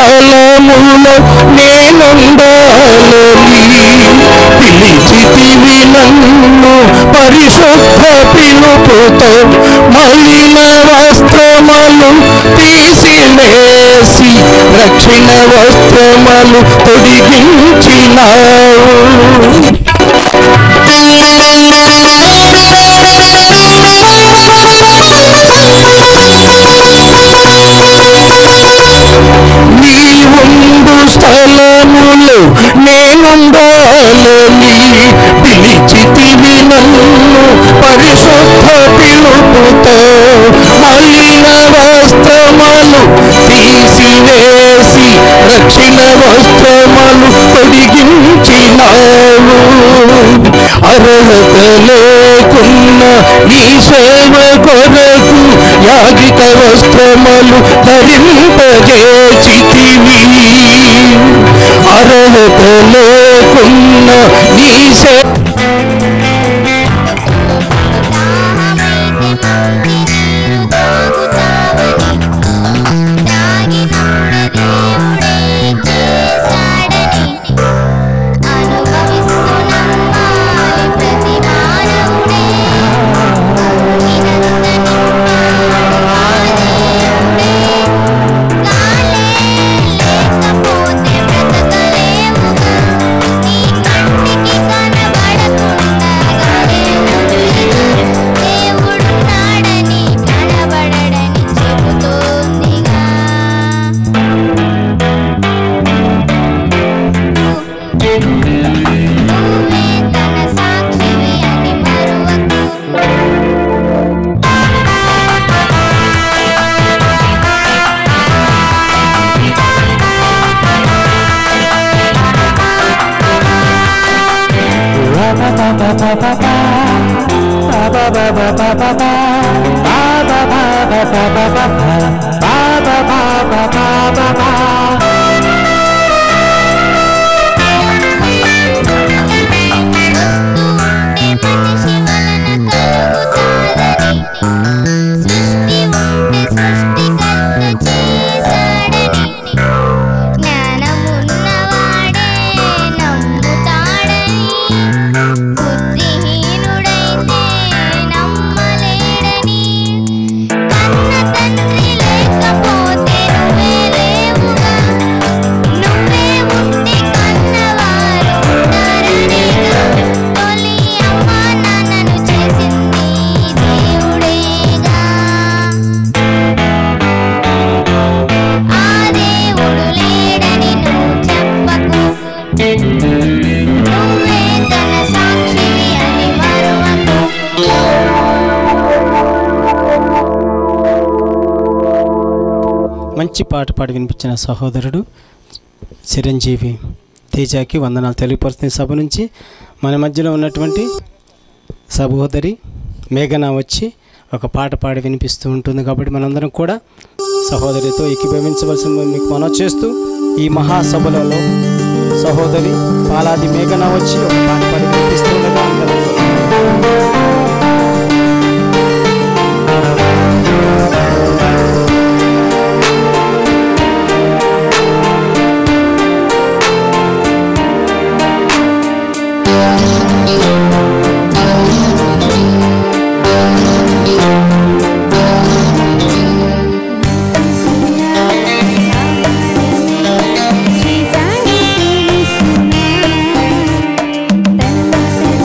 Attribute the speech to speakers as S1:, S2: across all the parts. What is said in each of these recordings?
S1: స్థలములో నేనుండాలని పిలిచితివి నన్ను పరిశుద్ధ పిలుపుతో మలిన వస్త్రములు తీసివేసి రక్షణ వస్త్రములు తొడిగించినావు నీవుండు స్థలములు నేనుండాలని పిలిచితివి నన్ను పరిశుద్ధ పిలుపుతో మలిన వస్త్రములు తీసివేసి రక్షణ వస్త్రములు తొడిగించినావు అర్హత లేకున్న నీ సేవ కొరకు యాగిక వస్త్రములు ధరింపజేచితివి అర్హత లేకున్న నీ సే
S2: దేవుడున్నాడని కనబడడని చెబుతోందిగా నువ్వే తన సాక్షివి అని మరువకు ఉంటే మనిషి వలన కలుగుతాదని సృష్టి ఉంటే సృష్టికర్త చేశాడని జ్ఞానమున్నవాడే నమ్ముతాడని బుద్ధిహీనుడైతే నమ్మలేడని కన్న తండ్రి లేకపోతే నువ్వే లేవుగా నువ్వే ఉంటే కన్నవారు ఉంటారనిగా తొలి అమ్మ నాన్నను చేసింది దేవుడేగా ఆ దేవుడు లేడని నువ్వు చెప్పకు నువ్వే తన సాక్షివి అని మరువకు
S3: మంచి పాట పాడి వినిపించిన సహోదరుడు చిరంజీవి తేజాకి వందనాలు తెలియపరుస్తున్న సభ నుంచి మన మధ్యలో ఉన్నటువంటి సహోదరి మేఘన వచ్చి ఒక పాట పాడి వినిపిస్తూ ఉంటుంది కాబట్టి మనందరం కూడా సహోదరితో ఏకీభవించవలసిన మీకు మనం చేస్తూ ఈ మహాసభలలో సహోదరి పాలాది మేఘన వచ్చి ఒక పాట పాడి వినిపిస్తుండగా అందరం
S2: శ్రీ సాయి సునా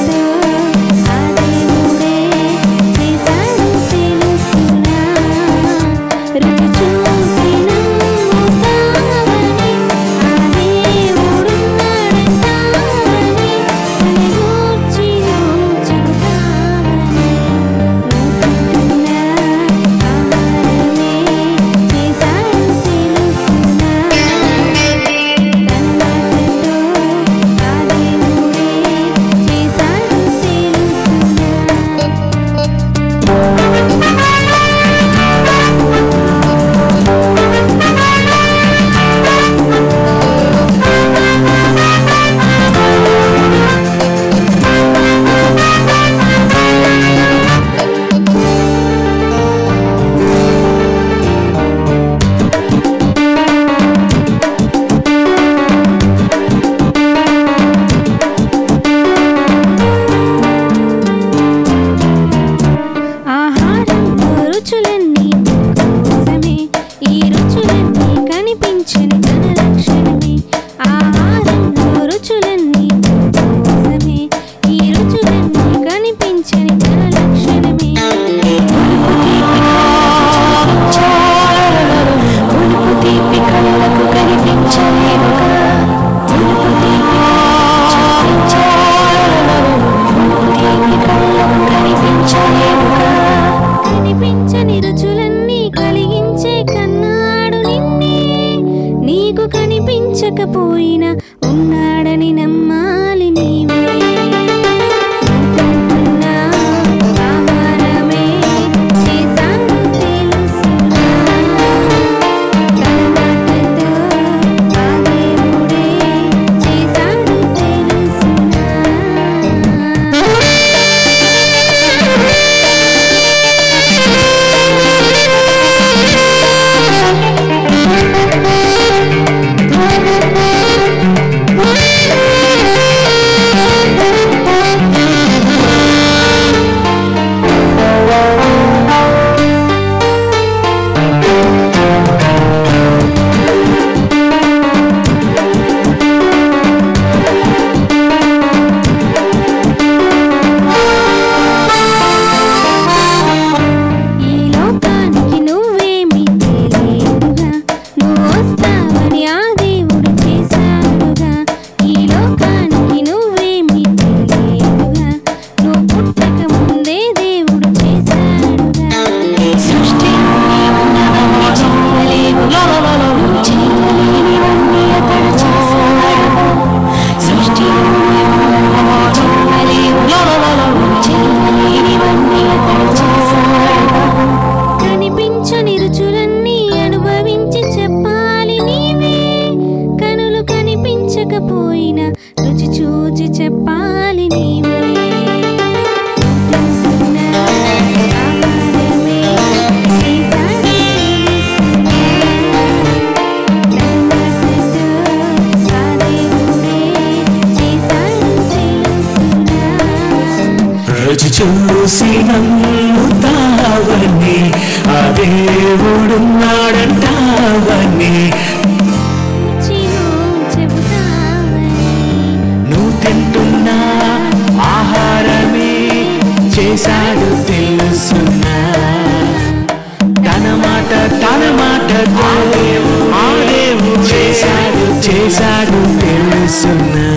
S1: దేవుడున్నాడంటావని
S2: చిరు చెబుతావని
S1: నువ్వు తింటున్న ఆహారమే చేశాడు తెలుసున్నా తన మాట తన మాట ఆ దేవుడు చేశాడు చేశాడు తెలుసున్నా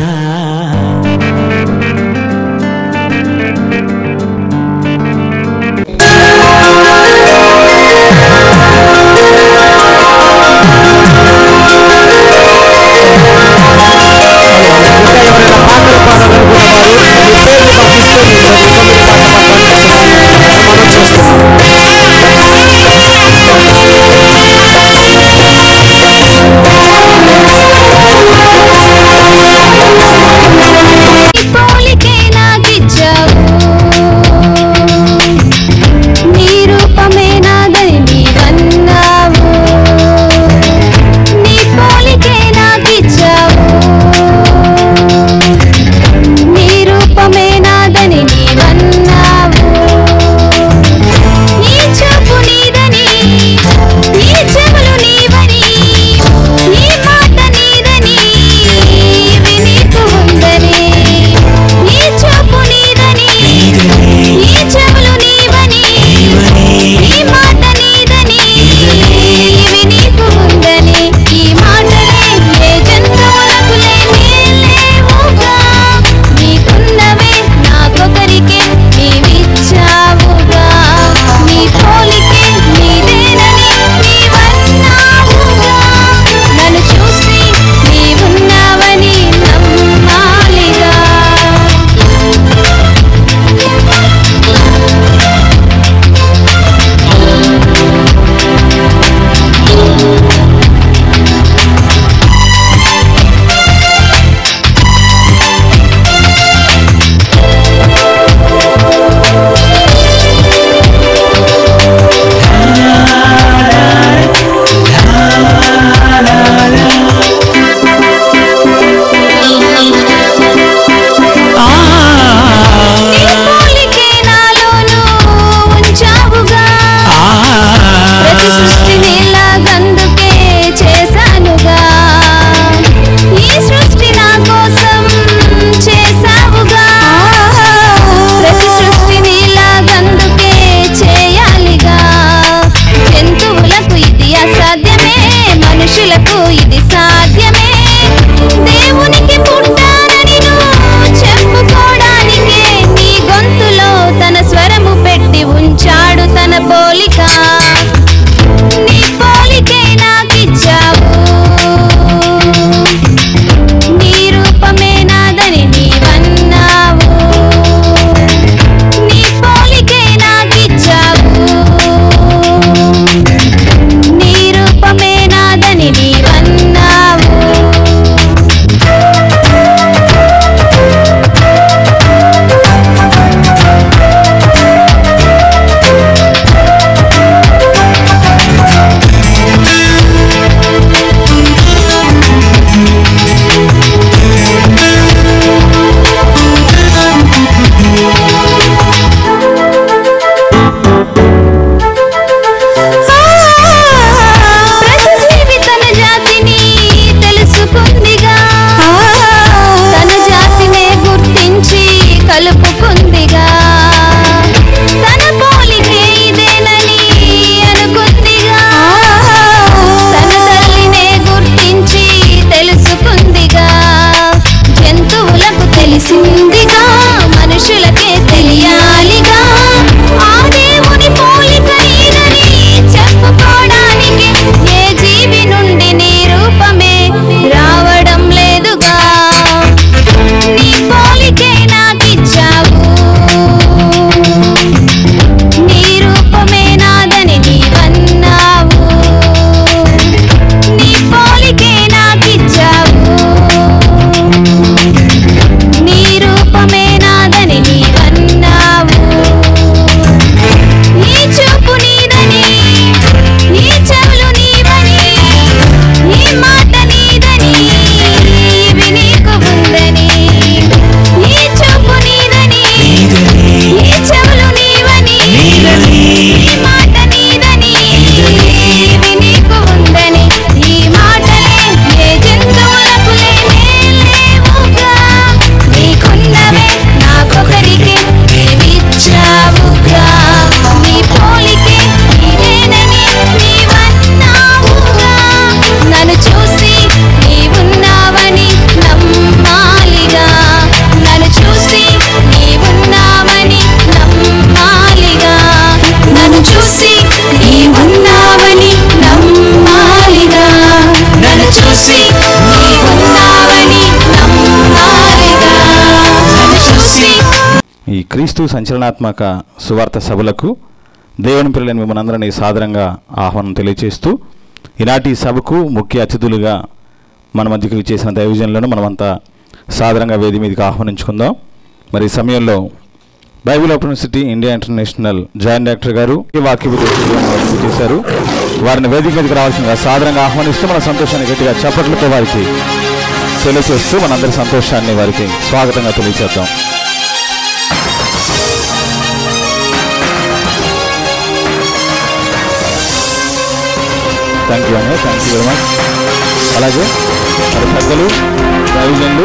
S4: క్రీస్తు సంచలనాత్మక సువార్త సభలకు దేవుని పిల్లలని మిమ్మల్ని అందరినీ సాదరంగా ఆహ్వానం తెలియజేస్తూ ఈనాటి సభకు ముఖ్య అతిథులుగా మన మధ్యకు విచ్చేసిన దైవజనులను మనమంతా సాదరంగా వేది మీదకి ఆహ్వానించుకుందాం మరి ఈ సమయంలో Bible university India international joint director గారు ఈ వాక్య చేశారు వారిని వేదిక మీదకి రావాల్సిందిగా సాదరంగా ఆహ్వానిస్తూ మన సంతోషాన్ని గట్టిగా చప్పట్లతో వారికి తెలియజేస్తూ మనందరి సంతోషాన్ని వారికి స్వాగతంగా తెలియజేద్దాం థ్యాంక్ యూ అండి థ్యాంక్ యూ వెరీ మచ్ అలాగే మరి పెద్దలు దైవజనులు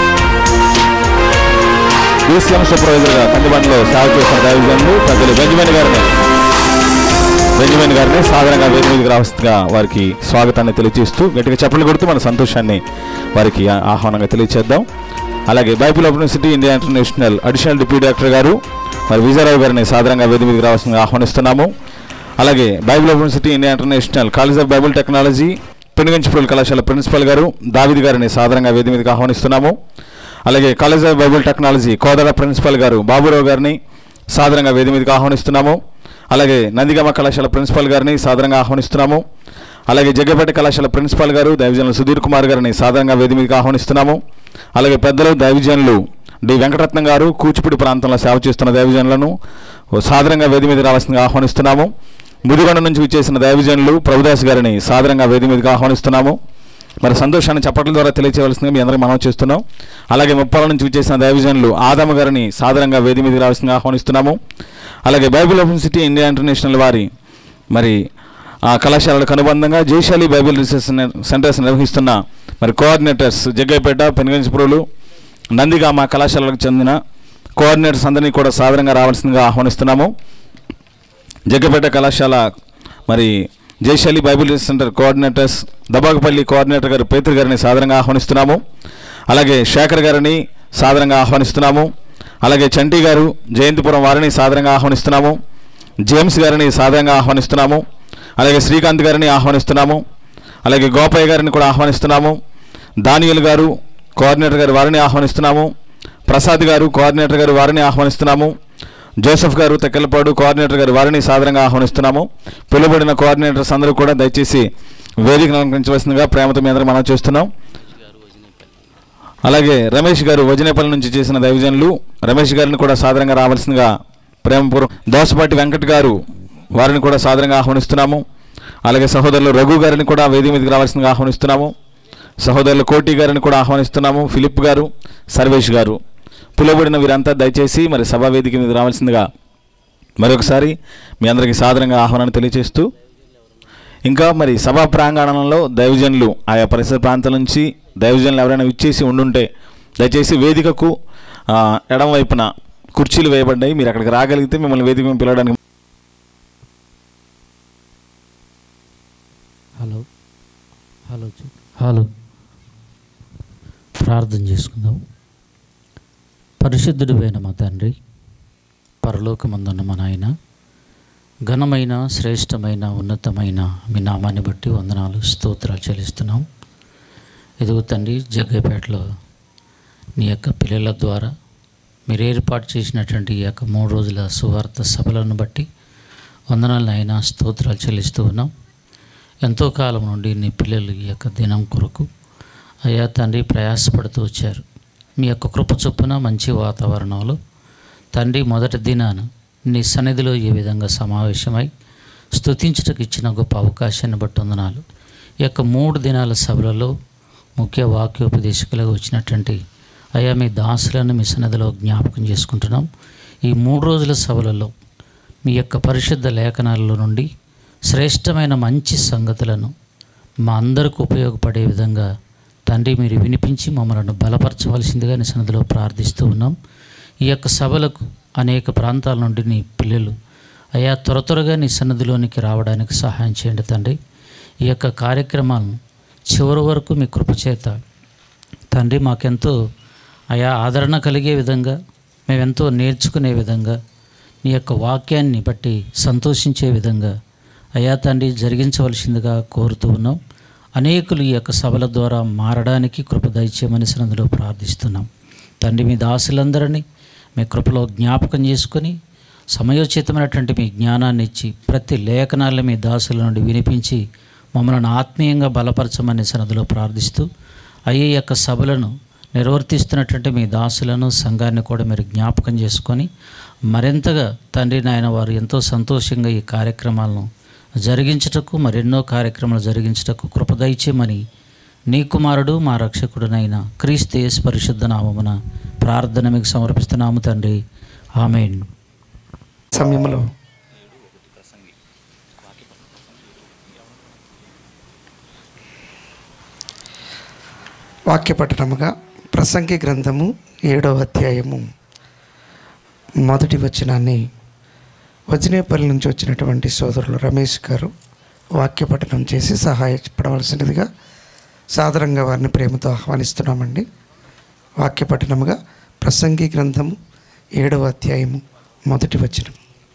S4: బీసీఎం సూపర్వైజర్గా కందిబండిలో సేవ చేసిన దైవజనులు పెద్దలు బెంజమిన్ గారిని బెంజమిన్ గారిని సాధారణంగా వేది మీదకి రావస్తుందిగా వారికి స్వాగతాన్ని తెలియజేస్తూ గట్టిగా చప్పట్లు కొడుతూ మన సంతోషాన్ని వారికి ఆ- ఆహ్వానంగా తెలియజేద్దాం అలాగే Bible university India international additional deputy director గారు మరి విజయరావు గారిని సాధారణంగా వేది మీదకి రావాల్సిందిగా ఆహ్వానిస్తున్నాము అలాగే Bible university India international college of Bible technology Penuganchipalli కళాశాల ప్రిన్సిపల్ గారు దావిద్ గారిని సాధారణంగా వేది మీదకి ఆహ్వానిస్తున్నాము అలాగే college of Bible technology Kodad principal గారు బాబురావు గారిని సాధారణంగా వేది మీదకి ఆహ్వానిస్తున్నాము అలాగే నందిగామ కళాశాల ప్రిన్సిపల్ గారిని సాధారణంగా ఆహ్వానిస్తున్నాము అలాగే జగ్గపేట కళాశాల ప్రిన్సిపల్ గారు దైవజనులు సుధీర్ కుమార్ గారిని సాధారణంగా వేది మీదకి ఆహ్వానిస్తున్నాము అలాగే పెద్దలు దైవజనులు డి వెంకటరత్నం గారు కూచిపూడి ప్రాంతంలో సేవ చేస్తున్న దైవజనులను ఓ సాధారణంగా వేది మీదకి రావాల్సిందిగా ఆహ్వానిస్తున్నాము ముదిగొండ నుంచి విచ్చేసిన దైవజనులు ప్రభుదాస్ గారిని సాధారణంగా వేది మీదకి ఆహ్వానిస్తున్నాము మరి సంతోషాన్ని చప్పట్ల ద్వారా తెలియచేయవలసిందిగా మీ అందరికీ మనం చేస్తున్నాం అలాగే ముప్పాల నుంచి విచ్చేసిన దైవజనులు ఆదమ గారిని సాధారణంగా వేది మీదకి రావాల్సిందిగా ఆహ్వానిస్తున్నాము అలాగే బైబిల్ యూనివర్సిటీ ఇండియా ఇంటర్నేషనల్ వారి మరి ఆ కళాశాలకు అనుబంధంగా జైశాలి బైబిల్ రీసెర్చ్ సెంటర్స్ నిర్వహిస్తున్న మరి కోఆర్డినేటర్స్ జగ్గైపేట పెనుగంచిపురులు నందిగామ కళాశాలకు చెందిన కోఆర్డినేటర్స్ అందరినీ కూడా సాధారణంగా రావాల్సిందిగా ఆహ్వానిస్తున్నాము జగ్గపేట కళాశాల మరి జయశాలి Bible research centre coordinators Dabagapalli coordinator గారు పేతురు గారిని సాధారణంగా ఆహ్వానిస్తున్నాము అలాగే శేఖర్ గారిని సాధారణంగా ఆహ్వానిస్తున్నాము అలాగే చంటి గారు జయంతిపురం వారిని సాధారణంగా ఆహ్వానిస్తున్నాము జేమ్స్ గారిని సాధారణంగా ఆహ్వానిస్తున్నాము అలాగే శ్రీకాంత్ గారిని ఆహ్వానిస్తున్నాము అలాగే గోపయ్య గారిని కూడా ఆహ్వానిస్తున్నాము దానియల్ గారు కోఆర్డినేటర్ గారు వారిని ఆహ్వానిస్తున్నాము ప్రసాద్ గారు కోఆర్డినేటర్ గారు వారిని ఆహ్వానిస్తున్నాము జోసెఫ్ గారు తెక్కలపాడు కోఆర్డినేటర్ గారు వారిని సాధారణంగా ఆహ్వానిస్తున్నాము పిలువబడిన కోఆర్డినేటర్స్ అందరూ కూడా దయచేసి వేదికను అలంకరించవలసిందిగా ప్రేమతో మీ అందరూ మనం చేస్తున్నాం అలాగే రమేష్ గారు వజనేపల్లి నుంచి చేసిన దైవజనులు రమేష్ గారిని కూడా సాధారణంగా రావాల్సిందిగా ప్రేమపూర్వం దోసపాటి వెంకట్ గారు వారిని కూడా సాధారణంగా ఆహ్వానిస్తున్నాము అలాగే సహోదరులు రఘు గారిని కూడా వేదిక మీదకి రావాల్సిందిగా ఆహ్వానిస్తున్నాము సహోదరులు కోటి గారిని కూడా ఆహ్వానిస్తున్నాము ఫిలిప్ గారు సర్వేష్ గారు పిలువబడిన వీరంతా దయచేసి మరి సభా వేదిక మీద రావాల్సిందిగా మరొకసారి మీ అందరికీ సాధారణంగా ఆహ్వానాన్ని తెలియజేస్తూ ఇంకా మరి సభా ప్రాంగణంలో దైవజనులు ఆయా పరిసర ప్రాంతాల నుంచి దైవజనులు ఎవరైనా ఇచ్చేసి ఉండుంటే దయచేసి వేదికకు ఆ, ఎడమ వైపున కుర్చీలు వేయబడ్డాయి మీరు అక్కడికి రాగలిగితే మిమ్మల్ని వేదిక మీద పిలవడానికి
S5: హలో హలో చూ- హలో ప్రార్థన చేసుకుందాం పరిశుద్ధుడివైన మా తండ్రి పరలోకమందున్న మా నాయన ఘనమైన శ్రేష్టమైన ఉన్నతమైన మీ నామాన్ని బట్టి వందనాలు స్తోత్రాలు చెల్లిస్తున్నాం ఇదిగో తండ్రి జగ్గపేటలో నీ యొక్క పిల్లల ద్వారా మీరు ఏర్పాటు చేసినటువంటి ఈ యొక్క మూడు రోజుల సువార్త సభలను బట్టి వందనాలు అయినా స్తోత్రాలు చెల్లిస్తూ ఉన్నాం ఎంతో కాలం నుండి నీ పిల్లలు ఈ యొక్క దినం కొరకు అయ్యా తండ్రి ప్రయాసపడుతూ వచ్చారు మీ యొక్క కృప చొప్పున మంచి వాతావరణంలో తండ్రి మొదటి దినాన నీ సన్నిధిలో ఈ విధంగా సమావేశమై స్తుతించుటకు ఇచ్చిన గొప్ప అవకాశాన్ని బట్టి వందనాలు ఈ యొక్క మూడు దినాల సభలలో ముఖ్య వాక్యోపదేశకులుగా వచ్చినటువంటి అయ్యా మీ దాసులను మీ సన్నిధిలో జ్ఞాపకం చేసుకుంటున్నాం ఈ మూడు రోజుల సభలలో మీ యొక్క పరిశుద్ధ లేఖనాలలో నుండి శ్రేష్టమైన మంచి సంగతులను మా అందరికి ఉపయోగపడే విధంగా తండ్రి మీరు వినిపించి మమ్మల్ని బలపరచవలసిందిగా నీ సన్నిధిలో ప్రార్థిస్తూ ఉన్నాం ఈ యొక్క సభలకు అనేక ప్రాంతాల నుండి నీ పిల్లలు అయా త్వర త్వరగా నీ సన్నిధిలోనికి రావడానికి సహాయం చేయండి తండ్రి ఈ యొక్క కార్యక్రమాలను చివరి వరకు మీ కృపచేత తండ్రి మాకెంతో అయా ఆదరణ కలిగే విధంగా మేమెంతో నేర్చుకునే విధంగా నీ యొక్క వాక్యాన్ని బట్టి సంతోషించే విధంగా అయా తండ్రి జరిగించవలసిందిగా కోరుతూ ఉన్నాం అనేకులు ఈ యొక్క సభల ద్వారా మారడానికి కృప దయచేయమని సన్నిధిలో ప్రార్థిస్తున్నాం తండ్రి మీ దాసులందరినీ మీ కృపలో జ్ఞాపకం చేసుకొని సమయోచితమైనటువంటి మీ జ్ఞానాన్ని ఇచ్చి ప్రతి లేఖనాలను మీ దాసుల నుండి వినిపించి మమ్మల్ని ఆత్మీయంగా బలపరచమని సన్నదిలో ప్రార్థిస్తూ అయ్యే యొక్క సభలను నిర్వర్తిస్తున్నటువంటి మీ దాసులను సంఘాన్ని కూడా మీరు జ్ఞాపకం చేసుకొని మరింతగా తండ్రి నాయన వారు ఎంతో సంతోషంగా ఈ కార్యక్రమాలను జరిగించుటకు మరెన్నో కార్యక్రమాలు జరిగించుటకు కృప దయచేయమని నీ కుమారుడు మా రక్షకుడునైన క్రీస్తు యేసు పరిశుద్ధ నామమున ప్రార్థన మీకు సమర్పిస్తున్నాము తండ్రి ఆమెన్
S6: సమయంలో వాక్యపట్టణముగా ప్రసంగి గ్రంథము ఏడవ అధ్యాయము మొదటి వచనాన్ని వజనేపల్లి నుంచి వచ్చినటువంటి సోదరులు రమేష్ గారు వాక్యపఠనం చేసి సహాయపడవలసినదిగా సాదరంగా వారిని ప్రేమతో ఆహ్వానిస్తున్నామండి వాక్యపఠనముగా ప్రసంగి గ్రంథము ఏడవ అధ్యాయము మొదటి వచనం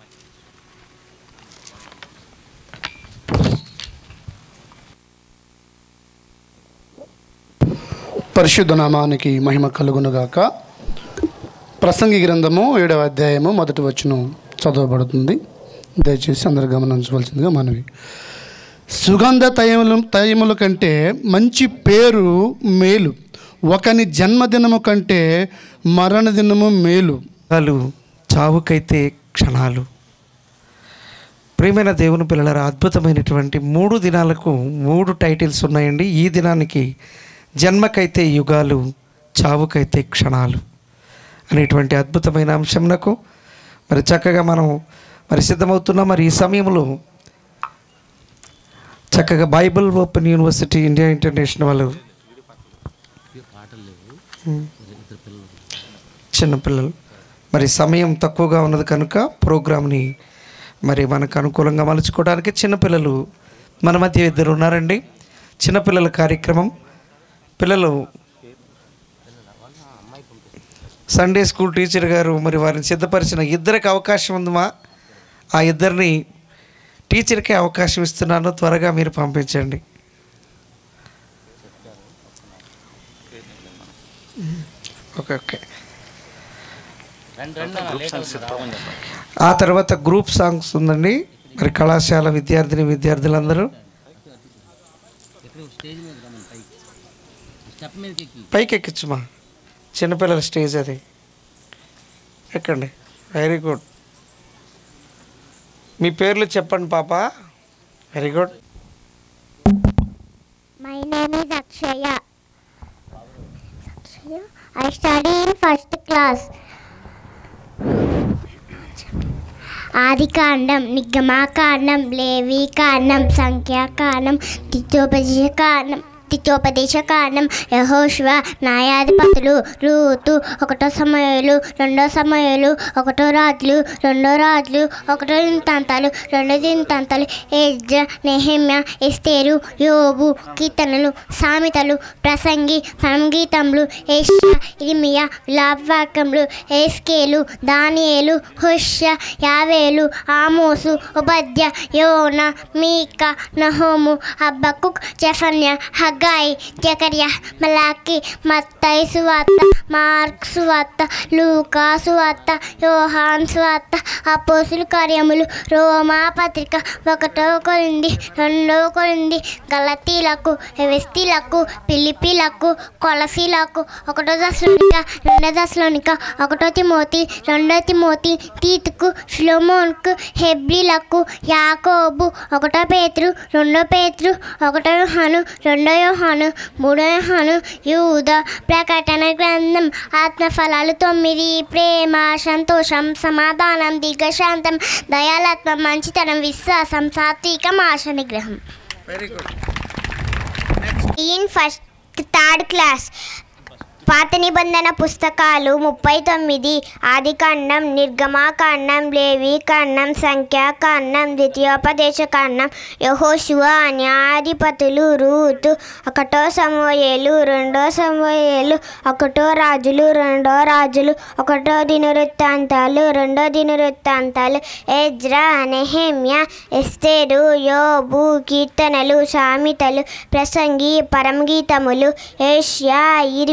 S7: పరిశుద్ధ నామానికి మహిమ కలుగునుగాక ప్రసంగి గ్రంథము ఏడవ అధ్యాయము మొదటి వచనం చదవబడుతుంది దయచేసి అందరు గమనించవలసిందిగా మనవి సుగంధ తైములు తైముల కంటే మంచి పేరు మేలు ఒకని జన్మదినము కంటే మరణ దినము మేలు
S6: క్షణాలు చావుకైతే క్షణాలు ప్రియమైన దేవుని పిల్లల అద్భుతమైనటువంటి మూడు దినాలకు మూడు టైటిల్స్ ఉన్నాయండి ఈ దినానికి జన్మకైతే యుగాలు చావుకైతే క్షణాలు అనేటువంటి అద్భుతమైన అంశంనకు మరి చక్కగా మనం మరి సిద్ధమవుతున్నాం మరి ఈ సమయంలో చక్కగా Bible open university India international వాళ్ళు చిన్నపిల్లలు మరి సమయం తక్కువగా ఉన్నది కనుక ప్రోగ్రామ్ని మరి మనకు అనుకూలంగా మలుచుకోవడానికి చిన్నపిల్లలు మన మధ్య ఇద్దరు ఉన్నారండి చిన్నపిల్లల కార్యక్రమం పిల్లలు సండే స్కూల్ టీచర్ గారు మరి వారిని సిద్ధపరిచిన ఇద్దరికి అవకాశం ఉందమ్మా ఆ ఇద్దరిని టీచర్కే అవకాశం ఇస్తున్నాను త్వరగా మీరు పంపించండి ఓకే ఓకే ఆ తర్వాత గ్రూప్ సాంగ్స్ ఉందండి మరి కళాశాల విద్యార్థిని విద్యార్థులందరూ పైకి ఎక్కించుమా చిన్నపిల్లల స్టేజ్ అది ఎక్కండి వెరీ గుడ్ మీ పేర్లు చెప్పండి పాప very good
S2: My name is Akshaya. Akshaya. I study in first class. ఆదికాండం నిగమాకాండం లేవీకాండం సంఖ్యాకాండం తిథోపదేశకాండం తిథోపదేశకాండం యహోశివ న్యాయాధిపతులు రూతు ఒకటో సమయాలు రెండో సమయాలు ఒకటో రాజులు రెండో రాజులు ఒకటో దింతాంతాలు రెండో దింతాంతాలు ఎజ్ర నెహమ్య ఎస్తేరు యోబు కీర్తనలు సామెతలు ప్రసంగి సంగీతములు ఏషియా ఇరిమియా విలాపవాక్యములు ఏస్కేలు దానియేలు హుష్య యావేలు ఆమోసు ఉపద్య యోన మీక నహోము హబ్బకుక్ జఫన్య హగాయి జకర్య మలాకి మత్తయి సువార్త మార్క్ సువార్త లూకా సువార్త యోహాన్ సువార్త అపోసులు కార్యములు రోమా పత్రిక ఒకటో కొరింది రెండో కొరింది గలతీలకు వెస్తీలకు పిలిపిలకు కొలసీలకు ఒకటో దశలోనిక రెండో దశలోనిక ఒకటో తిమోతి రెండో తిమోతి తీతుకు ఫిలోమోన్కు హెబ్రిలకు యాకోబు ఒకటో పేతురు రెండో పేతురు ఒకటో యోహాను రెండో యోహాను మూడో యోహాను యూద ప్రకటన గ్రంథం ఆత్మఫలాలు తొమ్మిది ప్రేమ సంతోషం సమాధానం దీర్ఘశాంతం దయాలత్వం మంచితనం విశ్వాసం సాత్వికం ఆశ నిగ్రహం
S6: very good
S2: in first third class పాత నిబంధన పుస్తకాలు ముప్పై తొమ్మిది ఆదికాండం నిర్గమాకాండం లేవీకాండం సంఖ్యాకాండం ద్వితీయోపదేశకాండం యహోశివ న్యాయాధిపతులు రూతు ఒకటో సమోయేలు రెండో సమోయేలు ఒకటో రాజులు రెండో రాజులు ఒకటో దినవృత్తాంతాలు రెండో దినవృత్తాంతాలు ఎజ్రా నెహెమ్య ఎస్తేరు యోబు కీర్తనలు సామెతలు ప్రసంగి పరమగీతములు ఏషియా ఇర్మియా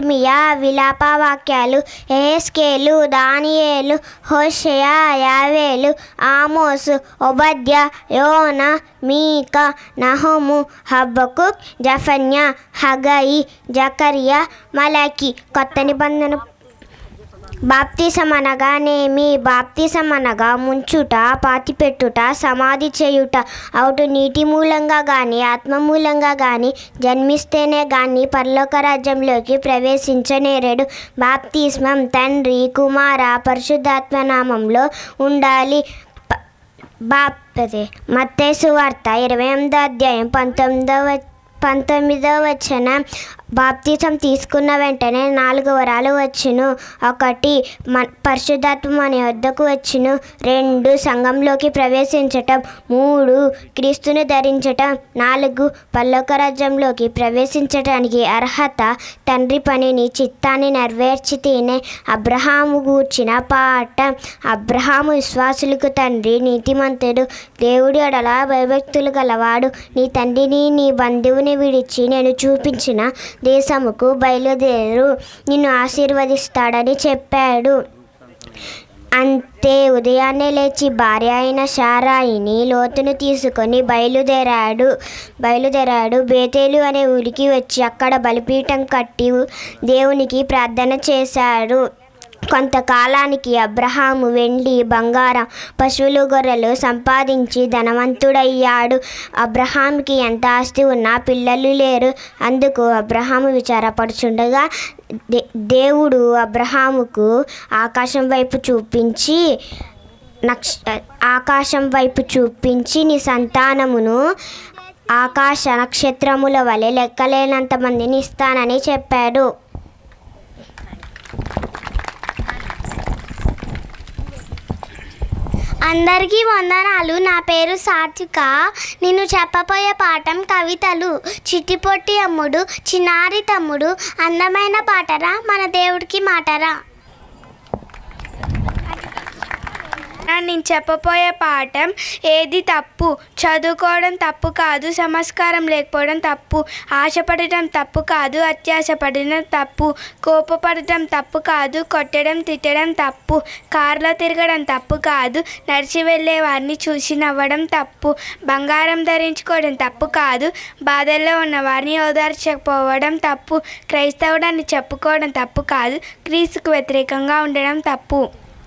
S2: విలాప వాక్యాలు ఏస్కేలు దానియేలు హోషయ యావేలు ఆమోసు ఒబద్య యోన మీక నహోము హబ్బకుక్ జఫన్య హగయి జకరియా మలకి కొత్త నిబంధన బాప్తిసం అనగానేమి బాప్తిసం అనగా ముంచుట పాతిపెట్టుట సమాధి చేయుట అవుటు నీటి మూలంగా కానీ ఆత్మ మూలంగా కానీ జన్మిస్తేనే కానీ పరలోక రాజ్యంలోకి ప్రవేశించనేరేడు బాప్తిస్మం తండ్రి కుమార పరిశుద్ధాత్మ నామంలో ఉండాలి ప- బాప్తే మత్తేసు వార్త ఇరవై ఎనిమిదో అధ్యాయం పంతొమ్మిదవ పంతొమ్మిదవ వచ్చిన బాప్తిజం తీసుకున్న వెంటనే నాలుగు వరాలు వచ్చును ఒకటి మ పరిశుద్ధాత్మ మన వద్దకు వచ్చును రెండు సంఘంలోకి ప్రవేశించటం మూడు క్రీస్తుని ధరించటం నాలుగు పల్లొక రాజ్యంలోకి ప్రవేశించటానికి అర్హత తండ్రి పనిని చిత్తాన్ని నెరవేర్చితేనే అబ్రహాము గూర్చిన పాట అబ్రహాము విశ్వాసులకు తండ్రి నీతిమంతుడు దేవుడి ఎడల భయభక్తులు గలవాడు నీ తండ్రిని నీ బంధువుని విడిచి నేను చూపించిన దేశముకు బయలుదేరు నిన్ను ఆశీర్వదిస్తాడని చెప్పాడు అంతే ఉదయాన్నే లేచి భార్య అయిన శారాయిని లోతును తీసుకొని బయలుదేరాడు బయలుదేరాడు బేతేలు అనే ఊరికి వచ్చి అక్కడ బలిపీఠం కట్టి దేవునికి ప్రార్థన చేశాడు కొంతకాలానికి అబ్రహాము వెండి బంగారం పశువులు గొర్రెలు సంపాదించి ధనవంతుడయ్యాడు అబ్రహాంకి ఎంత ఆస్తి ఉన్నా పిల్లలు లేరు అందుకు అబ్రహాము విచారపడుచుండగా దే దేవుడు అబ్రహాముకు ఆకాశం వైపు చూపించి నక్ష ఆకాశం వైపు చూపించి నీ సంతానమును ఆకాశ నక్షత్రముల వలె లెక్కలేనంత మందిని ఇస్తానని చెప్పాడు
S8: అందరికీ వందనాలు నా పేరు సాత్విక నేను చెప్పబోయే పాఠం కవితలు చిట్టిపొట్టి అమ్ముడు చిన్నారి తమ్ముడు అందమైన పాటరా మన దేవుడికి మాటరా
S9: నేను చెప్పబోయే పాఠం ఏది తప్పు చదువుకోవడం తప్పు కాదు సంస్కారం లేకపోవడం తప్పు ఆశపడటం తప్పు కాదు అత్యాశపడడం తప్పు కోపపడటం తప్పు కాదు కొట్టడం తిట్టడం తప్పు కార్లో తిరగడం తప్పు కాదు నడిచి వెళ్ళే వారిని చూసి నవ్వడం తప్పు బంగారం ధరించుకోవడం తప్పు కాదు బాధల్లో ఉన్న వారిని ఓదార్చకపోవడం తప్పు క్రైస్తవుడని చెప్పుకోవడం తప్పు కాదు క్రీస్తుకు వ్యతిరేకంగా ఉండడం తప్పు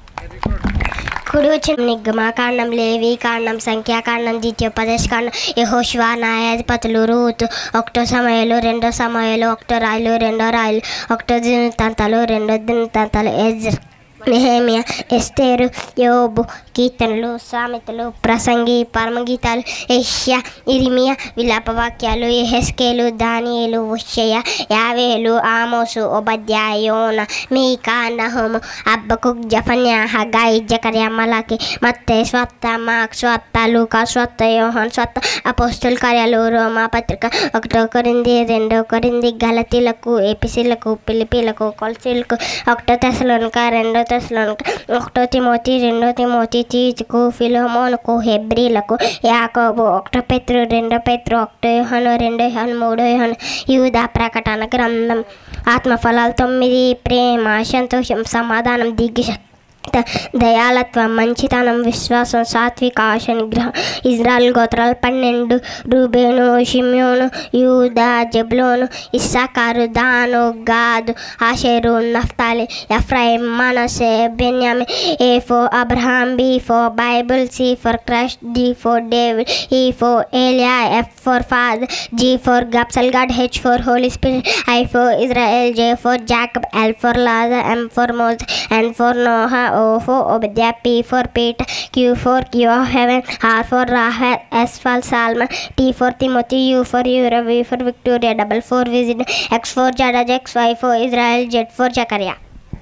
S2: కుడి వచ్చిన నిగ్గమాకాండం లేవి కాండం సంఖ్యాకాండం ద్వితీయోపదేశ కాండం యహోశివా న్యాయాధిపతులు రూతు ఒకటో సమయాలు రెండో సమయాలు ఒకటో రాయలు రెండో రాయలు ఒకటో దినతంతాలు రెండో దినతంతాలు ఎజ్ర నెహేమియా ఎస్తేరు యోబు కీర్తనలు సామెతలు ప్రసంగి పరమగీతాలు ఏష్యా ఇరిమియా విలాపవాక్యాలు ఎహెస్కేలు దానియేలు ఉషయ యావేలు ఆమోసు ఒబద్యాయ యోన మీకా నహోము అబ్బకుక్ జఫన్యా హగాయి జకర్యా మలాకి మత్తే స్వత్త మాక్ స్వత్త లూకా స్వత్త యోహన్ స్వత్త అపోస్తుల కార్యాలు రోమా పత్రిక ఒకటో కొరింది రెండో కొరింది గలతీలకు ఏపీసీలకు పిలిపిలకు కొలసీలకు ఒకటో తెసలోనిక రెండో తెసలోనిక ఒకటో తిమోతి రెండో తిమోతి తీతుకు ఫిలోమోనుకు హెబ్రీలకు యాకోబు ఒకటో పెత్రు రెండో పెత్రు ఒకటో యోహను రెండో యోహను మూడో యోహను యూదా ప్రకటన గ్రంథం ఆత్మఫలాలు తొమ్మిది ప్రేమ సంతోషం సమాధానం దిగ్గు దయాలత్వం మంచితనం విశ్వాసం సాత్విక ఆశ నిగ్రహం ఇజ్రాయల్ గోత్రాలు పన్నెండు రూబేను షిమ్యోను యూదా జబ్లోను ఇస్సాకారు దాను గాదు Asher Naphtali Ephraim Manasseh Benjamin A for Abraham B for Bible C for Christ D for David E for Elijah F for father G for gospel God H for holy spirit I for Israel J for Jacob L for Lazarus M for Moses N for Noah O for Obadiah, P for Peter, Q for Q of heaven, R for Rahel, S for Salman, T for Timothy, U for Europe, V for Victoria, double for Visit, X for Jadaj, X, Y for Israel, Z for Zachariah.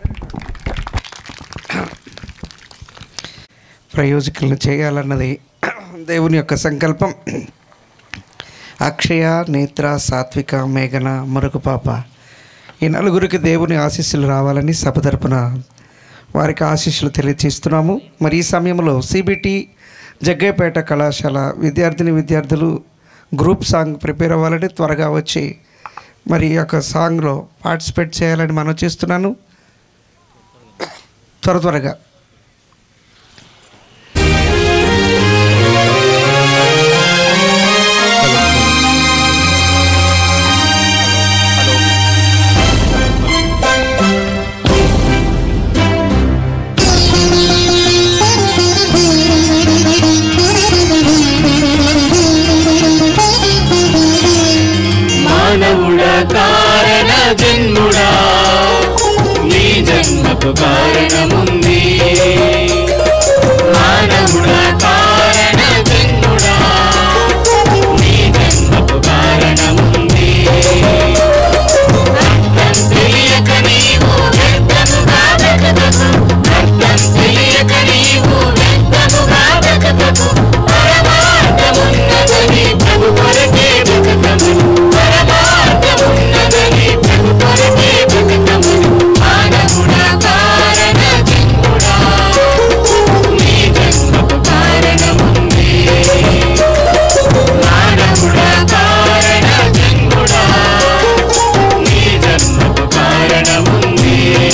S6: ప్రయోజకులను చేయాలన్నది దేవుని యొక్క సంకల్పం అక్షయ నేత్ర సాత్విక మేఘన మరొక పాప ఈ నలుగురికి దేవుని ఆశీస్సులు రావాలని సభ తరపున వారికి ఆశీస్సులు తెలియజేస్తున్నాము మరి ఈ సమయంలో సిబిటి జగ్గయ్యపేట కళాశాల విద్యార్థిని విద్యార్థులు గ్రూప్ సాంగ్ ప్రిపేర్ అవ్వాలని త్వరగా వచ్చి మరి ఈ యొక్క సాంగ్లో పార్టిసిపేట్ చేయాలని మనం చేస్తున్నాను త్వర త్వరగా
S1: మానవుడా కారణ జన్ముడా నీ జన్మకు కారణముంది మానవుడా కారణ జన్ముడా నీ జన్మకు కారణముంది అర్థం తెలియక నీవు వ్యర్థముగా బ్రతకకు అర్థం తెలియక నీవు వ్యర్థముగా బ్రతకకు పరమార్థమున్నదని ప్రభు కొరకే బ్రతకము పరమార్థమున్నదని ప్రభు కొరకే బ్రతకము మానవుడా కారణ జన్ముడా నీ జన్మకు కారణముంది మానవుడా కారణ జన్ముడా నీ జన్మకు కారణముంది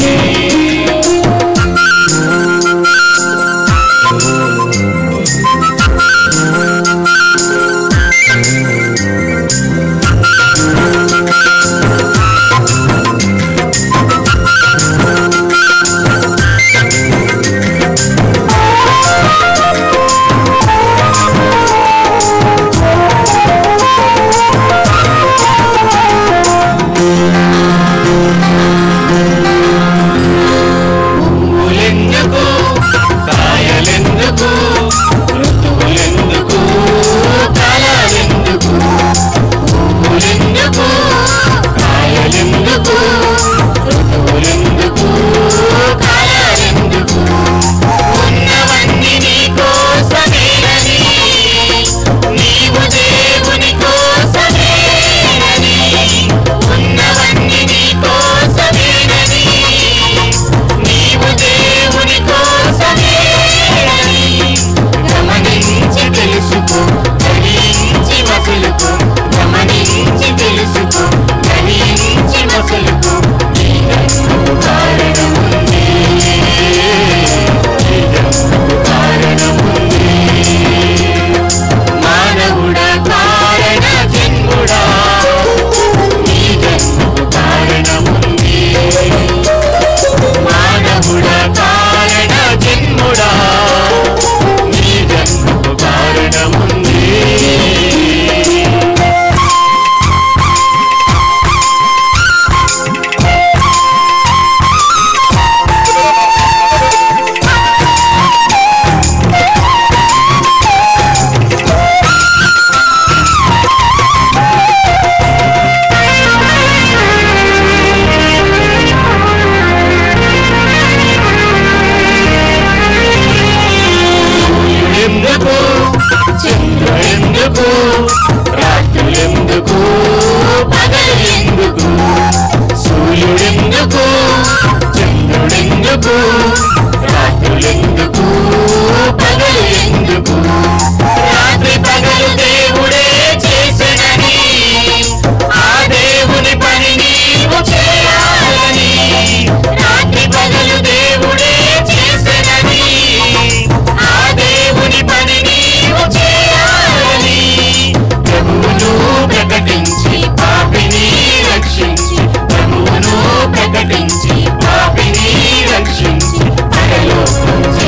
S1: పువ్వులెందుకు కాయలెందుకు ఋతువులెందుకు కాలాలెందుకు పువ్వులెందుకు కాయలెందుకు ఋతువులెందుకు కాలాలెందుకు ఉన్నవన్నీ నీ కోసమేనని నీవు దేవుని కోసమేనని ఉన్నవన్నీ నీ కోసమేనని నీవు దేవుని కోసమేనని గమనించి తెలుసుకో గ్రహించి మసులుకో గమనించి తెలుసుకో గ్రహించి మసులుకో నీ జన్మకు కారణముంది నీ జన్మకు కారణముంది మానవుడా కారణ జన్ముడా నీ జన్మకు కారణముంది మానవుడా కారణ జన్ముడా నీ జన్మకు కారణముంది సూర్యుడెందుకు చంద్రుడెందుకు రాత్రులెందుకు పగలెందుకు సూర్యుడెందుకు చంద్రుడెందుకు రాత్రులెందుకు పగలెందుకు రాత్రి పగలు దేవుడే చేసెనని ఆ దేవుని పని నీవు చేయాలని రాత్రి పగలు దేవుడే చేసెనని ఆ దేవుని పని నీవు చేయాలని ప్రభువును ప్రకటించి పాపిని రక్షించి ప్రభువును ప్రకటించి పాపిని రక్షించి పరలోకం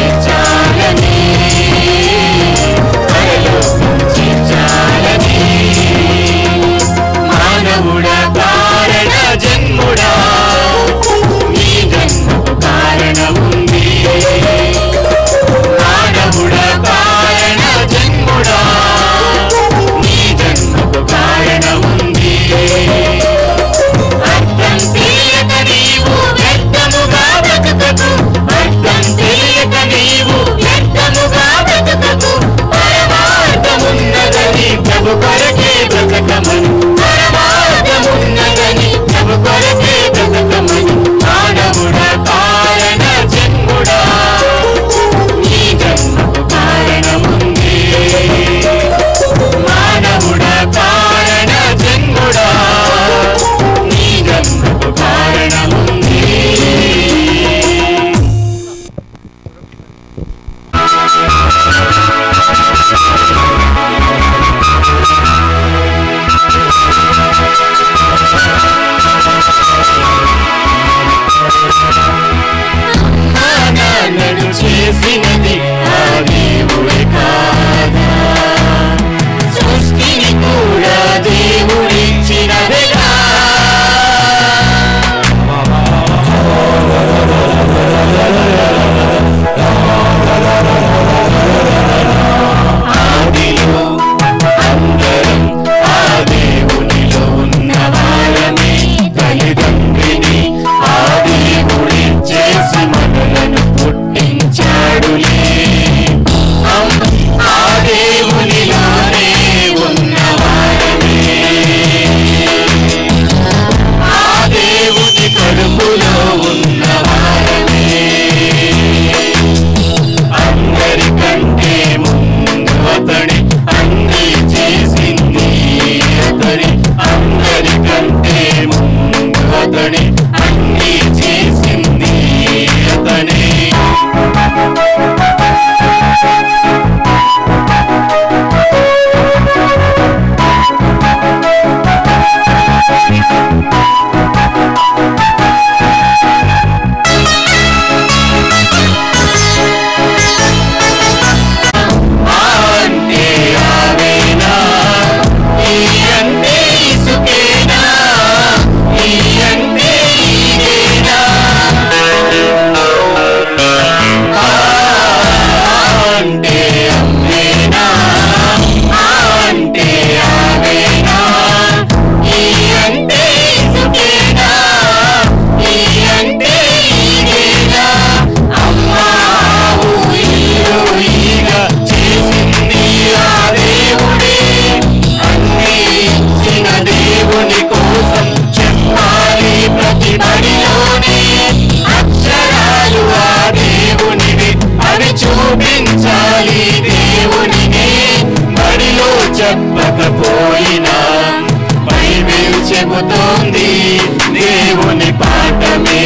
S1: చెప్పకపోయినా బైబిల్ చెబుతోంది దేవుని పాఠమే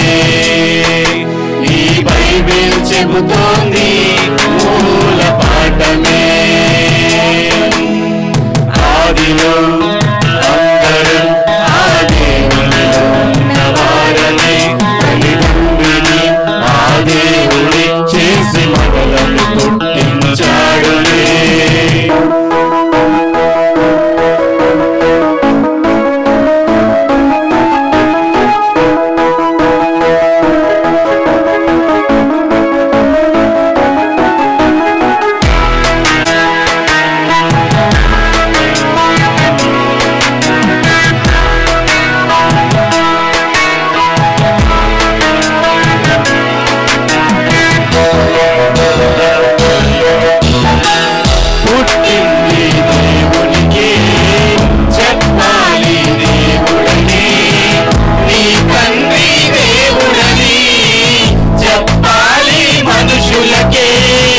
S1: ఈ బైబిల్ చెబుతోంది మూల పాఠమే ఆదిలో అందరూ ఆ దేవునిలో ఉన్నవారనే తల్లిదండ్రుని ఆ దేవుడి చేసి మనలను పుట్టించాడులే పుట్టింది దేవునికి చెప్పాలి దేవుడని నీ తండ్రి దేవుడని చెప్పాలి మనుషులకే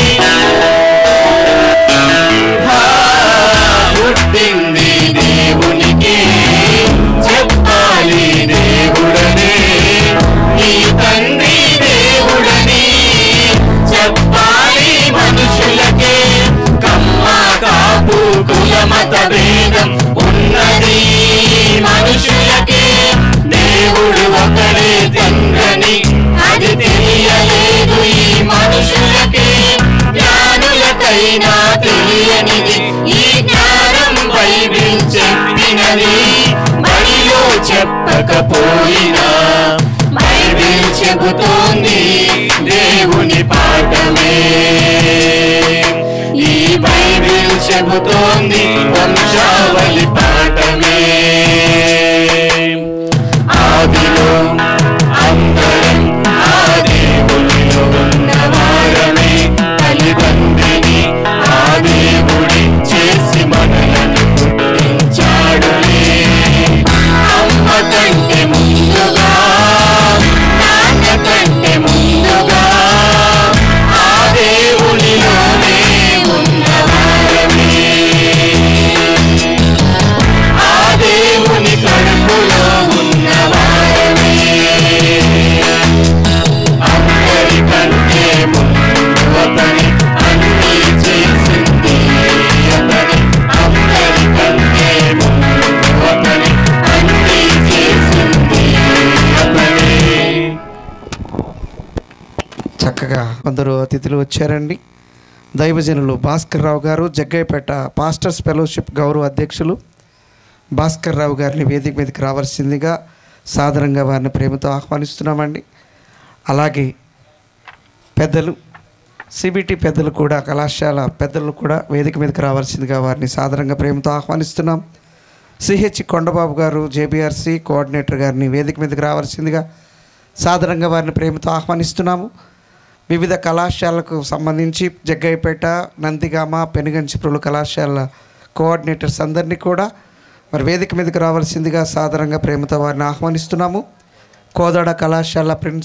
S1: హా, పుట్టింది దేవునికి చెప్పాలి దేవుడని నీ తండ్రి దేవుడని చెప్పాలి మనుషులకే కమ్మ కాపు కుల మత భేదం ఉన్నది మనుషులకే దేవుడు ఒకడే తండ్రని అది తెలియలేదు ఈ మనుషులకే జ్ఞానులకైనా తెలియనిది ఈ జ్ఞానం బైబిల్ చెప్పినది బడిలో చెప్పకపోయినా బైబిల్ చెబుతోంది దేవుని పాఠమే ఈ బైబిల్ చెబుతోంది వంశావళి పాఠమే ఆదిలో అందరం ఆ దేవునిలో ఉన్నవారమే తల్లిదండ్రిని ఆ దేవుడి చేసి మనలను పుట్టించాడులే అమ్మ కంటే ముందుగా నాన్న కంటే ముందుగా ఆ దేవునిలోనే ఉన్నవారమే ఆ దేవుని కడుపులో ఉన్నవారమే అందరికంటే ముందు అతని అన్నీ చేసింది అతని అందరికంటే ముందు అతని అన్నీ చేసింది అతని
S6: చక్కగా కొందరు అతిథులు వచ్చారండి దైవజనులు భాస్కర్ రావు గారు జగ్గయ్యపేట పాస్టర్స్ ఫెలోషిప్ గౌరవ అధ్యక్షులు భాస్కర్ రావు గారిని వేదిక మీదకి రావాల్సిందిగా సాధారణంగా వారిని ప్రేమతో ఆహ్వానిస్తున్నామండి అలాగే పెద్దలు సిబిటి పెద్దలు కూడా కళాశాల పెద్దలు కూడా వేదిక మీదకి రావాల్సిందిగా వారిని సాధారణంగా ప్రేమతో ఆహ్వానిస్తున్నాం సిహెచ్ కొండబాబు గారు జేబీఆర్సి కోఆర్డినేటర్ గారిని వేదిక మీదకి రావాల్సిందిగా సాధారణంగా వారిని ప్రేమతో ఆహ్వానిస్తున్నాము వివిధ కళాశాలకు సంబంధించి జగ్గయ్యపేట నందిగామ పెనుగంచిప్రులు కళాశాల కోఆర్డినేటర్స్ అందరినీ కూడా మరి వేదిక మీదకి రావాల్సిందిగా సాధారణంగా ప్రేమతో వారిని ఆహ్వానిస్తున్నాము కోదాడ కళాశాల ప్రిన్స్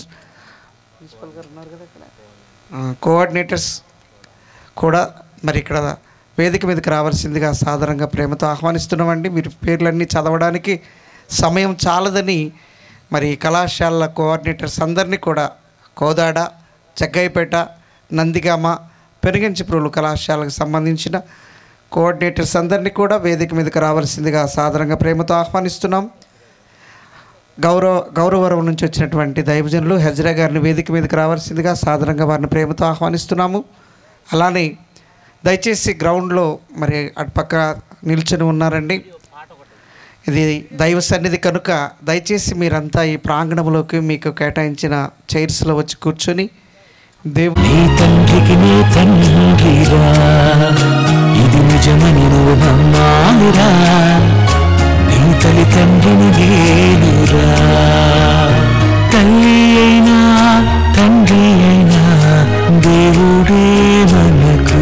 S6: ఆ, కోఆర్డినేటర్స్ కూడా మరి ఇక్కడ వేదిక మీదకి రావాల్సిందిగా సాధారణంగా ప్రేమతో ఆహ్వానిస్తున్నామండి మీరు పేర్లన్నీ చదవడానికి సమయం చాలదని మరి కళాశాలల కోఆర్డినేటర్స్ అందరినీ కూడా కోదాడ జగ్గయ్యపేట నందిగామ పెనుగంచిప్రోలు కళాశాలకు సంబంధించిన కోఆర్డినేటర్స్ అందరినీ కూడా వేదిక మీదకి రావాల్సిందిగా సాధారణంగా ప్రేమతో ఆహ్వానిస్తున్నాం గౌరవ గౌరవరం నుంచి వచ్చినటువంటి దైవజనులు హెజ్రా గారిని వేదిక మీదకి రావాల్సిందిగా సాధారణంగా వారిని ప్రేమతో ఆహ్వానిస్తున్నాము అలానే దయచేసి గ్రౌండ్లో మరి అటుపక్క నిల్చొని ఉన్నారండి ఇది దైవ సన్నిధి కనుక దయచేసి మీరంతా ఈ ప్రాంగణంలోకి మీకు కేటాయించిన చైర్స్లో వచ్చి కూర్చొని దేవు
S10: నీ తండ్రికి నీ తండ్రిరా ఇది నిజమని నువ్వు నమ్మాలిరా నీ తల్లి తండ్రిని నేనురా తల్లి అయినా తండ్రి అయినా దేవుడే మనకు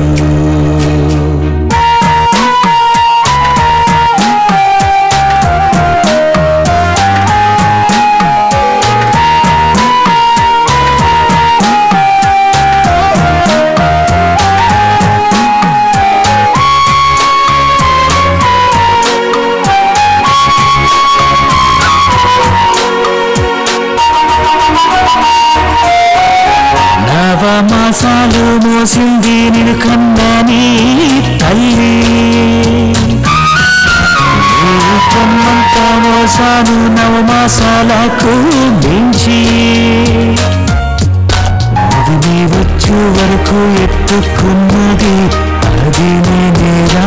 S10: తాను నవమాసాలకు మించి అది నీ వచ్చు వరకు ఎత్తుకున్నది అది నేనేరా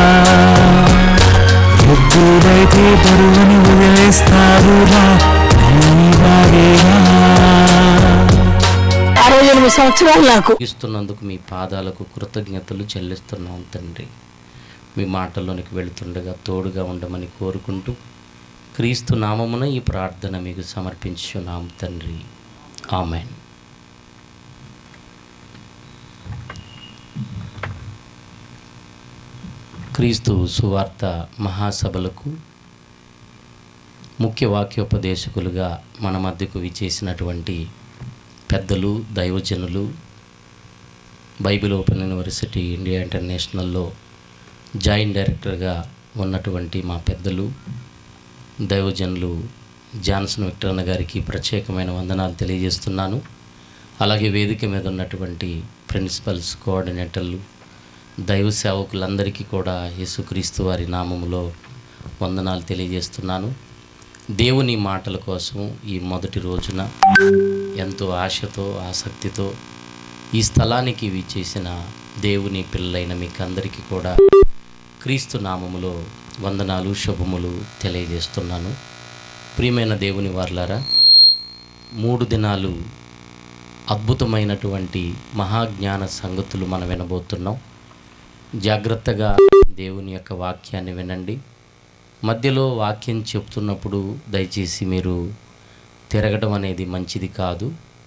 S10: ఎద్దులైతే బరువుని వదిలేస్తారురా నీవాడేరా
S11: అరవై ఎనిమిది సంవత్సరాలు నాకు
S5: ఇస్తున్నందుకు మీ పాదాలకు కృతజ్ఞతలు చెల్లిస్తున్నాం తండ్రి మీ మాటల్లోనికి వెళుతుండగా తోడుగా ఉండమని కోరుకుంటూ క్రీస్తు నామమున ఈ ప్రార్థన మీకు సమర్పించున్నాం తండ్రి ఆమెన్ క్రీస్తు సువార్త మహాసభలకు ముఖ్య వాక్యోపదేశకులుగా మన మధ్యకు విచేసినటువంటి పెద్దలు దైవజనులు బైబిల్ ఓపెన్ యూనివర్సిటీ ఇండియా ఇంటర్నేషనల్లో జాయింట్ డైరెక్టర్గా ఉన్నటువంటి మా పెద్దలు దైవజనులు జాన్సన్ విక్టరన్న గారికి ప్రత్యేకమైన వందనాలు తెలియజేస్తున్నాను అలాగే వేదిక మీద ఉన్నటువంటి ప్రిన్సిపల్స్ కోఆర్డినేటర్లు దైవ సేవకులందరికీ కూడా యేసుక్రీస్తు వారి నామములో వందనాలు తెలియజేస్తున్నాను దేవుని మాటల కోసం ఈ మొదటి రోజున ఎంతో ఆశతో ఆసక్తితో ఈ స్థలానికి విచ్చేసిన దేవుని పిల్లలైన మీకు అందరికీ కూడా క్రీస్తు నామములో వందనాలు శుభములు తెలియజేస్తున్నాను ప్రియమైన దేవుని వార్లారా మూడు దినాలు అద్భుతమైనటువంటి మహాజ్ఞాన సంగతులు మనం వినబోతున్నాం జాగ్రత్తగా దేవుని యొక్క వాక్యాన్ని వినండి మధ్యలో వాక్యం చెప్తున్నప్పుడు దయచేసి మీరు తిరగడం అనేది మంచిది కాదు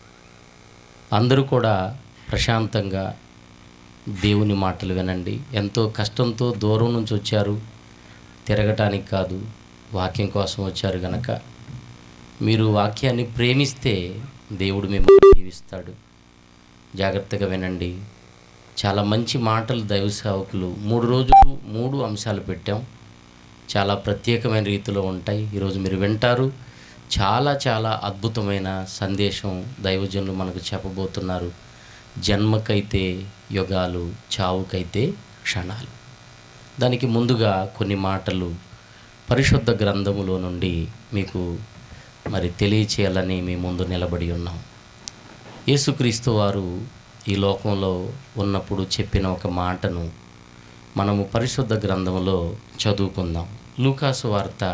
S5: అందరూ కూడా ప్రశాంతంగా దేవుని మాటలు వినండి ఎంతో కష్టంతో దూరం నుంచి వచ్చారు తిరగటానికి కాదు వాక్యం కోసం వచ్చారు గనక మీరు వాక్యాన్ని ప్రేమిస్తే దేవుడు మిమ్మల్ని దీవిస్తాడు జాగ్రత్తగా వినండి చాలా మంచి మాటలు దైవ సేవకులు మూడు రోజులు మూడు అంశాలు పెట్టాం చాలా ప్రత్యేకమైన రీతిలో ఉంటాయి ఈరోజు మీరు వింటారు చాలా చాలా అద్భుతమైన సందేశం దైవజనులు మనకు చెప్పబోతున్నారు జన్మకైతే యుగాలు చావుకైతే క్షణాలు దానికి ముందుగా కొన్ని మాటలు పరిశుద్ధ గ్రంథములో నుండి మీకు మరి తెలియచేయాలని మీ ముందు నిలబడి ఉన్నాం యేసుక్రీస్తు వారు ఈ లోకంలో ఉన్నప్పుడు చెప్పిన ఒక మాటను మనము పరిశుద్ధ గ్రంథంలో చదువుకుందాం లూకాసు వార్త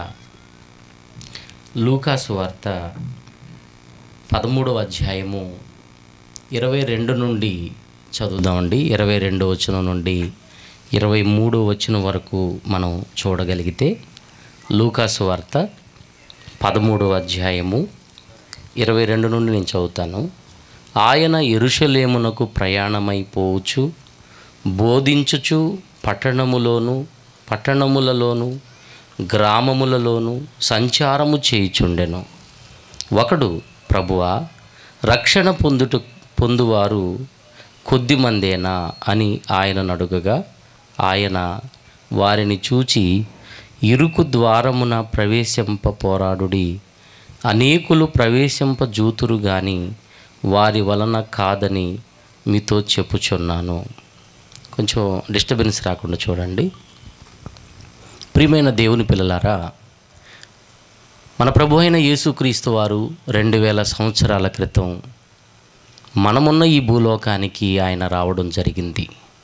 S5: లూకాసు వార్త పదమూడవ అధ్యాయము ఇరవై రెండు నుండి చదువుదామండి ఇరవై రెండు వచనం నుండి ఇరవై మూడు వచనం వరకు మనం చూడగలిగితే లూకాసు వార్త పదమూడవ అధ్యాయము ఇరవై రెండు నుండి నేను చదువుతాను ఆయన ఎరుషలేమునకు ప్రయాణమైపోవచ్చు బోధించుచు పట్టణములోను పట్టణములలోను గ్రామములలోను సంచారము చేయుచుండెను ఒకడు ప్రభువా రక్షణ పొందుట పొందువారు కొద్దిమందేనా అని ఆయన అడుగగా ఆయన వారిని చూచి ఇరుకు ద్వారమున ప్రవేశింప పోరాడుడి అనేకులు ప్రవేశింప జూతురు గాని వారి వలన కాదని మీతో చెప్పుచున్నాను కొంచెం డిస్టర్బెన్స్ రాకుండా చూడండి ప్రియమైన దేవుని పిల్లలారా మన ప్రభు అయిన యేసుక్రీస్తు వారు రెండు వేల సంవత్సరాల క్రితం మనమున్న ఈ భూలోకానికి ఆయన రావడం జరిగింది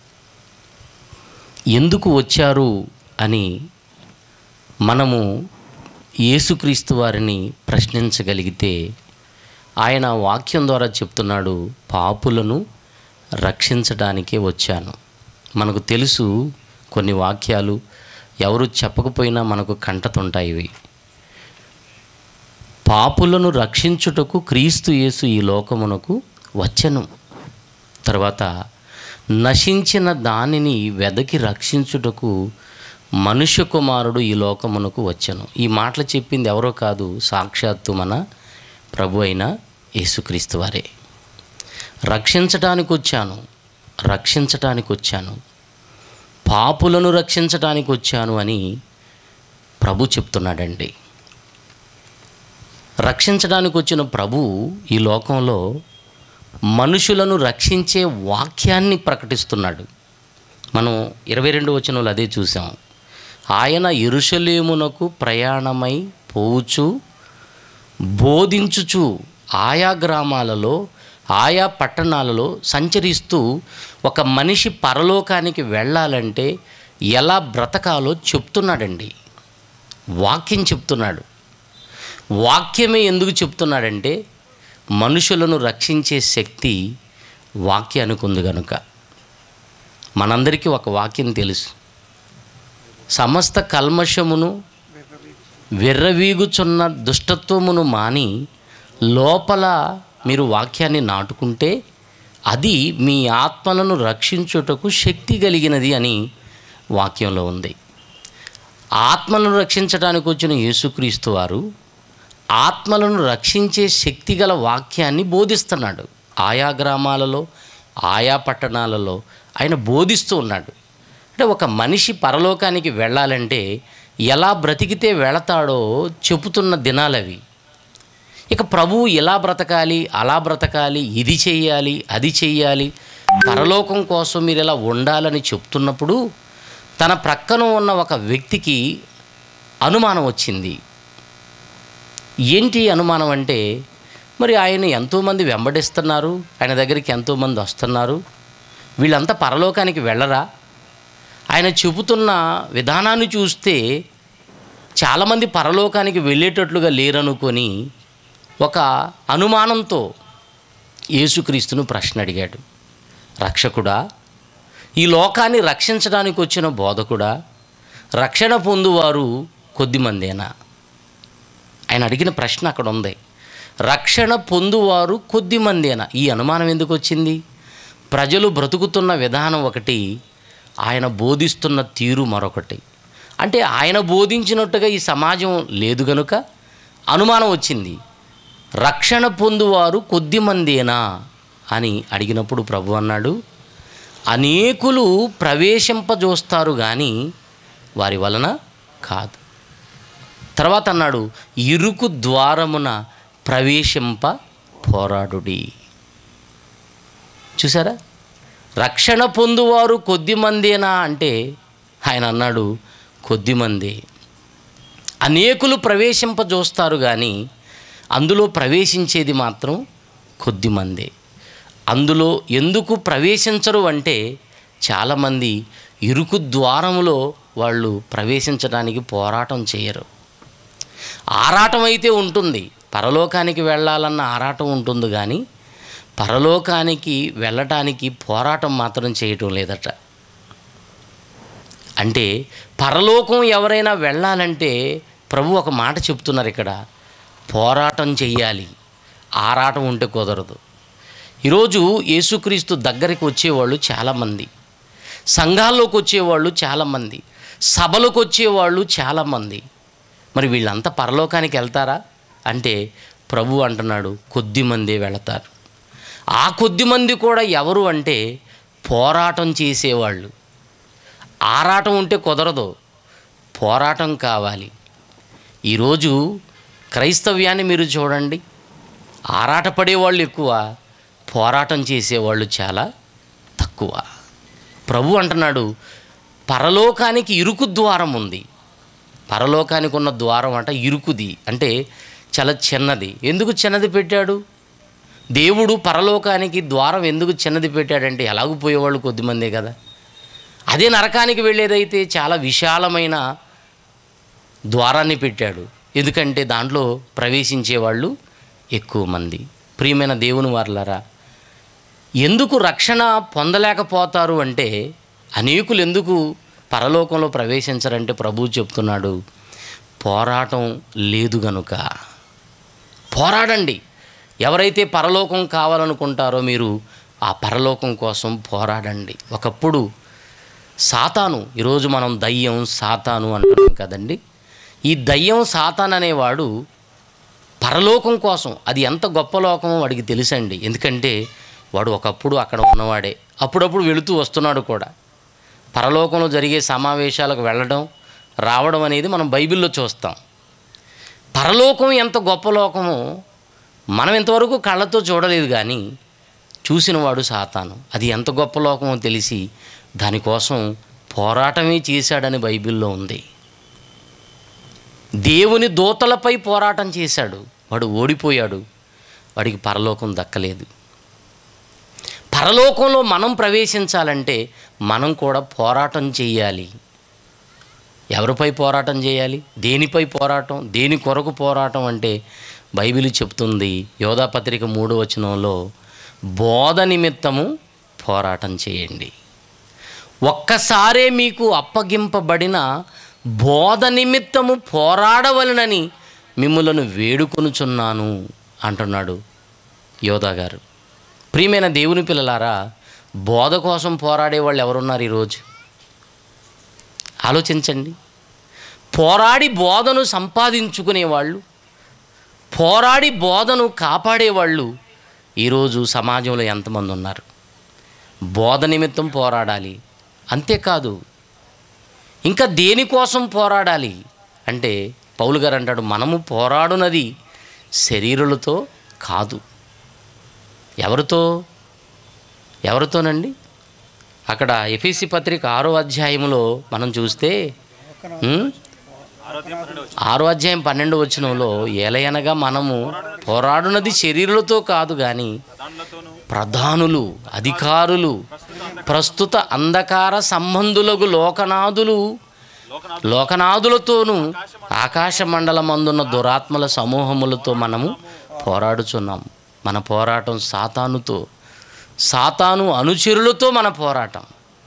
S5: ఎందుకు వచ్చారు అని మనము యేసుక్రీస్తు వారిని ప్రశ్నించగలిగితే ఆయన వాక్యం ద్వారా చెప్తున్నాడు పాపులను రక్షించడానికే వచ్చాను మనకు తెలుసు కొన్ని వాక్యాలు ఎవరు చెప్పకపోయినా మనకు కంటతుంటాయి ఇవి పాపులను రక్షించుటకు క్రీస్తు యేసు ఈ లోకమునకు వచ్చెను తర్వాత నశించిన దానిని వెదకి రక్షించుటకు మనుష్య కుమారుడు ఈ లోకమునకు వచ్చెను ఈ మాటలు చెప్పింది ఎవరో కాదు సాక్షాత్తు మన ప్రభు అయిన యేసుక్రీస్తు వారే రక్షించటానికి వచ్చాను రక్షించటానికి వచ్చాను పాపులను రక్షించటానికి వచ్చాను అని ప్రభు చెప్తున్నాడండి రక్షించడానికి వచ్చిన ప్రభు ఈ లోకంలో మనుషులను రక్షించే వాక్యాన్ని ప్రకటిస్తున్నాడు మనం ఇరవై రెండు వచనంలో అదే చూసాం ఆయన ఇరుషలేమునకు ప్రయాణమై
S12: పోవుచు బోధించుచు ఆయా గ్రామాలలో ఆయా పట్టణాలలో సంచరిస్తూ ఒక మనిషి పరలోకానికి వెళ్ళాలంటే ఎలా బ్రతకాలో చెప్తున్నాడండి వాక్యం చెప్తున్నాడు వాక్యమే ఎందుకు చెప్తున్నాడంటే మనుషులను రక్షించే శక్తి వాక్యానికి ఉంది కనుక మనందరికీ ఒక వాక్యం తెలుసు సమస్త కల్మషమును విర్రవీగుచున్న దుష్టత్వమును మాని లోపల మీరు వాక్యాన్ని నాటుకుంటే అది మీ ఆత్మలను రక్షించుటకు శక్తి కలిగినది అని వాక్యంలో ఉంది ఆత్మలను రక్షించడానికి వచ్చిన యేసుక్రీస్తు వారు ఆత్మలను రక్షించే శక్తి గల వాక్యాన్ని బోధిస్తున్నాడు ఆయా గ్రామాలలో ఆయా పట్టణాలలో ఆయన బోధిస్తూ ఉన్నాడు అంటే ఒక మనిషి పరలోకానికి వెళ్ళాలంటే ఎలా బ్రతికితే వెళతాడో చెబుతున్న దినాలవి ఇక ప్రభువు ఇలా బ్రతకాలి అలా బ్రతకాలి ఇది చెయ్యాలి అది చెయ్యాలి పరలోకం కోసం మీరు ఇలా ఉండాలని చెప్తున్నప్పుడు తన ప్రక్కన ఉన్న ఒక వ్యక్తికి అనుమానం వచ్చింది ఏంటి అనుమానం అంటే మరి ఆయన ఎంతోమంది వెంబడిస్తున్నారు ఆయన దగ్గరికి ఎంతోమంది వస్తున్నారు వీళ్ళంతా పరలోకానికి వెళ్ళరా ఆయన చెబుతున్న విధానాన్ని చూస్తే చాలామంది పరలోకానికి వెళ్ళేటట్లుగా లేరనుకొని ఒక అనుమానంతో యేసుక్రీస్తును ప్రశ్న అడిగాడు రక్షకుడా ఈ లోకాన్ని రక్షించడానికి వచ్చిన బోధకుడా రక్షణ పొందువారు కొద్దిమందేనా ఆయన అడిగిన ప్రశ్న అక్కడ ఉంది రక్షణ పొందువారు కొద్దిమందేనా ఈ అనుమానం ఎందుకు వచ్చింది ప్రజలు బ్రతుకుతున్న విధానం ఒకటి ఆయన బోధిస్తున్న తీరు మరొకటి అంటే ఆయన బోధించినట్టుగా ఈ సమాజం లేదు గనుక అనుమానం వచ్చింది రక్షణ పొందువారు కొద్దిమందేనా అని అడిగినప్పుడు ప్రభు అన్నాడు అనేకులు ప్రవేశింపజోస్తారు కానీ వారి వలన కాదు తర్వాత అన్నాడు ఇరుకు ద్వారమున ప్రవేశింప పోరాడుడి చూసారా రక్షణ పొందువారు కొద్దిమందేనా అంటే ఆయన అన్నాడు కొద్దిమంది అనేకులు ప్రవేశింపజోస్తారు కానీ అందులో ప్రవేశించేది మాత్రం కొద్దిమందే అందులో ఎందుకు ప్రవేశించరు అంటే చాలామంది ఇరుకు ద్వారములో వాళ్ళు ప్రవేశించడానికి పోరాటం చేయరు ఆరాటం అయితే ఉంటుంది పరలోకానికి వెళ్ళాలన్న ఆరాటం ఉంటుంది కానీ పరలోకానికి వెళ్ళటానికి పోరాటం మాత్రం చేయటం లేదట అంటే పరలోకం ఎవరైనా వెళ్ళాలంటే ప్రభు ఒక మాట చెప్తున్నారు ఇక్కడ పోరాటం చెయ్యాలి ఆరాటం ఉంటే కుదరదు ఈరోజు యేసుక్రీస్తు దగ్గరికి వచ్చేవాళ్ళు చాలామంది సంఘాల్లోకి వచ్చేవాళ్ళు చాలామంది సభలకు వచ్చేవాళ్ళు చాలామంది మరి వీళ్ళంతా పరలోకానికి వెళ్తారా అంటే ప్రభు అంటున్నాడు కొద్దిమందే వెళతారు ఆ కొద్దిమంది కూడా ఎవరు అంటే పోరాటం చేసేవాళ్ళు ఆరాటం ఉంటే కుదరదు పోరాటం కావాలి ఈరోజు క్రైస్తవ్యాన్ని మీరు చూడండి ఆరాటపడేవాళ్ళు ఎక్కువ పోరాటం చేసేవాళ్ళు చాలా తక్కువ ప్రభు అంటున్నాడు పరలోకానికి ఇరుకు ద్వారం ఉంది పరలోకానికి ఉన్న ద్వారం అంట ఇరుకుది అంటే చాలా చిన్నది ఎందుకు చిన్నది పెట్టాడు దేవుడు పరలోకానికి ద్వారం ఎందుకు చిన్నది పెట్టాడంటే ఎలాగూ పోయేవాళ్ళు కొద్దిమందే కదా అదే నరకానికి వెళ్ళేదైతే చాలా విశాలమైన ద్వారాన్ని పెట్టాడు ఎందుకంటే దాంట్లో ప్రవేశించే వాళ్ళు ఎక్కువ మంది ప్రియమైన దేవుని వార్లరా ఎందుకు రక్షణ పొందలేకపోతారు అంటే అనేకులు ఎందుకు పరలోకంలో ప్రవేశించరంటే ప్రభు చెప్తున్నాడు పోరాటం లేదు గనుక పోరాడండి ఎవరైతే పరలోకం కావాలనుకుంటారో మీరు ఆ పరలోకం కోసం పోరాడండి ఒకప్పుడు సాతాను ఈరోజు మనం దయ్యం సాతాను అంటున్నాం కదండి ఈ దయ్యం సాతాన్ అనేవాడు పరలోకం కోసం అది ఎంత గొప్ప లోకమో వాడికి తెలుసండి ఎందుకంటే వాడు ఒకప్పుడు అక్కడ ఉన్నవాడే అప్పుడప్పుడు వెళుతూ వస్తున్నాడు కూడా పరలోకంలో జరిగే సమావేశాలకు వెళ్ళడం రావడం అనేది మనం బైబిల్లో చూస్తాం పరలోకం ఎంత గొప్ప లోకమో మనం ఇంతవరకు కళ్ళతో చూడలేదు కానీ చూసినవాడు సాతాను అది ఎంత గొప్ప లోకమో తెలిసి దానికోసం పోరాటమే చేశాడని బైబిల్లో ఉంది దేవుని దూతలపై పోరాటం చేశాడు వాడు ఓడిపోయాడు వాడికి పరలోకం దక్కలేదు పరలోకంలో మనం ప్రవేశించాలంటే మనం కూడా పోరాటం చేయాలి ఎవరిపై పోరాటం చేయాలి దేనిపై పోరాటం దేని కొరకు పోరాటం అంటే బైబిల్ చెప్తుంది యోధాపత్రిక మూడో వచనంలో బోధ నిమిత్తము పోరాటం చేయండి ఒక్కసారే మీకు అప్పగింపబడిన బోధ నిమిత్తము పోరాడవలనని మిమ్మలను వేడుకొనుచున్నాను అంటున్నాడు యోధా గారు ప్రియమైన దేవుని పిల్లలారా బోధ కోసం పోరాడే వాళ్ళు ఎవరున్నారు ఈరోజు ఆలోచించండి పోరాడి బోధను సంపాదించుకునేవాళ్ళు పోరాడి బోధను కాపాడేవాళ్ళు ఈరోజు సమాజంలో ఎంతమంది ఉన్నారు బోధ నిమిత్తం పోరాడాలి అంతేకాదు ఇంకా దేనికోసం పోరాడాలి అంటే పౌలు గారు అంటాడు మనము పోరాడునది శరీరులతో కాదు ఎవరితో ఎవరితోనండి అక్కడ ఎఫీసి పత్రిక ఆరో అధ్యాయంలో మనం చూస్తే ఉమ్, ఆరో అధ్యాయం పన్నెండు వచనంలో ఏలయనగా మనము పోరాడునది శరీరులతో కాదు కానీ ప్రధానులు అధికారులు ప్రస్తుత అంధకార సంబంధులకు లోకనాథులు లోకనాథులతోనూ ఆకాశ మండలమందున్న దురాత్మల సమూహములతో మనము పోరాడుచున్నాం మన పోరాటం సాతానుతో సాతాను అనుచరులతో మన పోరాటం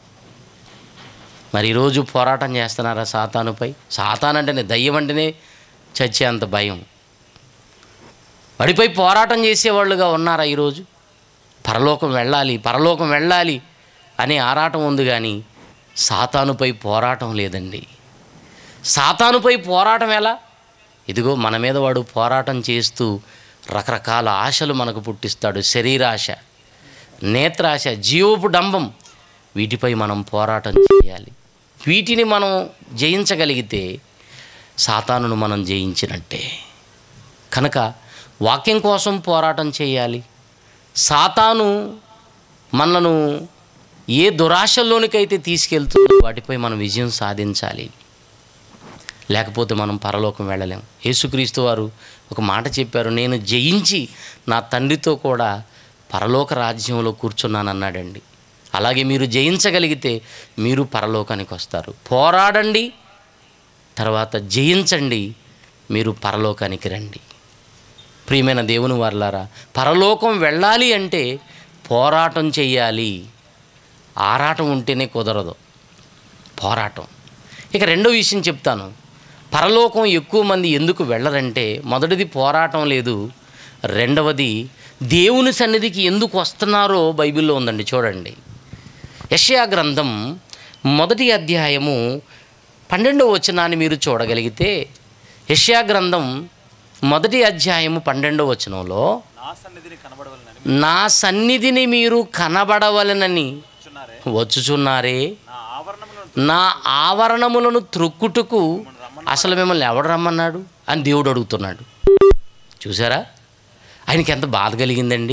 S12: మరి ఈరోజు పోరాటం చేస్తున్నారా సాతానుపై సాతాన్ అంటేనే దయ్యం అంటేనే చచ్చేంత భయం వాడిపై పోరాటం చేసేవాళ్ళుగా ఉన్నారా ఈరోజు పరలోకం వెళ్ళాలి పరలోకం వెళ్ళాలి అనే ఆరాటం ఉంది కానీ సాతానుపై పోరాటం లేదండి సాతానుపై పోరాటం ఎలా ఇదిగో మన మీద వాడు పోరాటం చేస్తూ రకరకాల ఆశలు మనకు పుట్టిస్తాడు శరీరాశ నేత్రాశ జీవపు డంబం వీటిపై మనం పోరాటం చేయాలి వీటిని మనం జయించగలిగితే సాతానును మనం జయించినట్టే కనుక వాక్యం కోసం పోరాటం చేయాలి సాతాను మనను ఏ దురాశల్లోనికైతే తీసుకెళ్తుందో వాటిపై మనం విజయం సాధించాలి లేకపోతే మనం పరలోకం వెళ్ళలేం యేసుక్రీస్తు వారు ఒక మాట చెప్పారు నేను జయించి నా తండ్రితో కూడా పరలోక రాజ్యంలో కూర్చున్నానన్నాడండి అలాగే మీరు జయించగలిగితే మీరు పరలోకానికి వస్తారు పోరాడండి తర్వాత జయించండి మీరు పరలోకానికి రండి ప్రియమైన దేవుని వారలారా పరలోకం వెళ్ళాలి అంటే పోరాటం చెయ్యాలి ఆరాటం ఉంటేనే కుదరదు పోరాటం ఇక రెండో విషయం చెప్తాను పరలోకం ఎక్కువ మంది ఎందుకు వెళ్ళరంటే మొదటిది పోరాటం లేదు రెండవది దేవుని సన్నిధికి ఎందుకు వస్తున్నారో బైబిల్లో ఉందండి చూడండి యషయా గ్రంథం మొదటి అధ్యాయము పన్నెండవ వచనాన్ని మీరు చూడగలిగితే యషయా గ్రంథం మొదటి అధ్యాయము పన్నెండవ వచనంలో నా సన్నిధిని మీరు కనబడవలనని వచ్చుచున్నారే నా ఆవరణములను త్రొక్కుటకు అసలు మిమ్మల్ని ఎవడు రమ్మన్నాడు అని దేవుడు అడుగుతున్నాడు చూసారా ఆయనకి ఎంత బాధ కలిగిందండి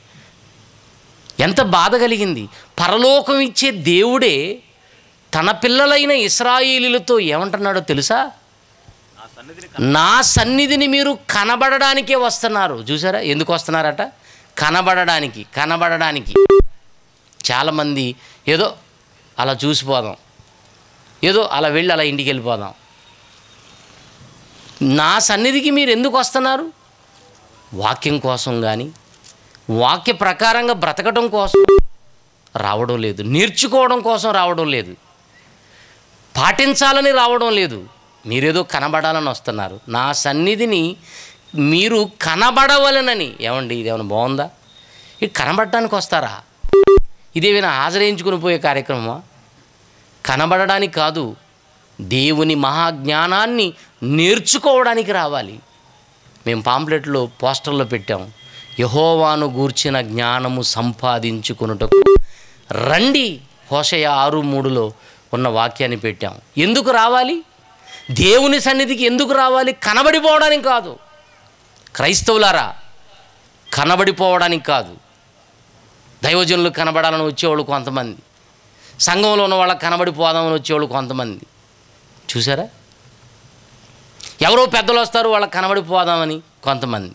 S12: ఎంత బాధ కలిగింది పరలోకం ఇచ్చే దేవుడే తన పిల్లలైన ఇస్రాయేలీలతో ఏమంటున్నాడో తెలుసా నా సన్నిధిని మీరు కనబడడానికే వస్తున్నారు చూసారా ఎందుకు వస్తున్నారట కనబడడానికి కనబడడానికి చాలామంది ఏదో అలా చూసిపోదాం ఏదో అలా వెళ్ళి అలా ఇంటికి వెళ్ళిపోదాం నా సన్నిధికి మీరు ఎందుకు వస్తున్నారు వాక్యం కోసం కానీ వాక్య ప్రకారంగా బ్రతకడం కోసం రావడం లేదు నేర్చుకోవడం కోసం రావడం లేదు పాటించాలని రావడం లేదు మీరేదో కనబడాలని వస్తున్నారు నా సన్నిధిని మీరు కనబడవలనని ఏమండి ఇదేమైనా బాగుందా ఇది కనబడటానికి వస్తారా ఇదేమైనా హాజరేయించుకుని పోయే కార్యక్రమమా కనబడడానికి కాదు దేవుని మహాజ్ఞానాన్ని నేర్చుకోవడానికి రావాలి మేము పాంప్లెట్లో పోస్టర్లో పెట్టాం యహోవాను గూర్చిన జ్ఞానము సంపాదించుకున్నటకు రండి హోషయ ఆరు మూడులో ఉన్న వాక్యాన్ని పెట్టాం ఎందుకు రావాలి దేవుని సన్నిధికి ఎందుకు రావాలి కనబడిపోవడానికి కాదు క్రైస్తవులారా కనబడిపోవడానికి కాదు దైవజనులు కనబడాలని వచ్చేవాళ్ళు కొంతమంది సంఘంలో ఉన్న వాళ్ళకి కనబడిపోదామని వచ్చేవాళ్ళు కొంతమంది చూసారా ఎవరో పెద్దలు వస్తారు వాళ్ళకి కనబడిపోదామని కొంతమంది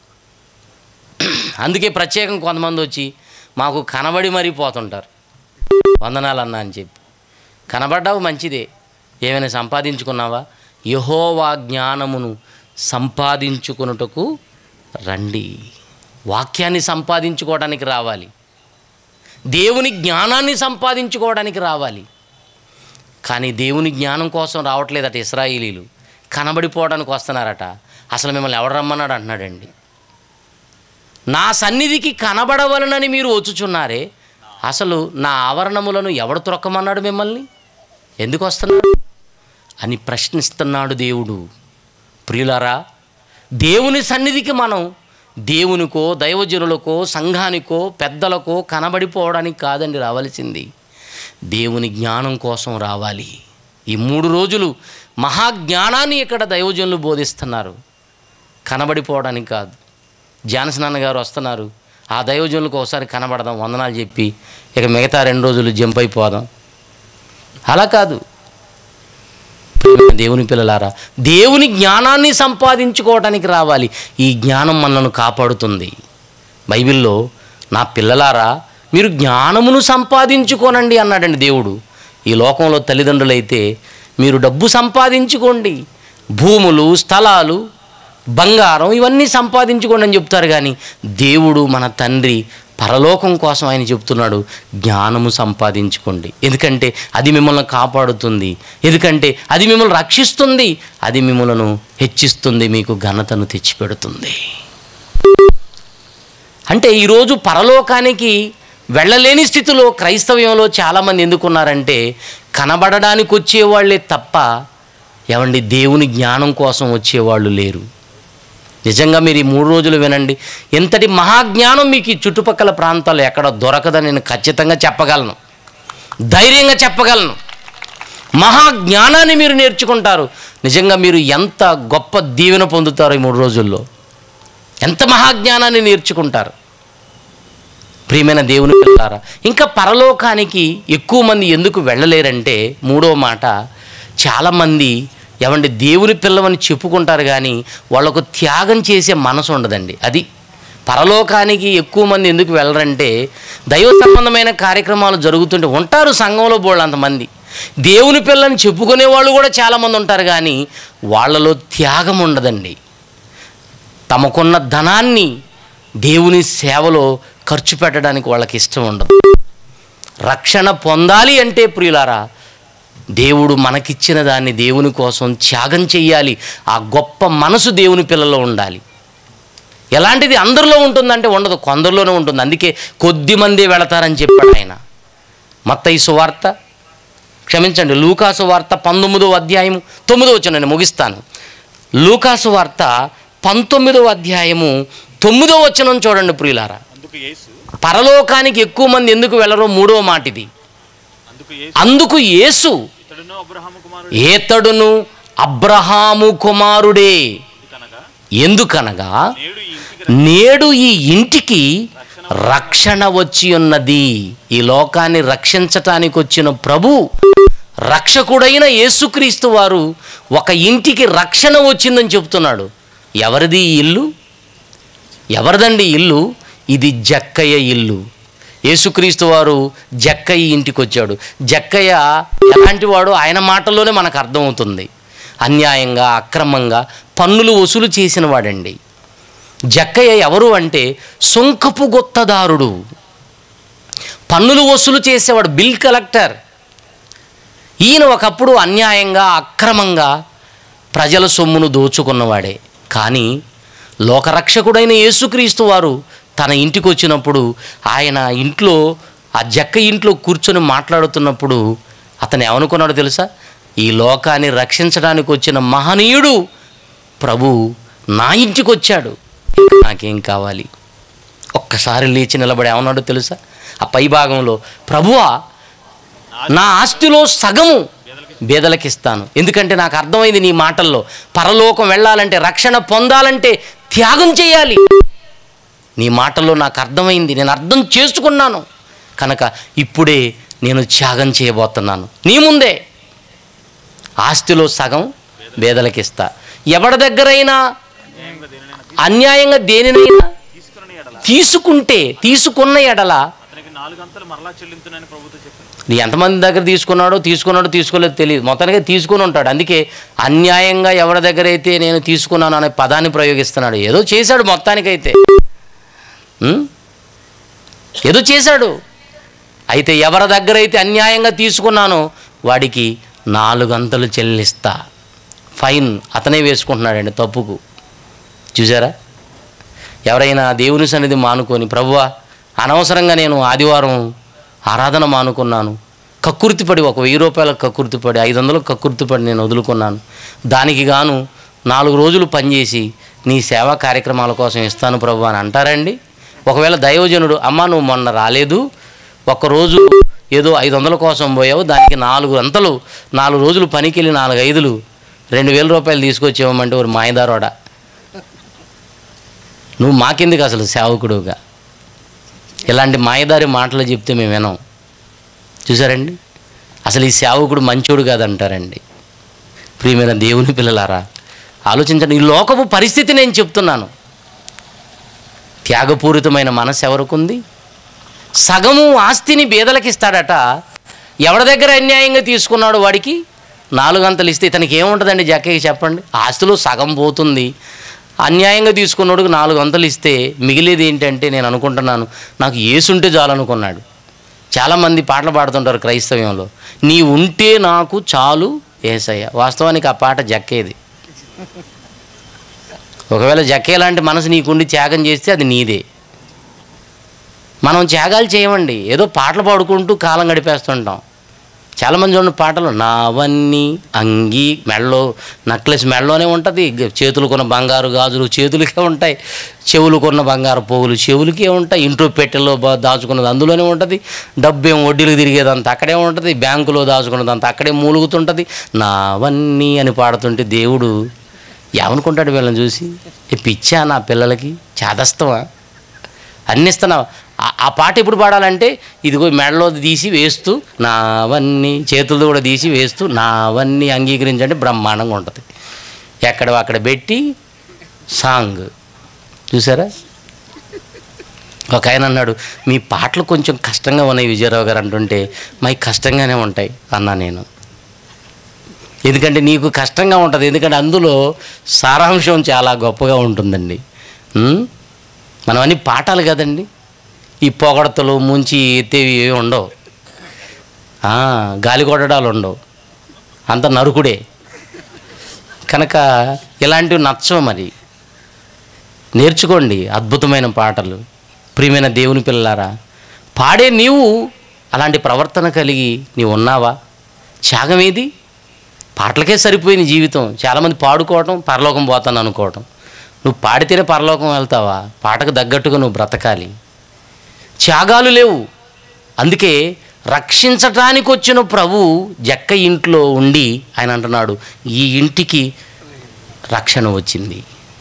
S12: అందుకే ప్రత్యేకం కొంతమంది వచ్చి మాకు కనబడి మరీ పోతుంటారు వందనాలు అన్నా అని చెప్పి కనబడ్డావు మంచిదే ఏమైనా సంపాదించుకున్నావా యహోవా జ్ఞానమును సంపాదించుకున్నటకు రండి వాక్యాన్ని సంపాదించుకోవడానికి రావాలి దేవుని జ్ఞానాన్ని సంపాదించుకోవడానికి రావాలి కానీ దేవుని జ్ఞానం కోసం రావట్లేదట ఇస్రాయిలీలు కనబడిపోవడానికి వస్తున్నారట అసలు మిమ్మల్ని ఎవడు రమ్మన్నాడు అంటున్నాడండి నా సన్నిధికి కనబడవలనని మీరు వచ్చుచున్నారే అసలు నా ఆవరణములను ఎవడు త్రొక్కమన్నాడు మిమ్మల్ని ఎందుకు వస్తున్నాడు అని ప్రశ్నిస్తున్నాడు దేవుడు ప్రియులారా దేవుని సన్నిధికి మనం దేవునికో దైవజనులకో సంఘానికో పెద్దలకో కనబడిపోవడానికి కాదండి రావాల్సింది దేవుని జ్ఞానం కోసం రావాలి ఈ మూడు రోజులు మహాజ్ఞానాన్ని ఇక్కడ దైవజనులు బోధిస్తున్నారు కనబడిపోవడానికి కాదు జానసనాన్న గారు వస్తున్నారు ఆ దైవజనులకు ఒకసారి కనబడదాం వందనాలు చెప్పి ఇక మిగతా రెండు రోజులు జంప్ అయిపోదాం అలా కాదు ప్రియమైన దేవుని పిల్లలారా దేవుని జ్ఞానాన్ని సంపాదించుకోవటానికి రావాలి ఈ జ్ఞానం మనల్ని కాపాడుతుంది బైబిల్లో నా పిల్లలారా మీరు జ్ఞానమును సంపాదించుకోనండి అన్నాడండి దేవుడు ఈ లోకంలో తల్లిదండ్రులైతే మీరు డబ్బు సంపాదించుకోండి భూములు స్థలాలు బంగారం ఇవన్నీ సంపాదించుకోండి అని చెప్తారు కానీ దేవుడు మన తండ్రి పరలోకం కోసం ఆయన చెప్తున్నాడు జ్ఞానము సంపాదించుకోండి ఎందుకంటే అది మిమ్మల్ని కాపాడుతుంది ఎందుకంటే అది మిమ్మల్ని రక్షిస్తుంది అది మిమ్మల్ని హెచ్చిస్తుంది మీకు ఘనతను తెచ్చిపెడుతుంది అంటే ఈరోజు పరలోకానికి వెళ్ళలేని స్థితిలో క్రైస్తవ్యంలో చాలామంది ఎందుకున్నారంటే కనబడడానికి వచ్చేవాళ్ళే తప్ప ఏమండి దేవుని జ్ఞానం కోసం వచ్చేవాళ్ళు లేరు నిజంగా మీరు ఈ మూడు రోజులు వినండి ఎంతటి మహాజ్ఞానం మీకు ఈ చుట్టుపక్కల ప్రాంతాల్లో ఎక్కడ దొరకదని నేను ఖచ్చితంగా చెప్పగలను ధైర్యంగా చెప్పగలను మహాజ్ఞానాన్ని మీరు నేర్చుకుంటారు నిజంగా మీరు ఎంత గొప్ప దీవెన పొందుతారు ఈ మూడు రోజుల్లో ఎంత మహాజ్ఞానాన్ని నేర్చుకుంటారు ప్రియమైన దేవుని పిల్లారా ఇంకా పరలోకానికి ఎక్కువ మంది ఎందుకు వెళ్ళలేరంటే మూడో మాట చాలామంది ఏమంటే దేవుని పిల్లవని చెప్పుకుంటారు కానీ వాళ్ళకు త్యాగం చేసే మనసు ఉండదండి అది పరలోకానికి ఎక్కువ మంది ఎందుకు వెళ్ళరంటే దైవ సంబంధమైన కార్యక్రమాలు జరుగుతుంటే ఉంటారు సంఘంలో బోళ్ళు అంతమంది దేవుని పిల్లని చెప్పుకునే వాళ్ళు కూడా చాలామంది ఉంటారు కానీ వాళ్ళలో త్యాగం ఉండదండి తమకున్న ధనాన్ని దేవుని సేవలో ఖర్చు పెట్టడానికి వాళ్ళకి ఇష్టం ఉండదు రక్షణ పొందాలి అంటే ప్రియులారా దేవుడు మనకిచ్చిన దాన్ని దేవుని కోసం త్యాగం చెయ్యాలి ఆ గొప్ప మనసు దేవుని పిల్లలో ఉండాలి ఎలాంటిది అందరిలో ఉంటుందంటే ఉండదు కొందరిలోనే ఉంటుంది అందుకే కొద్ది మంది వెళతారని చెప్పాడు ఆయన మత్తయి సువార్త క్షమించండి లూకాసు వార్త పంతొమ్మిదో అధ్యాయము తొమ్మిదో వచ్చి నేను ముగిస్తాను లూకాసు వార్త పంతొమ్మిదో అధ్యాయము తొమ్మిదో వచనం చూడండి ప్రియులారా పరలోకానికి ఎక్కువ మంది ఎందుకు వెళ్ళరో మూడో మాట ఇది అందుకు యేసు ఏతడును అబ్రహాము కుమారుడే ఎందుకనగా నేడు ఈ ఇంటికి రక్షణ వచ్చి ఉన్నది ఈ లోకాన్ని రక్షించటానికి వచ్చిన ప్రభు రక్షకుడైన యేసుక్రీస్తు వారు ఒక ఇంటికి రక్షణ వచ్చిందని చెప్తున్నాడు ఎవరిది ఈ ఇల్లు ఎవరిదండి ఇల్లు ఇది జక్కయ్య ఇల్లు యేసుక్రీస్తు వారు జక్కయ్య ఇంటికి వచ్చాడు జక్కయ్య ఎలాంటి వాడు ఆయన మాటల్లోనే మనకు అర్థమవుతుంది అన్యాయంగా అక్రమంగా పన్నులు వసూలు చేసిన వాడండి జక్కయ్య ఎవరు అంటే సొంకపు గొత్తదారుడు పన్నులు వసూలు చేసేవాడు బిల్ కలెక్టర్ ఈయన ఒకప్పుడు అన్యాయంగా అక్రమంగా ప్రజల సొమ్మును దోచుకున్నవాడే కానీ లోకరక్షకుడైన యేసుక్రీస్తు వారు తన ఇంటికి వచ్చినప్పుడు ఆయన ఇంట్లో ఆ జక్క ఇంట్లో కూర్చొని మాట్లాడుతున్నప్పుడు అతను ఏమనుకున్నాడో తెలుసా ఈ లోకాన్ని రక్షించడానికి వచ్చిన మహనీయుడు ప్రభు నా ఇంటికి వచ్చాడు ఇంకా నాకేం కావాలి ఒక్కసారి లేచి నిలబడి ఏమన్నాడో తెలుసా ఆ పై భాగంలో ప్రభువా నా ఆస్తిలో సగము బేదలకు ఇస్తాను ఎందుకంటే నాకు అర్థమైంది నీ మాటల్లో పరలోకం వెళ్ళాలంటే రక్షణ పొందాలంటే త్యాగం చేయాలి నీ మాటల్లో నాకు అర్థమైంది నేను అర్థం చేసుకున్నాను కనుక ఇప్పుడే నేను త్యాగం చేయబోతున్నాను నీ ముందే ఆస్తిలో సగం బేదలకు ఇస్తా ఎవరి దగ్గరైనా అన్యాయంగా దేనినైనా తీసుకుంటే తీసుకున్న ఎడల నీ ఎంతమంది దగ్గర తీసుకున్నాడో తీసుకున్నాడో తీసుకోలేదో తెలియదు మొత్తానికి తీసుకుని ఉంటాడు అందుకే అన్యాయంగా ఎవరి దగ్గర అయితే నేను తీసుకున్నాను అనే పదాన్ని ప్రయోగిస్తున్నాడు ఏదో చేశాడు మొత్తానికైతే ఉం? ఏదో చేశాడు అయితే ఎవరి దగ్గర అయితే అన్యాయంగా తీసుకున్నానో వాడికి నాలుగంతలు చెల్లిస్తా ఫైన్ అతనే వేసుకుంటున్నాడండి తప్పుకు చూసారా ఎవరైనా దేవుని సన్నిధి మానుకొని ప్రభువా అనవసరంగా నేను ఆదివారం ఆరాధన మానుకున్నాను కక్కుర్తిపడి ఒక వెయ్యి రూపాయలకు కక్కుర్తిపడి ఐదు వందలకు కక్కుర్తిపడి నేను వదులుకున్నాను దానికి గాను నాలుగు రోజులు పనిచేసి నీ సేవా కార్యక్రమాల కోసం ఇస్తాను ప్రభు అని అంటారండి ఒకవేళ దైవజనుడు అమ్మ నువ్వు మొన్న రాలేదు ఒక్కరోజు ఏదో ఐదు వందల కోసం పోయావు దానికి నాలుగు అంతలు నాలుగు రోజులు పనికి వెళ్ళి నాలుగు ఐదులు రెండు వేల రూపాయలు తీసుకొచ్చేవమంటే ఒక మాయదారోడా నువ్వు మాకెందుకు అసలు సేవకుడుగా ఇలాంటి మాయదారి మాటలు చెప్తే మేము వినాం చూసారండి అసలు ఈ సేవకుడు మంచోడు కాదంటారండి ప్రియమైన దేవుని పిల్లలారా ఆలోచించండి ఈ లోకపు పరిస్థితి నేను చెప్తున్నాను త్యాగపూరితమైన మనసు ఎవరికుంది సగము ఆస్తిని బీదలకి ఇస్తాడట ఎవరి దగ్గర అన్యాయంగా తీసుకున్నాడు వాడికి నాలుగంతలు ఇస్తే ఇతనికి ఏముంటుందండి జక్కయ్య చెప్పండి ఆస్తిలో సగం పోతుంది అన్యాయంగా తీసుకున్నోడికి నాలుగు వందలు ఇస్తే మిగిలేది ఏంటంటే నేను అనుకుంటున్నాను నాకు ఏసుంటే చాలనుకున్నాడు చాలామంది పాటలు పాడుతుంటారు క్రైస్తవ్యంలో నీ ఉంటే నాకు చాలు ఏసయ్య వాస్తవానికి ఆ పాట జక్కేది ఒకవేళ జక్కే లాంటి మనసు నీకుండి త్యాగం చేస్తే అది నీదే మనం త్యాగాలు చేయమండి ఏదో పాటలు పాడుకుంటూ కాలం గడిపేస్తుంటాం చాలామంది చూడండి పాటలు నావన్నీ అంగి మెడలో నక్లెస్ మెడలోనే ఉంటుంది చేతులు కొన్న బంగారు గాజులు చేతులకే ఉంటాయి చెవులు కొన్న బంగారు పోగులు చెవులకే ఉంటాయి ఇంట్లో పెట్టెల్లో బా- దాచుకున్నది అందులోనే ఉంటుంది డబ్బేం వడ్డీలు తిరిగేదంతా అక్కడే ఉంటుంది బ్యాంకులో దాచుకున్నదంతా అక్కడే మూలుగుతుంటుంది నావన్నీ అని పాడుతుంటే దేవుడు ఏమనుకుంటాడు వీళ్ళని చూసి ఏ పిచ్చా నా పిల్లలకి చాదస్తమా అన్ని ఇస్తున్నావు ఆ- ఆ పాట ఎప్పుడు పాడాలంటే ఇదిగో మెడలో తీసి వేస్తూ నావన్నీ చేతులతో కూడా తీసి వేస్తూ నావన్నీ అంగీకరించంటే బ్రహ్మాండంగా ఉంటుంది ఎక్కడ అక్కడ పెట్టి సాంగ్ చూసారా ఒక ఆయన అన్నాడు మీ పాటలు కొంచెం కష్టంగా ఉన్నాయి విజయరావు గారు అంటుంటే మై కష్టంగానే ఉంటాయి అన్నా నేను ఎందుకంటే నీకు కష్టంగా ఉంటుంది ఎందుకంటే అందులో సారాంశం చాలా గొప్పగా ఉంటుందండి ఉం? మనం అన్ని పాఠాలు కదండి ఈ పొగడతలు ముంచి ఎత్తేవి ఏవి ఉండవు ఆ, గాలి కొట్టడాలు ఉండవు అంత నరుకుడే కనుక ఇలాంటివి నచ్చవు మరి నేర్చుకోండి అద్భుతమైన పాటలు ప్రియమైన దేవుని పిల్లలారా పాడే నీవు అలాంటి ప్రవర్తన కలిగి నీవు ఉన్నావా త్యాగం ఏది పాటలకే సరిపోయిన జీవితం చాలామంది పాడుకోవటం పరలోకం పోతాను అనుకోవటం నువ్వు పాడితేనే పరలోకం వెళ్తావా పాటకు తగ్గట్టుగా నువ్వు బ్రతకాలి త్యాగాలు లేవు అందుకే రక్షించటానికి వచ్చిన ప్రభు జక్క ఇంట్లో ఉండి ఆయన అంటున్నాడు ఈ ఇంటికి రక్షణ వచ్చింది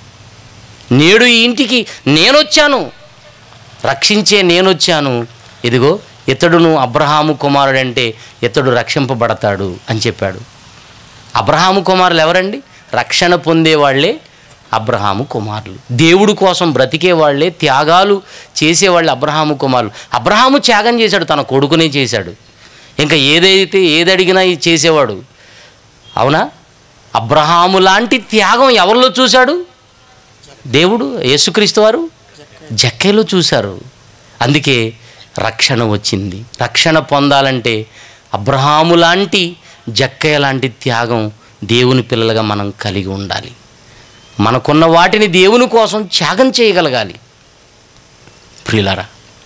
S12: నేడు ఈ ఇంటికి నేనొచ్చాను రక్షించే నేనొచ్చాను ఇదిగో ఇతడును అబ్రహాము కుమారుడంటే ఇతడు రక్షింపబడతాడు అని చెప్పాడు అబ్రహాము కుమారులు ఎవరండి రక్షణ పొందేవాళ్లే అబ్రహాము కుమారులు దేవుడు కోసం బ్రతికే వాళ్ళే త్యాగాలు చేసేవాళ్ళు అబ్రహాము కుమారులు అబ్రహాము త్యాగం చేశాడు తన కొడుకునే చేశాడు ఇంకా ఏదైతే ఏది అడిగినా ఇది చేసేవాడు అవునా అబ్రహాము లాంటి త్యాగం ఎవరిలో చూశాడు దేవుడు యేసుక్రీస్తు వారు జక్కేలో చూశారు అందుకే రక్షణ వచ్చింది రక్షణ పొందాలంటే అబ్రహాము లాంటి జక్కయ్య లాంటి త్యాగం దేవుని పిల్లలుగా మనం కలిగి ఉండాలి మనకున్న వాటిని దేవుని కోసం త్యాగం చేయగలగాలి ప్రియులరా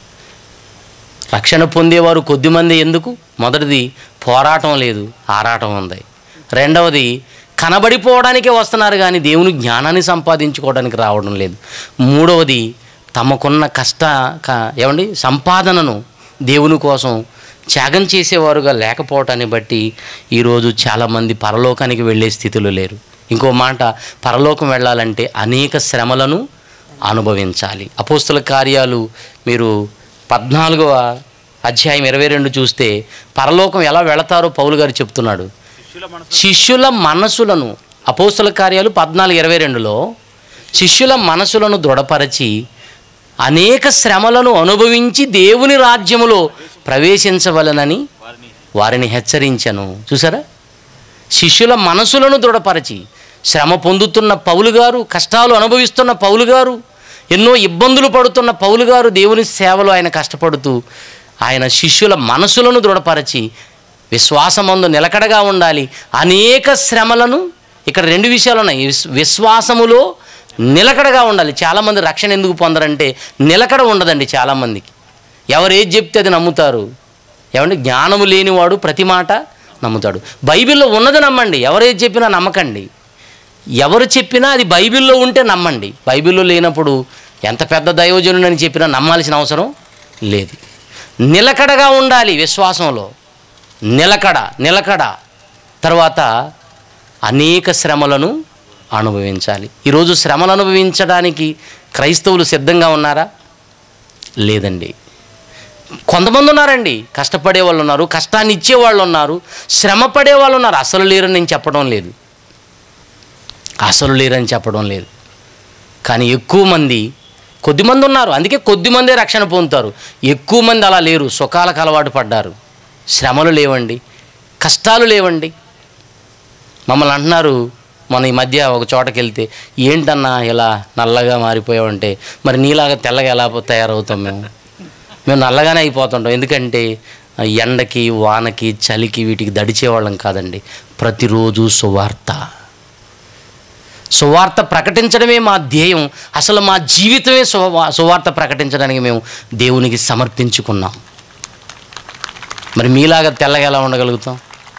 S12: రక్షణ పొందేవారు కొద్దిమంది ఎందుకు మొదటిది పోరాటం లేదు ఆరాటం ఉంది రెండవది కనబడిపోవడానికే వస్తున్నారు కానీ దేవుని జ్ఞానాన్ని సంపాదించుకోవడానికి రావడం లేదు మూడవది తమకున్న కష్ట క- ఏమండి సంపాదనను దేవుని కోసం త్యాగం చేసేవారుగా లేకపోవటాన్ని బట్టి ఈరోజు చాలామంది పరలోకానికి వెళ్ళే స్థితిలో లేరు ఇంకో మాట పరలోకం వెళ్ళాలంటే అనేక శ్రమలను అనుభవించాలి అపోస్తుల కార్యాలు మీరు పద్నాలుగవ అధ్యాయం ఇరవై రెండు చూస్తే పరలోకం ఎలా వెళతారో పౌలు గారు చెప్తున్నాడు శిష్యుల మనసులను అపోస్తుల కార్యాలు పద్నాలుగు ఇరవై రెండులో శిష్యుల మనసులను దృఢపరచి అనేక శ్రమలను అనుభవించి దేవుని రాజ్యములో ప్రవేశించవలనని వారిని హెచ్చరించను చూసారా శిష్యుల మనసులను దృఢపరచి శ్రమ పొందుతున్న పౌలు గారు కష్టాలు అనుభవిస్తున్న పౌలు గారు ఎన్నో ఇబ్బందులు పడుతున్న పౌలు గారు దేవుని సేవలో ఆయన కష్టపడుతూ ఆయన శిష్యుల మనసులను దృఢపరచి విశ్వాసమందు నిలకడగా ఉండాలి అనేక శ్రమలను ఇక్కడ రెండు విషయాలు ఉన్నాయి విస్- విశ్వాసములో నిలకడగా ఉండాలి చాలామంది రక్షణ ఎందుకు పొందరంటే నిలకడ ఉండదండి చాలామందికి ఎవరు ఏది చెప్తే అది నమ్ముతారు ఏమంటే జ్ఞానము లేనివాడు ప్రతి మాట నమ్ముతాడు బైబిల్లో ఉన్నది నమ్మండి ఎవరు ఏది చెప్పినా నమ్మకండి ఎవరు చెప్పినా అది బైబిల్లో ఉంటే నమ్మండి బైబిల్లో లేనప్పుడు ఎంత పెద్ద దైవజనుడని చెప్పినా నమ్మాల్సిన అవసరం లేదు నిలకడగా ఉండాలి విశ్వాసంలో నిలకడ నిలకడ తర్వాత అనేక శ్రమలను అనుభవించాలి ఈరోజు శ్రమలు అనుభవించడానికి క్రైస్తవులు సిద్ధంగా ఉన్నారా లేదండి కొంతమంది ఉన్నారండి కష్టపడే వాళ్ళు ఉన్నారు కష్టాన్ని ఇచ్చే వాళ్ళు ఉన్నారు శ్రమ పడే వాళ్ళు ఉన్నారు అసలు లేరని నేను చెప్పడం లేదు అసలు లేరని చెప్పడం లేదు కానీ ఎక్కువ మంది కొద్దిమంది ఉన్నారు అందుకే కొద్దిమందే రక్షణ పొందుతారు ఎక్కువ మంది అలా లేరు సుఖాలకు అలవాటు పడ్డారు శ్రమలు లేవండి కష్టాలు లేవండి మమ్మల్ని అంటున్నారు మన ఈ మధ్య ఒక చోటకి వెళ్తే ఏంటన్నా ఇలా నల్లగా మారిపోయావంటే మరి నీలాగా తెల్లగా ఎలా తయారవుతాం మేము మేము నల్లగానే అయిపోతుంటాం ఎందుకంటే ఆ ఎండకి వానకి చలికి వీటికి దడిచేవాళ్ళం కాదండి ప్రతిరోజు సువార్త సువార్త ప్రకటించడమే మా ధ్యేయం అసలు మా జీవితమే సువా సువార్త ప్రకటించడానికి మేము దేవునికి సమర్పించుకున్నాం మరి మీలాగా తెల్లగా ఎలా ఉండగలుగుతాం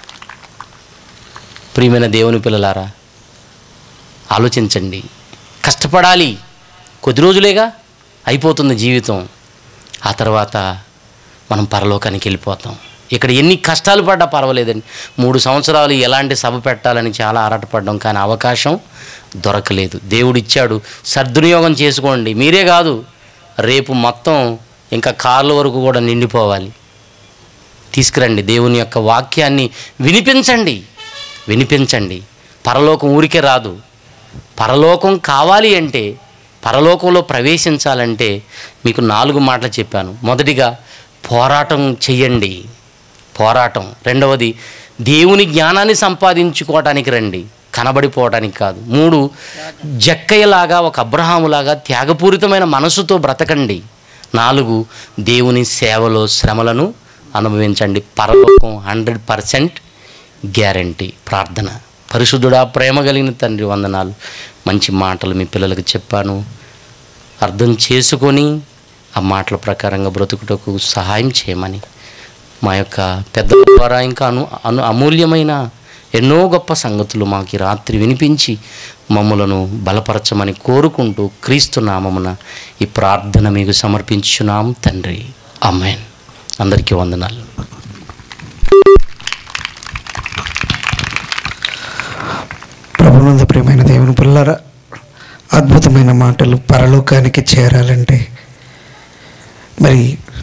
S12: ప్రియమైన దేవుని పిల్లలారా ఆలోచించండి కష్టపడాలి కొద్ది రోజులేగా అయిపోతుంది జీవితం ఆ తర్వాత మనం పరలోకానికి వెళ్ళిపోతాం ఇక్కడ ఎన్ని కష్టాలు పడ్డా పర్వాలేదండి మూడు సంవత్సరాలు ఎలాంటి సభ పెట్టాలని చాలా ఆరాటపడ్డాం కానీ అవకాశం దొరకలేదు దేవుడు ఇచ్చాడు సద్వినియోగం చేసుకోండి మీరే కాదు రేపు మొత్తం ఇంకా కార్ల వరకు కూడా నిండిపోవాలి తీసుకురండి దేవుని యొక్క వాక్యాన్ని వినిపించండి వినిపించండి పరలోకం ఊరికే రాదు పరలోకం కావాలి అంటే పరలోకంలో ప్రవేశించాలంటే మీకు నాలుగు మాటలు చెప్పాను మొదటిగా పోరాటం చెయ్యండి పోరాటం రెండవది దేవుని జ్ఞానాన్ని సంపాదించుకోవటానికి రండి కనబడిపోవటానికి కాదు మూడు జక్కయ్యలాగా ఒక అబ్రహాములాగా త్యాగపూరితమైన మనసుతో బ్రతకండి నాలుగు దేవుని సేవలో శ్రమలను అనుభవించండి పరలోకం హండ్రెడ్ పర్సెంట్ గ్యారంటీ ప్రార్థన పరిశుద్ధుడా ప్రేమ కలిగిన తండ్రి వందనాలు మంచి మాటలు మీ పిల్లలకు చెప్పాను అర్థం చేసుకొని ఆ మాటల ప్రకారంగా బ్రతుకుటకు సహాయం చేయమని మా యొక్క పెద్దల ద్వారా ఇంకా అను అను అమూల్యమైన ఎన్నో గొప్ప సంగతులు మాకు ఈ రాత్రి వినిపించి మమ్మలను బలపరచమని కోరుకుంటూ క్రీస్తు నామమున ఈ ప్రార్థన మీకు సమర్పించున్నాం తండ్రి అమ్మాయిన్ అందరికీ వందనాలు
S6: ప్రభునందు ప్రియమైన దేవుని పిల్లరా అద్భుతమైన మాటలు పరలోకానికి చేరాలంటే మరి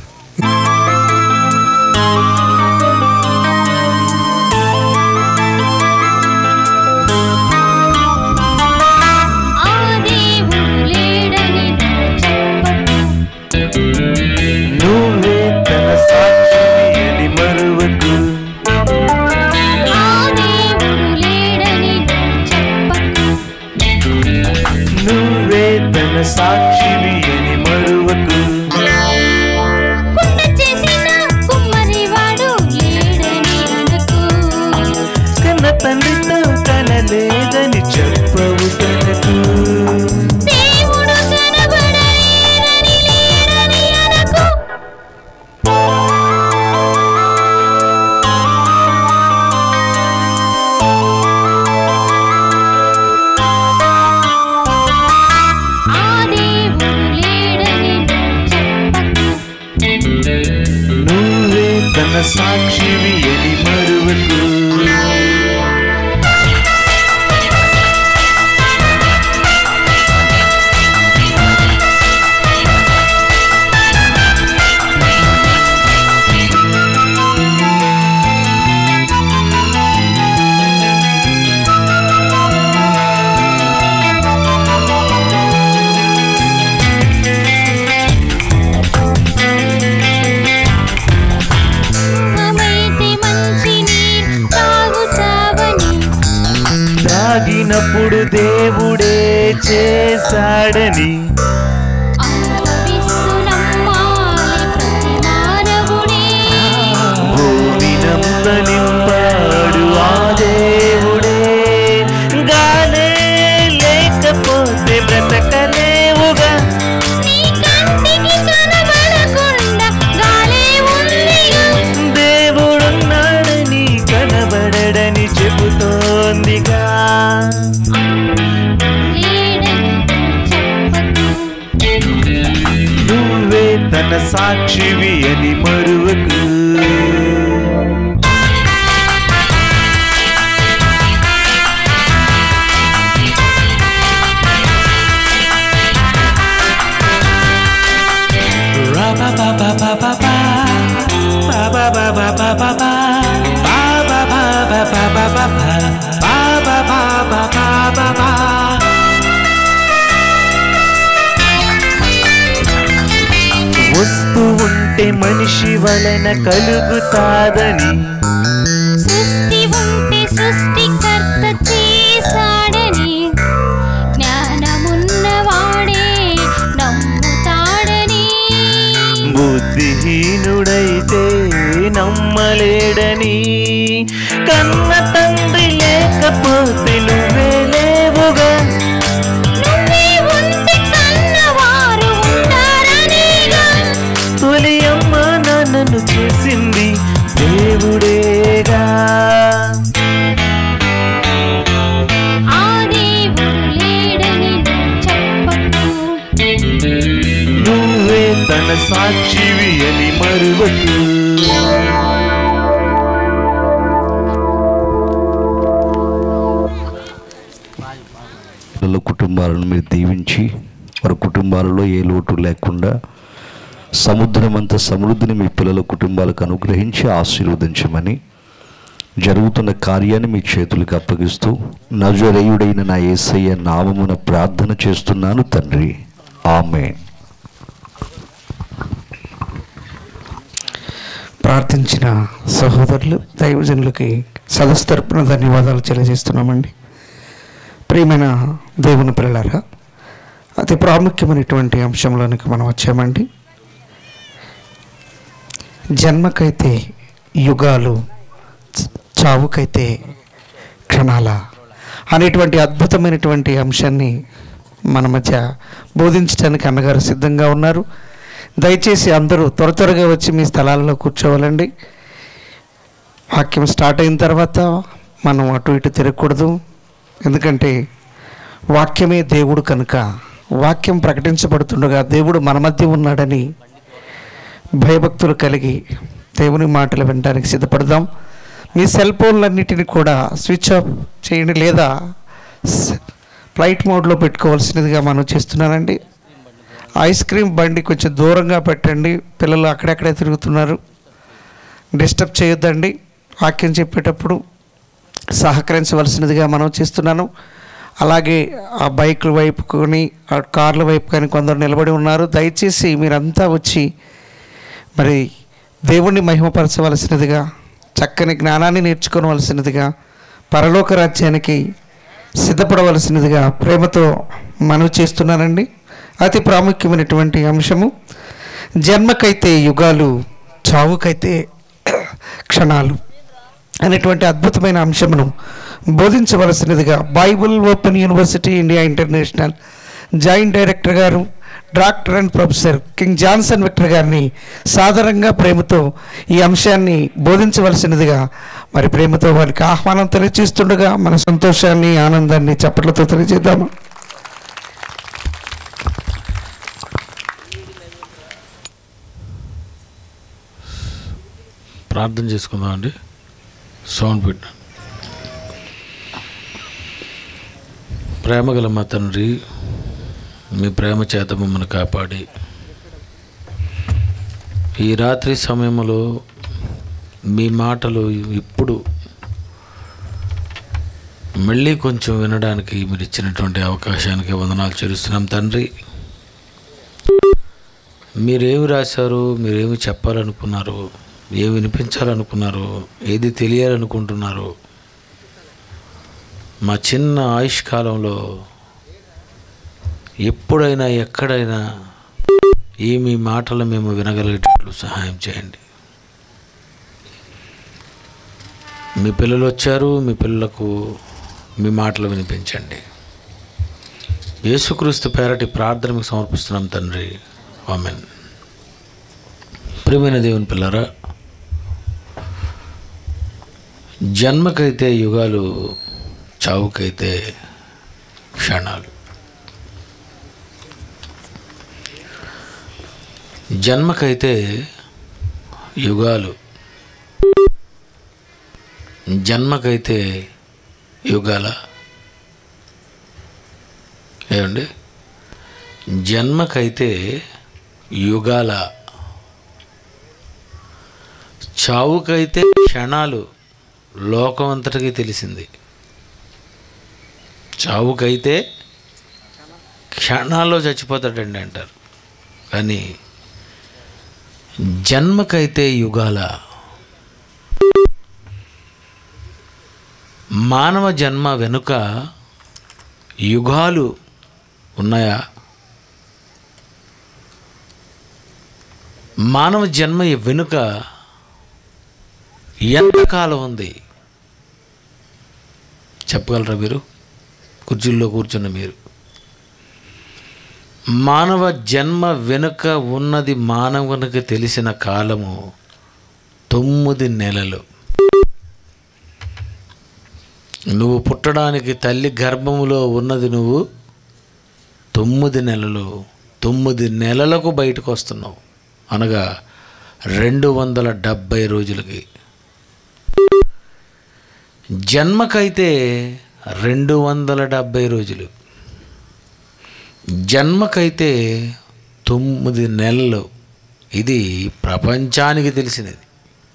S10: నువ్వే తన సాక్షిని మరువకు నువ్వే తన సాక్షివి అని మరువకు కన్న తండ్రితో కనలేదని చెప్పవు తనకు ఆగినప్పుడు దేవుడే చేశాడని భూమినంత నింపాడు ఆ దేవుడే గాలే లేకపోతే బ్రతకలేవుగా దేవుడున్నాడని కనబడడని చెబుతోందిగా నువ్వే తన సాక్షివి అని మరువకు వస్తూ ఉంటే మనిషి వలన కలుగుతాదని
S1: సృష్టి ఉంటే సృష్టికర్త చేశాడని జ్ఞానమున్నవాడే నమ్ముతాడని
S10: బుద్ధిహీనుడైతే నమ్మలేడని కన్న తండ్రి లేకపోతే నువ్వే లేవుగా
S1: నువ్వే ఉంటే కన్నవారు ఉంటారనిగా
S10: తొలి అమ్మ నాన్నను చేసింది దేవుడేగా
S1: ఆ దేవుడు లేడని చెప్పకు
S10: నువ్వే తన సాక్షివి అని మరువకు
S13: పిల్లల కుటుంబాలను మీరు దీవించి వారి కుటుంబాలలో ఏ లోటు లేకుండా సముద్రమంత సమృద్ధిని మీ పిల్లల కుటుంబాలకు అనుగ్రహించి ఆశీర్వదించమని జరుగుతున్న కార్యాన్ని మీ చేతులకు అప్పగిస్తూ నజరేయుడైన నా యేసయ్య నామమున ప్రార్థన చేస్తున్నాను తండ్రి ఆమె
S6: ప్రార్థించిన సహోదరులు దైవజనులకి సదస్సు తరపున ధన్యవాదాలు తెలియజేస్తున్నామండి ప్రియమైన దేవుని పిల్లలారా అతి ప్రాముఖ్యమైనటువంటి అంశంలోనికి మనం వచ్చామండి జన్మకైతే యుగాలు చ- చావుకైతే క్షణాల అనేటువంటి అద్భుతమైనటువంటి అంశాన్ని మన మధ్య బోధించడానికి అన్నగారు సిద్ధంగా ఉన్నారు దయచేసి అందరూ త్వర త్వరగా వచ్చి మీ స్థలాల్లో కూర్చోవాలండి వాక్యం స్టార్ట్ అయిన తర్వాత మనం అటు ఇటు తిరగకూడదు ఎందుకంటే వాక్యమే దేవుడు కనుక వాక్యం ప్రకటించబడుతుండగా దేవుడు మన మధ్య ఉన్నాడని భయభక్తులు కలిగి దేవుని మాటలు వినడానికి సిద్ధపడదాం మీ సెల్ ఫోన్లన్నిటిని కూడా స్విచ్ ఆఫ్ చేయండి లేదా స్- ఫ్లైట్ మోడ్లో పెట్టుకోవాల్సినదిగా మనం చేస్తున్నానండి ఐస్ క్రీమ్ బండి కొంచెం దూరంగా పెట్టండి పిల్లలు అక్కడక్కడే తిరుగుతున్నారు డిస్టర్బ్ చేయొద్దండి వాక్యం చెప్పేటప్పుడు సహకరించవలసినదిగా మనం చేస్తున్నాను అలాగే ఆ బైకుల వైపు కొని ఆ కార్ల వైపు కానీ కొందరు నిలబడి ఉన్నారు దయచేసి మీరంతా వచ్చి మరి దేవుణ్ణి మహిమపరచవలసినదిగా చక్కని జ్ఞానాన్ని నేర్చుకోవలసినదిగా పరలోక రాజ్యానికి సిద్ధపడవలసినదిగా ప్రేమతో మనవి చేస్తున్నానండి అతి ప్రాముఖ్యమైనటువంటి అంశము జన్మకైతే యుగాలు చావుకైతే క్షణాలు అనేటువంటి అద్భుతమైన అంశమును బోధించవలసినదిగా Bible open university India international joint director గారు doctor and professor King Johnson Victor గారిని సాధారణంగా ప్రేమతో ఈ అంశాన్ని బోధించవలసినదిగా మరి ప్రేమతో వారికి ఆహ్వానం తెలియజేస్తుండగా మన సంతోషాన్ని ఆనందాన్ని చప్పట్లతో తెలియజేద్దామా
S14: ప్రార్థన చేసుకుందాం అండి సౌండ్ పెట్ట ప్రేమగల మా తండ్రి మీ ప్రేమ చేత మమ్మల్ని కాపాడి ఈ రాత్రి సమయంలో మీ మాటలు ఇప్పుడు మళ్ళీ కొంచెం వినడానికి మీరు ఇచ్చినటువంటి అవకాశానికి వందనాలు చెల్లిస్తున్నాం తండ్రి మీరేమి రాశారు మీరేమి చెప్పాలనుకున్నారు ఏమి వినిపించాలనుకున్నారు ఏది తెలియాలనుకుంటున్నారు మా చిన్న ఆయుష్కాలంలో ఎప్పుడైనా ఎక్కడైనా ఈ మీ మాటలు మేము వినగలిగేటట్లు సహాయం చేయండి మీ పిల్లలు వచ్చారు మీ పిల్లలకు మీ మాటలు వినిపించండి యేసుక్రీస్తు పేరటి ప్రార్థన మీకు సమర్పిస్తున్నాం తండ్రి ఆమెన్ ప్రియమైన దేవుని పిల్లరా జన్మకైతే యుగాలు చావుకైతే క్షణాలు జన్మకైతే యుగాలు జన్మకైతే యుగాల ఏమండి జన్మకైతే యుగాల చావుకైతే క్షణాలు లోకం అంతటికీ తెలిసింది చావుకైతే క్షణాల్లో చచ్చిపోతాడండి అంటారు కానీ జన్మకైతే యుగాల మానవ జన్మ వెనుక యుగాలు ఉన్నాయా మానవ జన్మ వెనుక ఎంతకాలం ఉంది చెప్పగలరా మీరు కుర్చీల్లో కూర్చున్న మీరు మానవ జన్మ వెనుక ఉన్నది మానవునికి తెలిసిన కాలము తొమ్మిది నెలలు నువ్వు పుట్టడానికి తల్లి గర్భములో ఉన్నది నువ్వు తొమ్మిది నెలలు తొమ్మిది నెలలకు బయటకు వస్తున్నావు అనగా రెండు వందల డెబ్భై రోజులకి జన్మకైతే రెండు వందల డెబ్భై రోజులు జన్మకైతే తొమ్మిది నెలలు ఇది ప్రపంచానికి తెలిసినది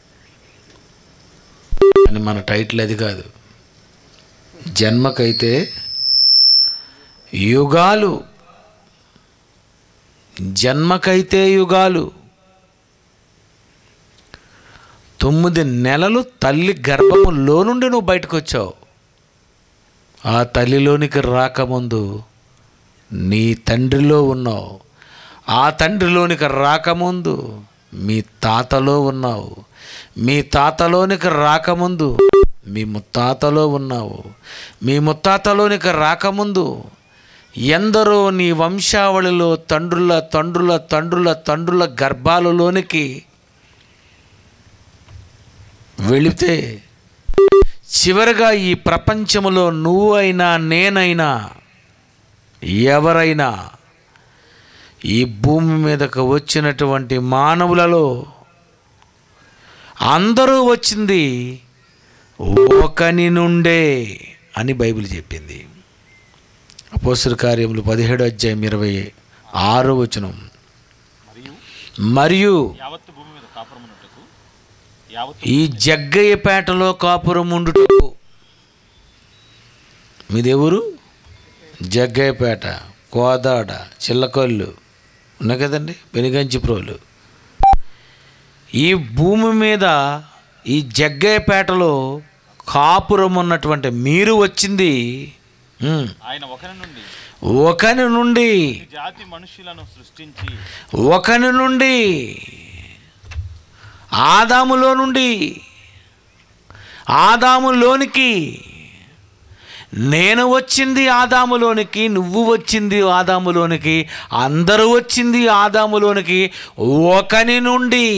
S14: అని మన టైటిల్ అది కాదు జన్మకైతే యుగాలు జన్మకైతే యుగాలు తొమ్మిది నెలలు తల్లి గర్భములో నుండి నువ్వు బయటకు వచ్చావు ఆ తల్లిలోనికి రాకముందు నీ తండ్రిలో ఉన్నావు ఆ తండ్రిలోనికి రాకముందు మీ తాతలో ఉన్నావు మీ తాతలోనికి రాకముందు మీ ముత్తాతలో ఉన్నావు మీ ముత్తాతలోనికి రాకముందు ఎందరో నీ వంశావళిలో తండ్రుల తండ్రుల తండ్రుల తండ్రుల గర్భాలలోనికి వెళితే చివరగా ఈ ప్రపంచములో నువ్వు అయినా నేనైనా ఎవరైనా ఈ భూమి మీదకు వచ్చినటువంటి మానవులలో అందరూ వచ్చింది ఒకని నుండే అని బైబిల్ చెప్పింది అపోస్తుల కార్యములు పదిహేడు అధ్యాయం ఇరవై ఆరో వచనం మరియు ఈ జగ్గయ్యపేటలో కాపురం ఉండుటకు మీదెవరు జగ్గయ్యపేట కోదాడ చిల్లకొల్లు ఉన్నాయి కదండి పెనుగంచిప్రోలు ఈ భూమి మీద ఈ జగ్గయ్యపేటలో కాపురం ఉన్నటువంటి మీరు వచ్చింది ఉమ్,
S4: ఆయన ఒకరి నుండి
S14: ఒకని నుండి
S4: జాతి మనుషులను సృష్టించి
S14: ఒకని నుండి ఆదాములో నుండి ఆదాములోనికి నేను వచ్చింది ఆదాములోనికి నువ్వు వచ్చింది ఆదాములోనికి అందరూ వచ్చింది ఆదాములోనికి ఒకని నుండి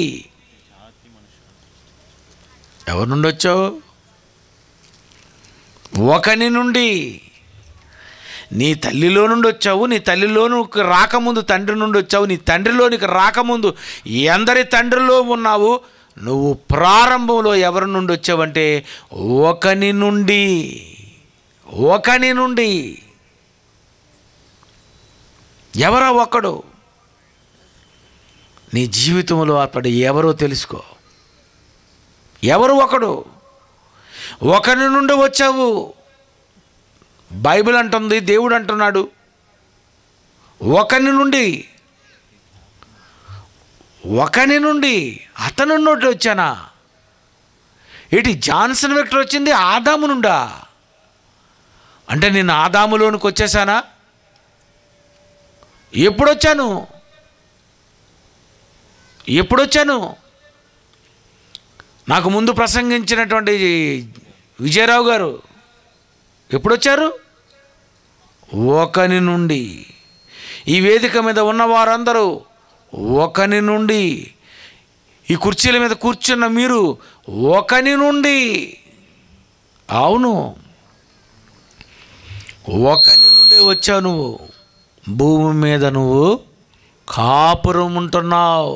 S14: ఎవరి నుండి వచ్చావు ఒకని నుండి నీ తల్లిలో నుండి వచ్చావు నీ తల్లిలోనికి రాకముందు తండ్రి నుండి వచ్చావు నీ తండ్రిలోనికి రాకముందు ఎందరి తండ్రిలో ఉన్నావు నువ్వు ప్రారంభంలో ఎవరి నుండి వచ్చావంటే ఒకని నుండి ఒకని నుండి ఎవరో ఒకడు నీ జీవితంలో అప్పటి ఎవరో తెలుసుకో ఎవరు ఒకడు ఒకరి నుండి వచ్చావు బైబిల్ అంటుంది దేవుడు అంటున్నాడు ఒకని నుండి ఒకని నుండి అతను నుండి వచ్చానా ఇటు జాన్సన్ వెక్టర్ వచ్చింది ఆదాము నుండా అంటే నేను ఆదాములోనికి వచ్చేసానా ఎప్పుడొచ్చాను ఎప్పుడొచ్చాను నాకు ముందు ప్రసంగించినటువంటి విజయరావు గారు ఎప్పుడొచ్చారు ఒకని నుండి ఈ వేదిక మీద ఉన్న వారందరూ ఒకని నుండి ఈ కుర్చీల మీద కూర్చున్న మీరు ఒకని నుండి అవును ఒకని నుండి వచ్చావు నువ్వు భూమి మీద నువ్వు కాపురం ఉంటున్నావు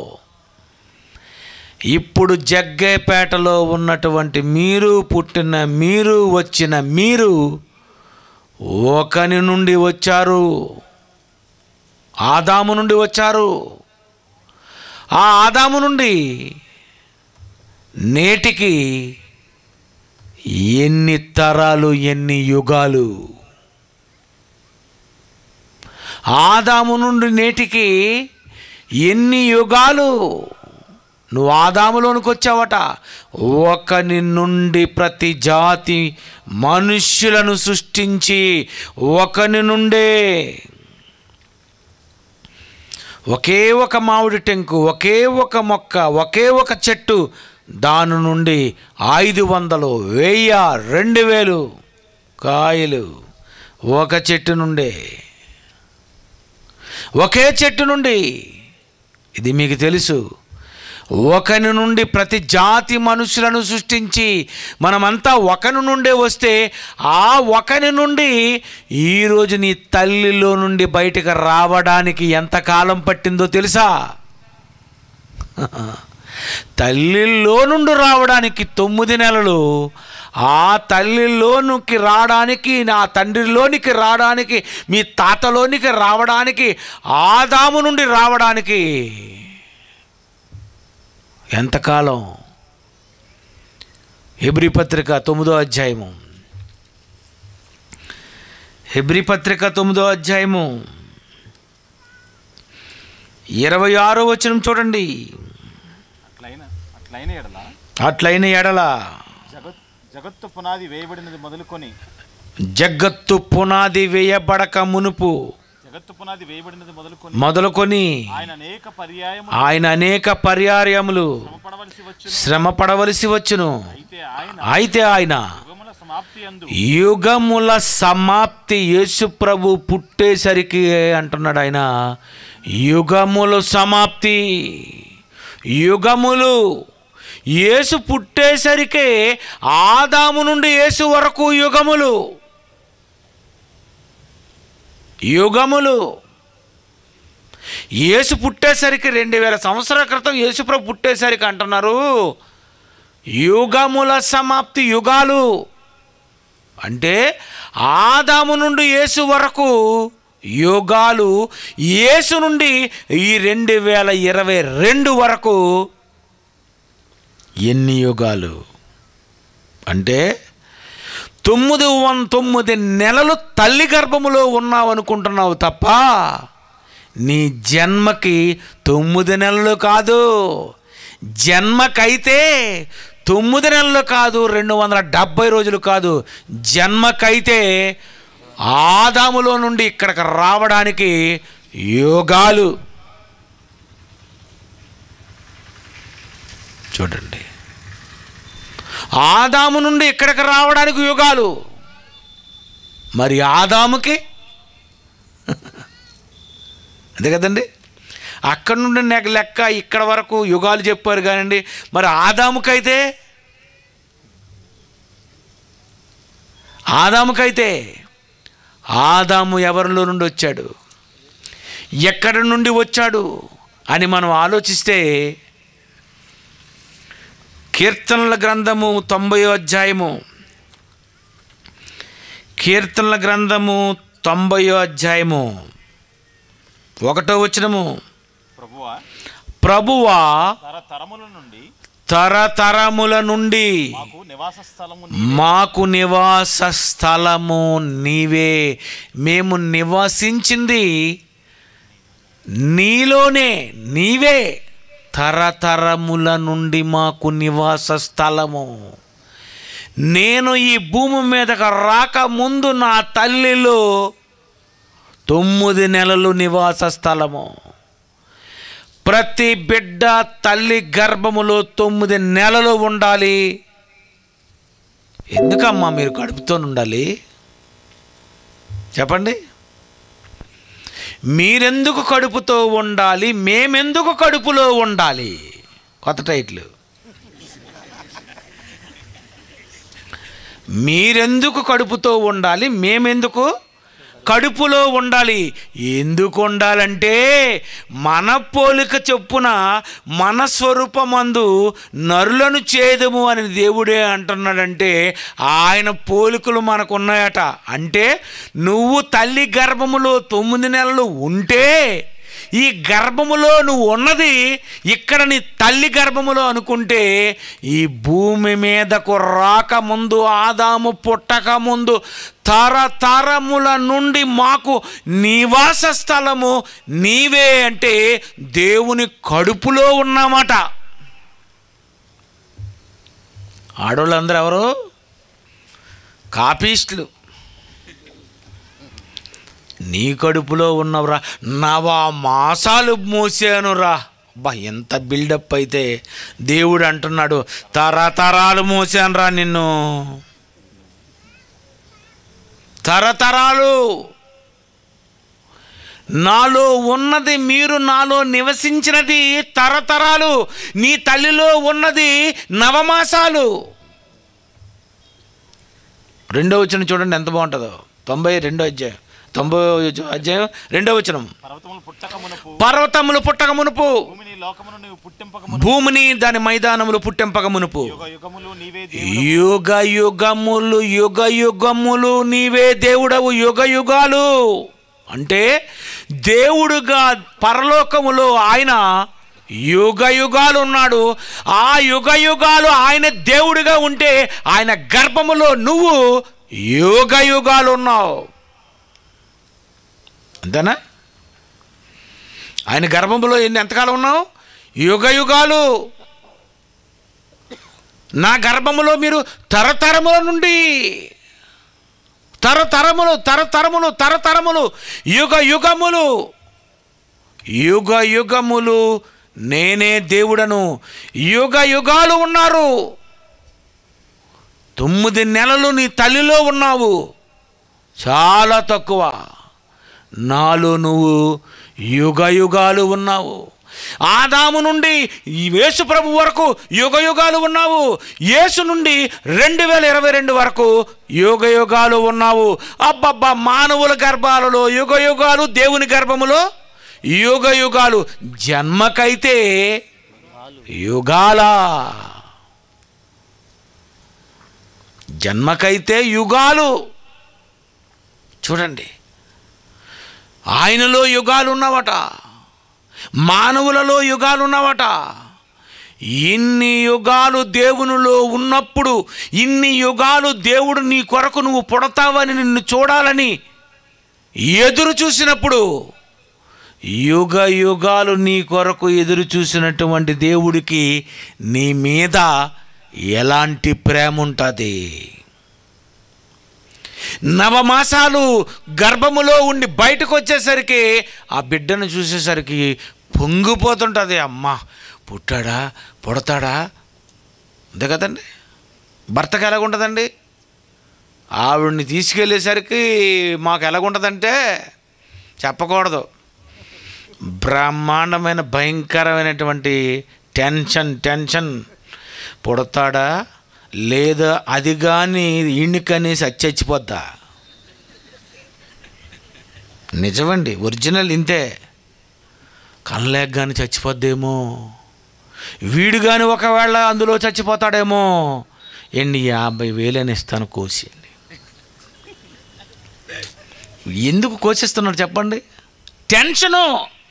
S14: ఇప్పుడు జగ్గేపేటలో ఉన్నటువంటి మీరు పుట్టిన మీరు వచ్చిన మీరు ఒకని నుండి వచ్చారు ఆదాము నుండి వచ్చారు ఆ ఆదాము నుండి నేటికి ఎన్ని తరాలు ఎన్ని యుగాలు ఆదాము నుండి నేటికి ఎన్ని యుగాలు నువ్వు ఆదాములోనికి వచ్చావట ఒకని నుండి ప్రతి జాతి మనుష్యులను సృష్టించి ఒకని నుండే ఒకే ఒక మామిడి టెంకు ఒకే ఒక మొక్క ఒకే ఒక చెట్టు దాని నుండి ఐదు వందలు వెయ్యి రెండు వేలు కాయలు ఒక చెట్టు నుండే ఒకే చెట్టు నుండి ఇది మీకు తెలుసు ఒకని నుండి ప్రతి జాతి మనుషులను సృష్టించి మనమంతా ఒకని నుండే వస్తే ఆ ఒకని నుండి ఈరోజు నీ తల్లిలో నుండి బయటకు రావడానికి ఎంత కాలం పట్టిందో తెలుసా తల్లిలో నుండి రావడానికి తొమ్మిది నెలలు ఆ తల్లిలోనికి రావడానికి నా తండ్రిలోనికి రావడానికి మీ తాతలోనికి రావడానికి ఆదాము నుండి రావడానికి ఎంతకాలం హెబ్రి పత్రిక తొమ్మిదో అధ్యాయము హెబ్రి పత్రిక తొమ్మిదో అధ్యాయము ఇరవై ఆరో వచనం చూడండి
S4: అట్లయిన అట్లయిన ఎడల
S14: అట్లయిన ఎడల
S4: జగత్ జగత్తు పునాది వేయబడినది మొదలుకొని
S14: జగత్తు పునాది వేయబడక మునుపు
S4: జగత్తు పునాది వేయబడినది మొదలుకొని
S14: మొదలుకొని
S4: ఆయన అనేక పర్యాయము
S14: ఆయన అనేక పర్యాయములు శ్రమ పడవలసి వచ్చును అయితే ఆయన
S4: సమాప్తి అందు
S14: యుగముల సమాప్తి యేసు ప్రభు పుట్టేసరికి అంటున్నాడు ఆయన యుగముల సమాప్తి యుగములు యేసు పుట్టేసరికే ఆదాము నుండి యేసు వరకు యుగములు యుగములు యేసు పుట్టేసరికి రెండు వేల సంవత్సరాల క్రితం యేసుప్రభు పుట్టేసరికి అంటున్నారు యుగముల సమాప్తి యుగాలు అంటే ఆదాము నుండి యేసు వరకు యుగాలు యేసు నుండి ఈ రెండు వేల ఇరవై రెండు వరకు ఎన్ని యుగాలు అంటే తొమ్మిది వన్ తొమ్మిది నెలలు తల్లి గర్భములో ఉన్నావు అనుకుంటున్నావు తప్ప నీ జన్మకి తొమ్మిది నెలలు కాదు జన్మకైతే తొమ్మిది నెలలు కాదు రెండు వందల డెబ్భై రోజులు కాదు జన్మకైతే ఆదాములో నుండి ఇక్కడికి రావడానికి యోగాలు చూడండి ఆదాము నుండి ఇక్కడికి రావడానికి యుగాలు మరి ఆదాముకి అంతే కదండి అక్కడ నుండి నాకు లెక్క ఇక్కడ వరకు యుగాలు చెప్పారు కానండి మరి ఆదాముకైతే ఆదాముకైతే ఆదాము ఎవరిలో నుండి వచ్చాడు ఎక్కడి నుండి వచ్చాడు అని మనం ఆలోచిస్తే కీర్తనల గ్రంథము తొంభై అధ్యాయము కీర్తనల గ్రంథము తొంభై అధ్యాయము ఒకటో వచనము
S4: ప్రభువా
S14: ప్రభువా
S4: తరతరముల నుండి
S14: తరతరముల నుండి
S4: మాకు నివాస స్థలము
S14: మాకు నివాస స్థలము నీవే మేము నివసించింది నీలోనే నీవే తరతరముల నుండి మాకు నివాస స్థలము నేను ఈ భూమి మీదకు రాకముందు నా తల్లిలో తొమ్మిది నెలలు నివాస స్థలము ప్రతి బిడ్డ తల్లి గర్భములో తొమ్మిది నెలలు ఉండాలి ఎందుకమ్మా మీరు కడుపుతో ఉండాలి చెప్పండి మీరెందుకు కడుపుతో ఉండాలి మేమెందుకు కడుపులో ఉండాలి కొత్త టైటిల్ మీరెందుకు కడుపుతో ఉండాలి మేమెందుకు కడుపులో ఉండాలి ఎందుకు ఉండాలంటే మన పోలిక చొప్పున మన స్వరూపమందు నరులను చేదము అని దేవుడే అంటున్నాడంటే ఆయన పోలికలు మనకు ఉన్నాయట అంటే నువ్వు తల్లి గర్భములో తొమ్మిది నెలలు ఉంటే ఈ గర్భములో నువ్వు ఉన్నది ఇక్కడ నీ తల్లి గర్భములో అనుకుంటే ఈ భూమి మీదకు రాకముందు ఆదాము పుట్టక ముందు తరతరముల నుండి మాకు నివాస స్థలము నీవే అంటే దేవుని కడుపులో ఉన్నామట ఆడవాళ్ళందరూ ఎవరు కాపీస్టులు నీ కడుపులో ఉన్నవరా నవా మాసాలు మోసానురా బా ఎంత బిల్డప్ అయితే దేవుడు అంటున్నాడు తరతరాలు మోసానురా నిన్ను తరతరాలు నాలో ఉన్నది మీరు నాలో నివసించినది తరతరాలు నీ తల్లిలో ఉన్నది నవమాసాలు రెండో వచ్చిన చూడండి ఎంత బాగుంటుందో తొంభై రెండో అధ్యాయం తొంభై అధ్యాయం రెండో వచనం పర్వతములు పుట్టక మునుపు భూమిని దాని మైదానములు పుట్టింపక మునుపు యుగ యుగములు యుగ యుగములు నీవే దేవుడవు యుగ యుగాలు అంటే దేవుడుగా పరలోకములో ఆయన యుగ యుగాలు ఉన్నాడు ఆ యుగ యుగాలు ఆయన దేవుడిగా ఉంటే ఆయన గర్భములో నువ్వు యుగ యుగాలు ఉన్నావు అంతేనా ఆయన గర్భంలో ఎన్ని ఎంతకాలం ఉన్నావు యుగ యుగాలు నా గర్భములో మీరు తరతరముల నుండి తరతరములు తరతరములు తరతరములు యుగ యుగములు యుగ యుగములు నేనే దేవుడను యుగ యుగాలు ఉన్నారు తొమ్మిది నెలలు నీ తల్లిలో ఉన్నావు చాలా తక్కువ నాలో నువ్వు యుగ యుగాలు ఉన్నావు ఆదాము నుండి ఈ యేసు ప్రభు వరకు యుగ యుగాలు ఉన్నావు యేసు నుండి రెండు వేల ఇరవై రెండు వరకు యుగ యుగాలు ఉన్నావు అబ్బబ్బా మానవుల గర్భాలలో యుగ యుగాలు దేవుని గర్భములో యుగ యుగాలు జన్మకైతే యుగాల జన్మకైతే యుగాలు చూడండి ఆయనలో యుగాలు ఉన్నవట మానవులలో యుగాలు ఉన్నవట ఇన్ని యుగాలు దేవునిలో ఉన్నప్పుడు ఇన్ని యుగాలు దేవుడు నీ కొరకు నువ్వు పుడతావని నిన్ను చూడాలని ఎదురు చూసినప్పుడు యుగ యుగాలు నీ కొరకు ఎదురు చూసినటువంటి దేవుడికి నీ మీద ఎలాంటి ప్రేమ ఉంటుంది నవమాసాలు గర్భములో ఉండి బయటకు వచ్చేసరికి ఆ బిడ్డను చూసేసరికి పొంగిపోతుంటుంది అమ్మ పుట్టాడా పుడతాడా అంతే కదండి భర్తకు ఎలాగుంటుందండి ఆవిడ్ని తీసుకెళ్ళేసరికి మాకు ఎలాగుంటుందంటే చెప్పకూడదు బ్రహ్మాండమైన భయంకరమైనటువంటి టెన్షన్ టెన్షన్ పుడతాడా లేదా అది కానీ ఈయనకనేసి చచ్చిపోద్దా నిజమండి ఒరిజినల్ ఇంతే కళ్ళలేక కానీ చచ్చిపోద్దేమో వీడు కానీ ఒకవేళ అందులో చచ్చిపోతాడేమో ఎన్ని యాభై వేలని ఇస్తాను కోసి ఎందుకు కోసిస్తున్నాడు చెప్పండి టెన్షను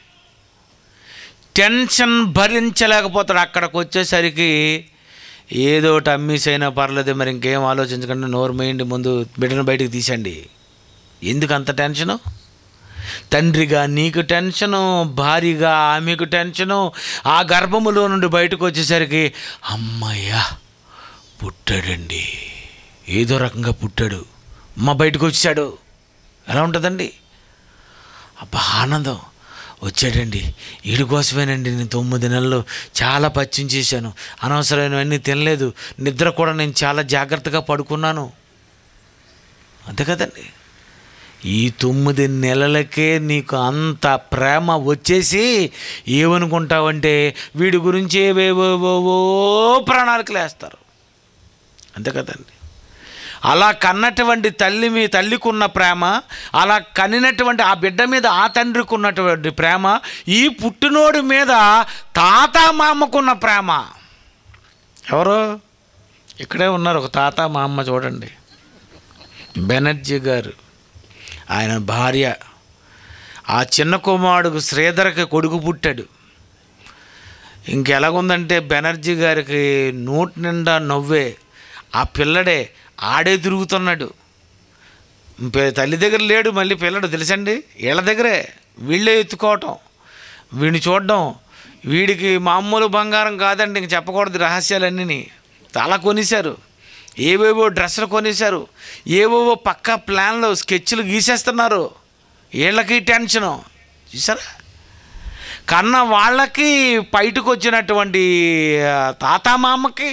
S14: టెన్షన్ భరించలేకపోతాడు అక్కడికి వచ్చేసరికి ఏదో ఒకటి అమ్మేసైనా పర్లేదు మరి ఇంకేం ఆలోచించకుండా నోరు మేయండి ముందు బిడ్డను బయటకు తీసండి ఎందుకు అంత టెన్షను తండ్రిగా నీకు టెన్షను భారీగా ఆమెకు టెన్షను ఆ గర్భములో నుండి బయటకు వచ్చేసరికి అమ్మయ్యా పుట్టాడండి ఏదో రకంగా పుట్టాడు అమ్మ బయటకు వచ్చాడు ఎలా ఉంటుందండి అబ్బా ఆనందం వచ్చాడండి వీడి కోసమేనండి నేను తొమ్మిది నెలలు చాలా పచ్చిం చేశాను అనవసరమైనవన్నీ తినలేదు నిద్ర కూడా నేను చాలా జాగ్రత్తగా పడుకున్నాను అంతే కదండి ఈ తొమ్మిది నెలలకే నీకు అంత ప్రేమ వచ్చేసి ఏమనుకుంటావంటే వీడి గురించి ఏవేవో ప్రాణాలకు లేస్తారు అంతే కదండి అలా కన్నటువంటి తల్లి మీ తల్లికి ఉన్న ప్రేమ అలా కనినటువంటి ఆ బిడ్డ మీద ఆ తండ్రికి ఉన్నటువంటి ప్రేమ ఈ పుట్టినోడి మీద తాత మామకున్న ప్రేమ ఎవరు ఇక్కడే ఉన్నారు ఒక తాత మా అమ్మ చూడండి బెనర్జీ గారు ఆయన భార్య ఆ చిన్న కుమారుడుకు శ్రీధర్కి కొడుకు పుట్టాడు ఇంకెలాగుందంటే బెనర్జీ గారికి నోటి నిండా నవ్వే ఆ పిల్లడే ఆడే తిరుగుతున్నాడు పే- తల్లి దగ్గర లేడు మళ్ళీ పిల్లడు తెలుసండి వీళ్ళ దగ్గరే వీళ్ళే ఎత్తుకోవటం వీడిని చూడడం వీడికి మామూలు బంగారం కాదండి ఇంక చెప్పకూడదు రహస్యాలన్నీ చాలా కొనేశారు ఏవేవో డ్రెస్సులు కొనేశారు ఏవేవో పక్క ప్లాన్లు స్కెచ్లు గీసేస్తున్నారు వీళ్ళకి టెన్షను చూసారా కన్న వాళ్ళకి బయటకు వచ్చినటువంటి ఆ, తాత మామకి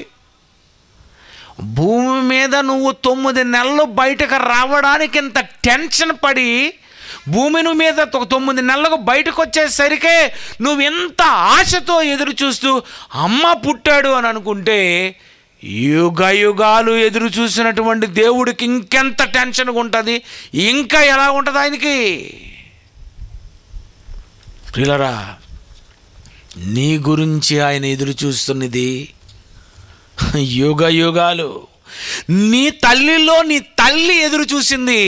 S14: భూమి మీద నువ్వు తొమ్మిది నెలలు బయటకు రావడానికి ఇంత టెన్షన్ పడి భూమి నువ్వు మీద ఒక తొమ్మిది నెలలకు బయటకు వచ్చేసరికే నువ్వు ఎంత ఆశతో ఎదురు చూస్తూ అమ్మ పుట్టాడు అని అనుకుంటే యుగ యుగాలు ఎదురు చూసినటువంటి దేవుడికి ఇంకెంత టెన్షన్గా ఉంటుంది ఇంకా ఎలా ఉంటుంది ఆయనకి ప్రియులరా నీ గురించి ఆయన ఎదురు చూస్తున్నది యుగ యుగాలు నీ తల్లిలో నీ తల్లి ఎదురు చూసింది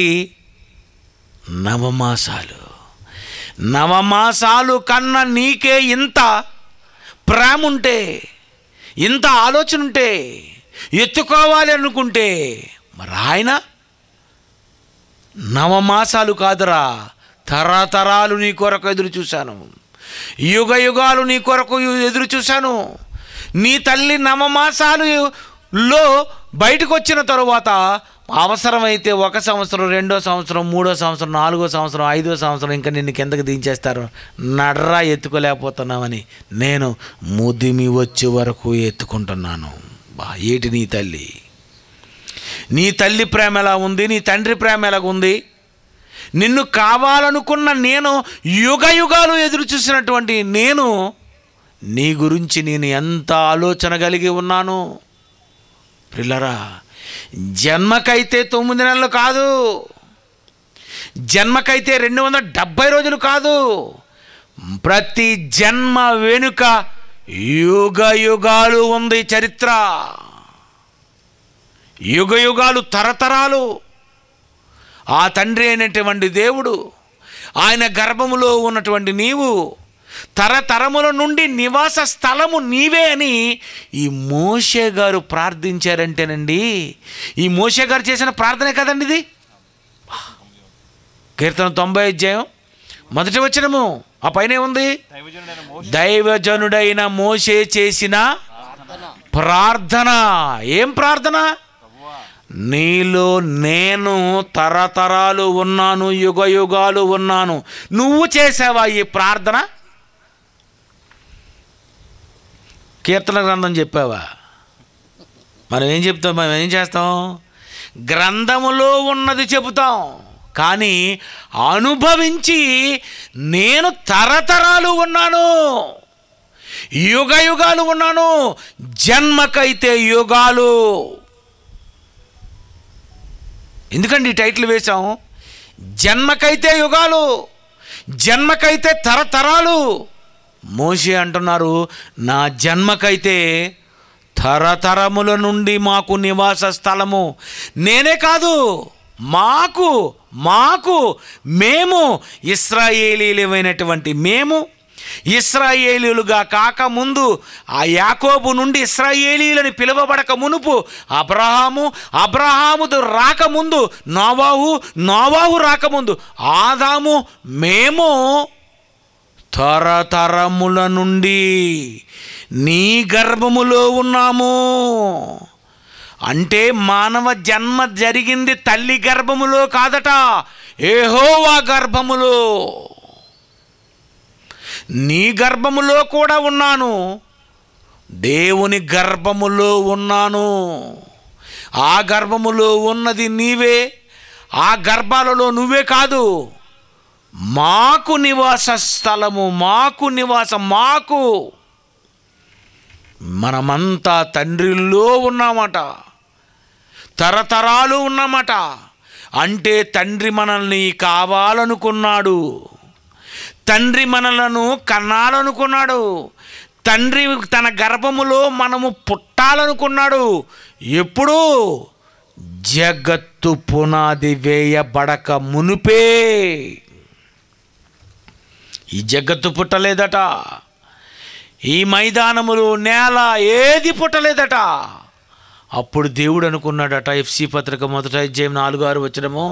S14: నవమాసాలు నవమాసాలు కన్నా నీకే ఇంత ప్రేమ ఉంటే ఇంత ఆలోచన ఉంటే ఎత్తుకోవాలి అనుకుంటే మరి ఆయన నవమాసాలు కాదురా తరతరాలు నీ కొరకు ఎదురు చూశాను యుగ యుగాలు నీ కొరకు ఎదురు చూశాను నీ తల్లి నవమాసాలు లో బయటకు వచ్చిన తరువాత అవసరమైతే ఒక సంవత్సరం రెండో సంవత్సరం మూడో సంవత్సరం నాలుగో సంవత్సరం ఐదో సంవత్సరం ఇంకా నిన్ను కిందకి దించేస్తారు నడ్రా ఎత్తుకోలేకపోతున్నామని నేను ముదిమి వచ్చే వరకు ఎత్తుకుంటున్నాను బా ఏటి నీ తల్లి నీ తల్లి ప్రేమ ఎలా ఉంది నీ తండ్రి ప్రేమ ఎలా ఉంది నిన్ను కావాలనుకున్న నేను యుగ యుగాలు ఎదురు చూసినటువంటి నేను నీ గురించి నేను ఎంత ఆలోచన కలిగి ఉన్నాను పిల్లరా జన్మకైతే తొమ్మిది నెలలు కాదు జన్మకైతే రెండు వందల డెబ్భై రోజులు కాదు ప్రతి జన్మ వెనుక యుగ యుగాలు ఉంది చరిత్ర యుగ యుగాలు తరతరాలు ఆ తండ్రి అయినటువంటి దేవుడు ఆయన గర్భములో ఉన్నటువంటి నీవు తరతరముల నుండి నివాస స్థలము నీవే అని ఈ మోషే గారు ప్రార్థించారంటేనండి ఈ మోషే గారు చేసిన ప్రార్థనే కదండి ఇది కీర్తన తొంభై అధ్యాయం మొదటి వచ్చినము ఆ పైన ఉంది దైవజనుడైన మోషే చేసిన ప్రార్థన ఏం ప్రార్థన నీలో నేను తరతరాలు ఉన్నాను యుగ యుగాలు ఉన్నాను నువ్వు చేసావా ఈ ప్రార్థన కీర్తన గ్రంథం చెప్పావా మనం ఏం చెప్తాం మనం ఏం చేస్తాం గ్రంథములో ఉన్నది చెబుతాం కానీ అనుభవించి నేను తరతరాలు ఉన్నాను యుగ యుగాలు ఉన్నాను జన్మకైతే యుగాలు ఎందుకండి ఈ టైటిల్ వేశాం జన్మకైతే యుగాలు జన్మకైతే తరతరాలు మోషే అంటున్నారు నా జన్మకైతే తరతరముల నుండి మాకు నివాస స్థలము నేనే కాదు మాకు మాకు మేము ఇస్రాయేలీలమైనటువంటి మేము ఇస్రాయేలీలుగా కాకముందు ఆ యాకోబు నుండి ఇస్రాయేలీలని పిలువబడక మునుపు అబ్రహాము అబ్రహాముదు రాకముందు నోవాహు నోవాహు రాకముందు ఆదాము మేము తరతరముల నుండి నీ గర్భములో ఉన్నాము అంటే మానవ జన్మ జరిగింది తల్లి గర్భములో కాదట ఏహోవా గర్భములో నీ గర్భములో కూడా ఉన్నాను దేవుని గర్భములో ఉన్నాను ఆ గర్భములో ఉన్నది నీవే ఆ గర్భాలలో నువ్వే కాదు మాకు నివాస స్థలము మాకు నివాసం మాకు మనమంతా తండ్రిలో ఉన్నామట తరతరాలు ఉన్నామట అంటే తండ్రి మనల్ని కావాలనుకున్నాడు తండ్రి మనలను కన్నాలనుకున్నాడు తండ్రి తన గర్భములో మనము పుట్టాలనుకున్నాడు ఎప్పుడు జగత్తు పునాది వేయబడక మునుపే ఈ జగత్తు పుట్టలేదట ఈ మైదానములు నేల ఏది పుట్టలేదట అప్పుడు దేవుడు అనుకున్నాడట ఎఫ్సి పత్రిక మొదట అధ్యాయం నాలుగు ఆరు వచ్చినము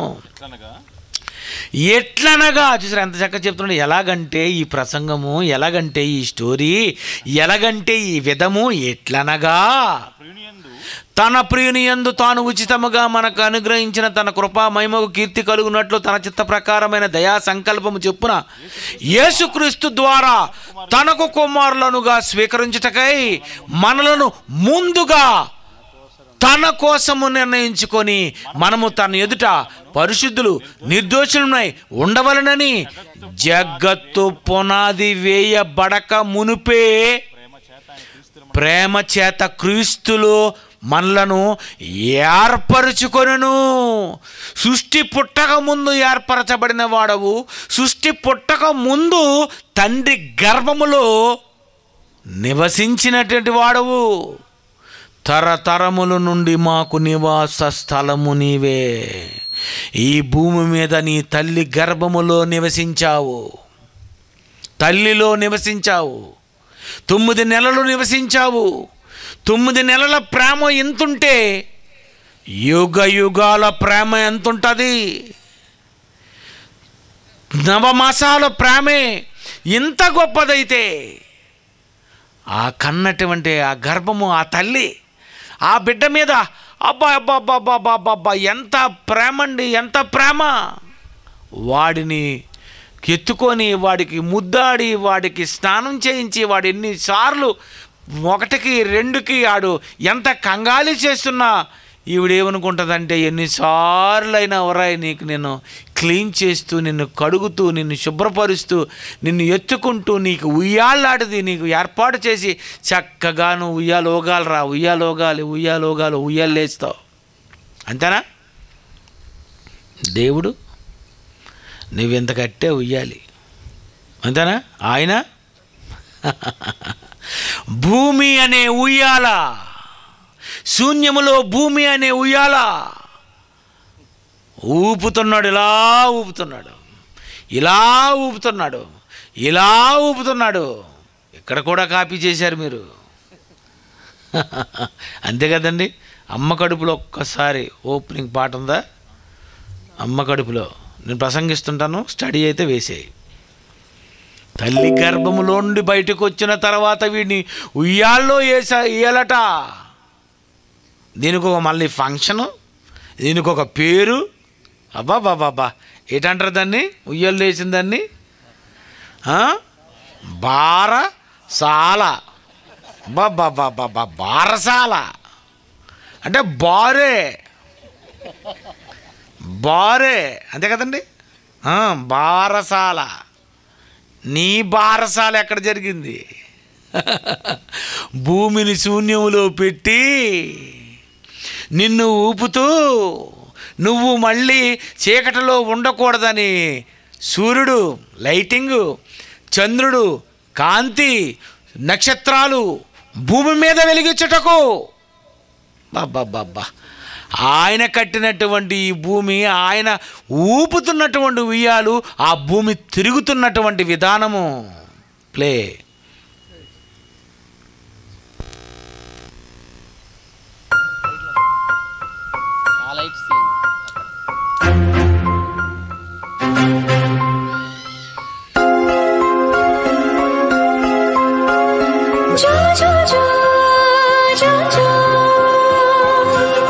S14: ఎట్లనగా చూసారు ఎంత చక్కగా చెప్తున్నాడు ఎలాగంటే ఈ ప్రసంగము ఎలాగంటే ఈ స్టోరీ ఎలాగంటే ఈ విధము ఎట్లనగా తన ప్రియుని యందు తాను ఉచితముగా మనకు అనుగ్రహించిన తన కృపా మహిమకు కీర్తి కలుగునట్లు తన చిత్త ప్రకారమైన దయా సంకల్పము చెప్పున యేసుక్రీస్తు ద్వారా తనకు కుమారులనుగా స్వీకరించుటకై మనలను ముందుగా తన కోసము నిర్ణయించుకొని మనము తన ఎదుట పరిశుద్ధులు నిర్దోషులమై ఉండవలనని జగత్తు పునాది వేయబడక మునుపే ప్రేమ చేత క్రీస్తులో మనలను ఏర్పరచుకొనును సృష్టి పుట్టక ముందు ఏర్పరచబడిన వాడవు సృష్టి పుట్టక ముందు తండ్రి గర్భములో నివసించినటువంటి వాడవు తరతరముల నుండి మాకు నివాస స్థలము నీవే ఈ భూమి మీద నీ తల్లి గర్భములో నివసించావు తల్లిలో నివసించావు తొమ్మిది నెలలు నివసించావు తొమ్మిది నెలల ప్రేమ ఎంతుంటే యుగ యుగాల ప్రేమ ఎంతుంటుంది నవమాసాల ప్రేమే ఇంత గొప్పదైతే ఆ కన్నటువంటి ఆ గర్భము ఆ తల్లి ఆ బిడ్డ మీద అబ్బా అబ్బా అబ్బా అబ్బా అబ్బా అబ్బా అబ్బా ఎంత ప్రేమ అండి ఎంత ప్రేమ వాడిని ఎత్తుకొని వాడికి ముద్దాడి వాడికి స్నానం చేయించి వాడు ఎన్నిసార్లు ఒకటికి రెండుకి ఆడు ఎంత కంగాలి చేస్తున్నా ఈవిడేమనుకుంటుందంటే ఎన్నిసార్లు అయినా ఒరాయి నీకు నేను క్లీన్ చేస్తూ నిన్ను కడుగుతూ నిన్ను శుభ్రపరుస్తూ నిన్ను ఎత్తుకుంటూ నీకు ఉయ్యాలాడిది నీకు ఏర్పాటు చేసి చక్కగా నువ్వు ఉయ్యాలోగాలరా ఉయ్యాలోగాలి ఉయ్యాలోగాలి ఉయ్యాలు లేస్తావు అంతేనా దేవుడు నువ్వెంత కట్టే ఉయ్యాలి అంతేనా ఆయన భూమి అనే ఉయ్యాల శూన్యములో భూమి అనే ఉయ్యాల ఊపుతున్నాడు ఇలా ఊపుతున్నాడు ఇలా ఊపుతున్నాడు ఇలా ఊపుతున్నాడు ఇక్కడ కూడా కాపీ చేశారు మీరు అంతే కదండి అమ్మ కడుపులో ఒక్కసారి ఓపెనింగ్ పాట ఉందా అమ్మ కడుపులో నేను ప్రసంగిస్తుంటాను స్టడీ అయితే వేసేయి తల్లి గర్భములో నుండి బయటకు వచ్చిన తర్వాత వీడిని ఉయ్యాల్లో వేసా వేయాలట దీనికి ఒక మళ్ళీ ఫంక్షను దీనికి ఒక పేరు అబ్బా బాబా బా ఏంటంటారు దాన్ని ఉయ్యాలు వేసిన దాన్ని ఆ? బారసాల బాబా బాబా బారసాల అంటే బారే బారే అంతే కదండి ఆ, బారసాల నీ బారసాల ఎక్కడ జరిగింది భూమిని శూన్యములో పెట్టి నిన్ను ఊపుతూ నువ్వు మళ్ళీ చీకటిలో ఉండకూడదని సూర్యుడు లైటింగు చంద్రుడు కాంతి నక్షత్రాలు భూమి మీద వెలిగించుటకు బాబ్బా ఆయన కట్టినటువంటి ఈ భూమి ఆయన ఊపుతున్నటువంటి ఉయ్యాలు ఆ భూమి తిరుగుతున్నటువంటి విధానము ప్లే
S1: జో జో జో జో జో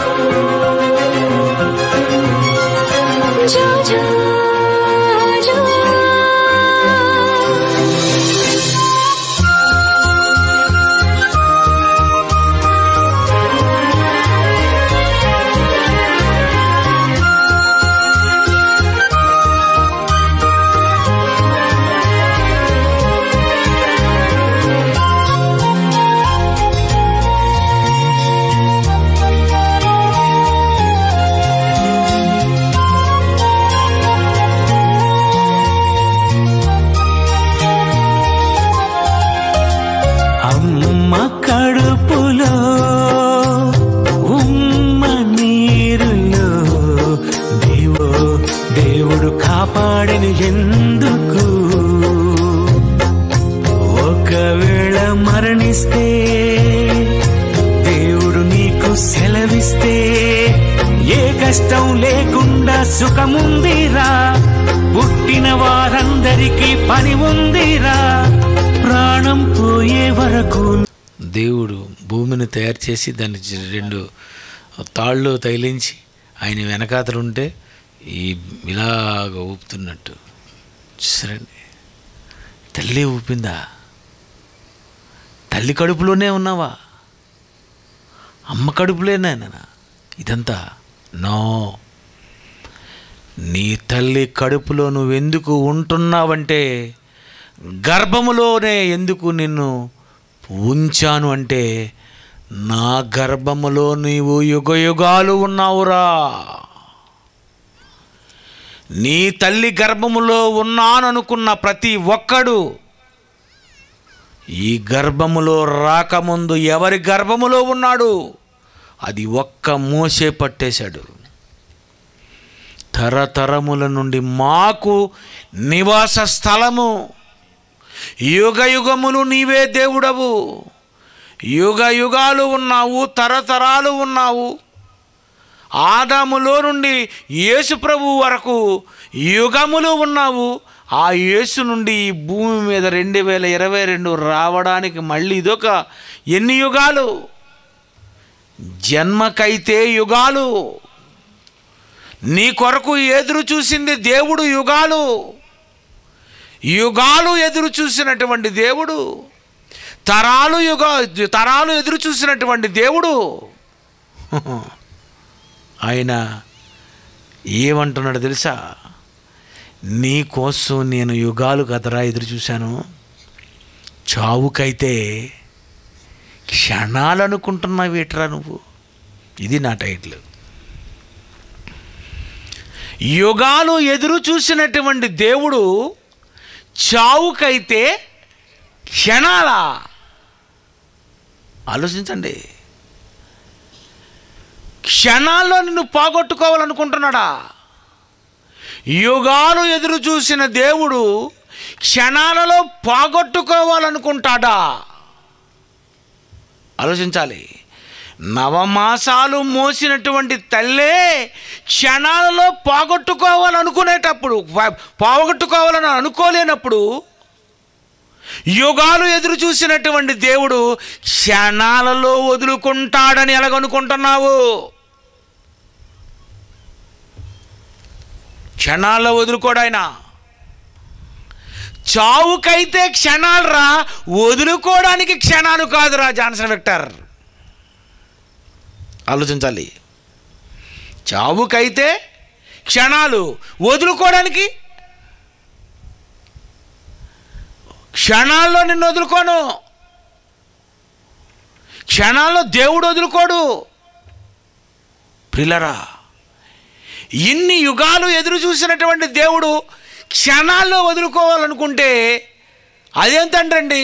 S10: ఎందుకు ఒకవేళ మరణిస్తే దేవుడు నీకు సెలవిస్తే ఏ కష్టం లేకుండా సుఖముందిరా పుట్టిన వారందరికీ పని ఉందిరా ప్రాణం పోయే వరకు
S14: దేవుడు భూమిని తయారు చేసి దాన్ని జ- రెండు తాళ్ళు తగిలించి ఆయన వెనకాతలుంటే ఈ ఇలాగ ఊపుతున్నట్టు చూసారండి తల్లి ఊపిందా తల్లి కడుపులోనే ఉన్నావా అమ్మ కడుపులోనే నేనా ఇదంతా నో నీ తల్లి కడుపులో నువ్వెందుకు ఉంటున్నావంటే గర్భములోనే ఎందుకు నిన్ను ఉంచాను అంటే నా గర్భములో నీవు యుగ యుగాలు ఉన్నావురా నీ తల్లి గర్భములో ఉన్నాననుకున్న ప్రతి ఒక్కడు ఈ గర్భములో రాకముందు ఎవరి గర్భములో ఉన్నాడు అది ఒక్క మోసే పట్టేశాడు తరతరముల నుండి మాకు నివాస స్థలము యుగ యుగములు నీవే దేవుడవు యుగ యుగాలు ఉన్నావు తరతరాలు ఉన్నావు ఆదాములో నుండి యేసు ప్రభు వరకు యుగములు ఉన్నావు ఆ యేసు నుండి ఈ భూమి మీద రెండు వేల ఇరవై రెండు రావడానికి మళ్ళీ ఇదొక ఎన్ని యుగాలు జన్మకైతే యుగాలు నీ కొరకు ఎదురు చూసింది దేవుడు యుగాలు యుగాలు ఎదురు చూసినటువంటి దేవుడు తరాలు యుగ తరాలు ఎదురు చూసినటువంటి దేవుడు ఆయన ఏమంటున్నాడు తెలుసా నీ కోసం నేను యుగాలు కదరా ఎదురు చూశాను చావుకైతే క్షణాలు అనుకుంటున్నావేట్రా నువ్వు ఇది నా టైటిల్ యుగాలు ఎదురు చూసినటువంటి దేవుడు చావుకైతే క్షణాల ఆలోచించండి క్షణాల్లో నిన్ను పోగొట్టుకోవాలనుకుంటున్నాడా యుగాలు ఎదురు చూసిన దేవుడు క్షణాలలో పోగొట్టుకోవాలనుకుంటాడా ఆలోచించాలి నవమాసాలు మోసినటువంటి తల్లే క్షణాలలో పోగొట్టుకోవాలనుకునేటప్పుడు పా- పోగొట్టుకోవాలని అనుకోలేనప్పుడు యుగాలు ఎదురు చూసినటువంటి దేవుడు క్షణాలలో వదులుకుంటాడని ఎలాగనుకుంటున్నావు క్షణాల్లో వదులుకోడాయన చావుకైతే క్షణాలురా వదులుకోవడానికి క్షణాలు కాదురా జాన్సన్ విక్టర్ ఆలోచించాలి చావుకైతే క్షణాలు వదులుకోవడానికి క్షణాల్లో నిన్ను వదులుకోను క్షణాల్లో దేవుడు వదులుకోడు పిల్లరా ఇన్ని యుగాలు ఎదురు చూసినటువంటి దేవుడు క్షణాల్లో వదులుకోవాలనుకుంటే అదేంటండి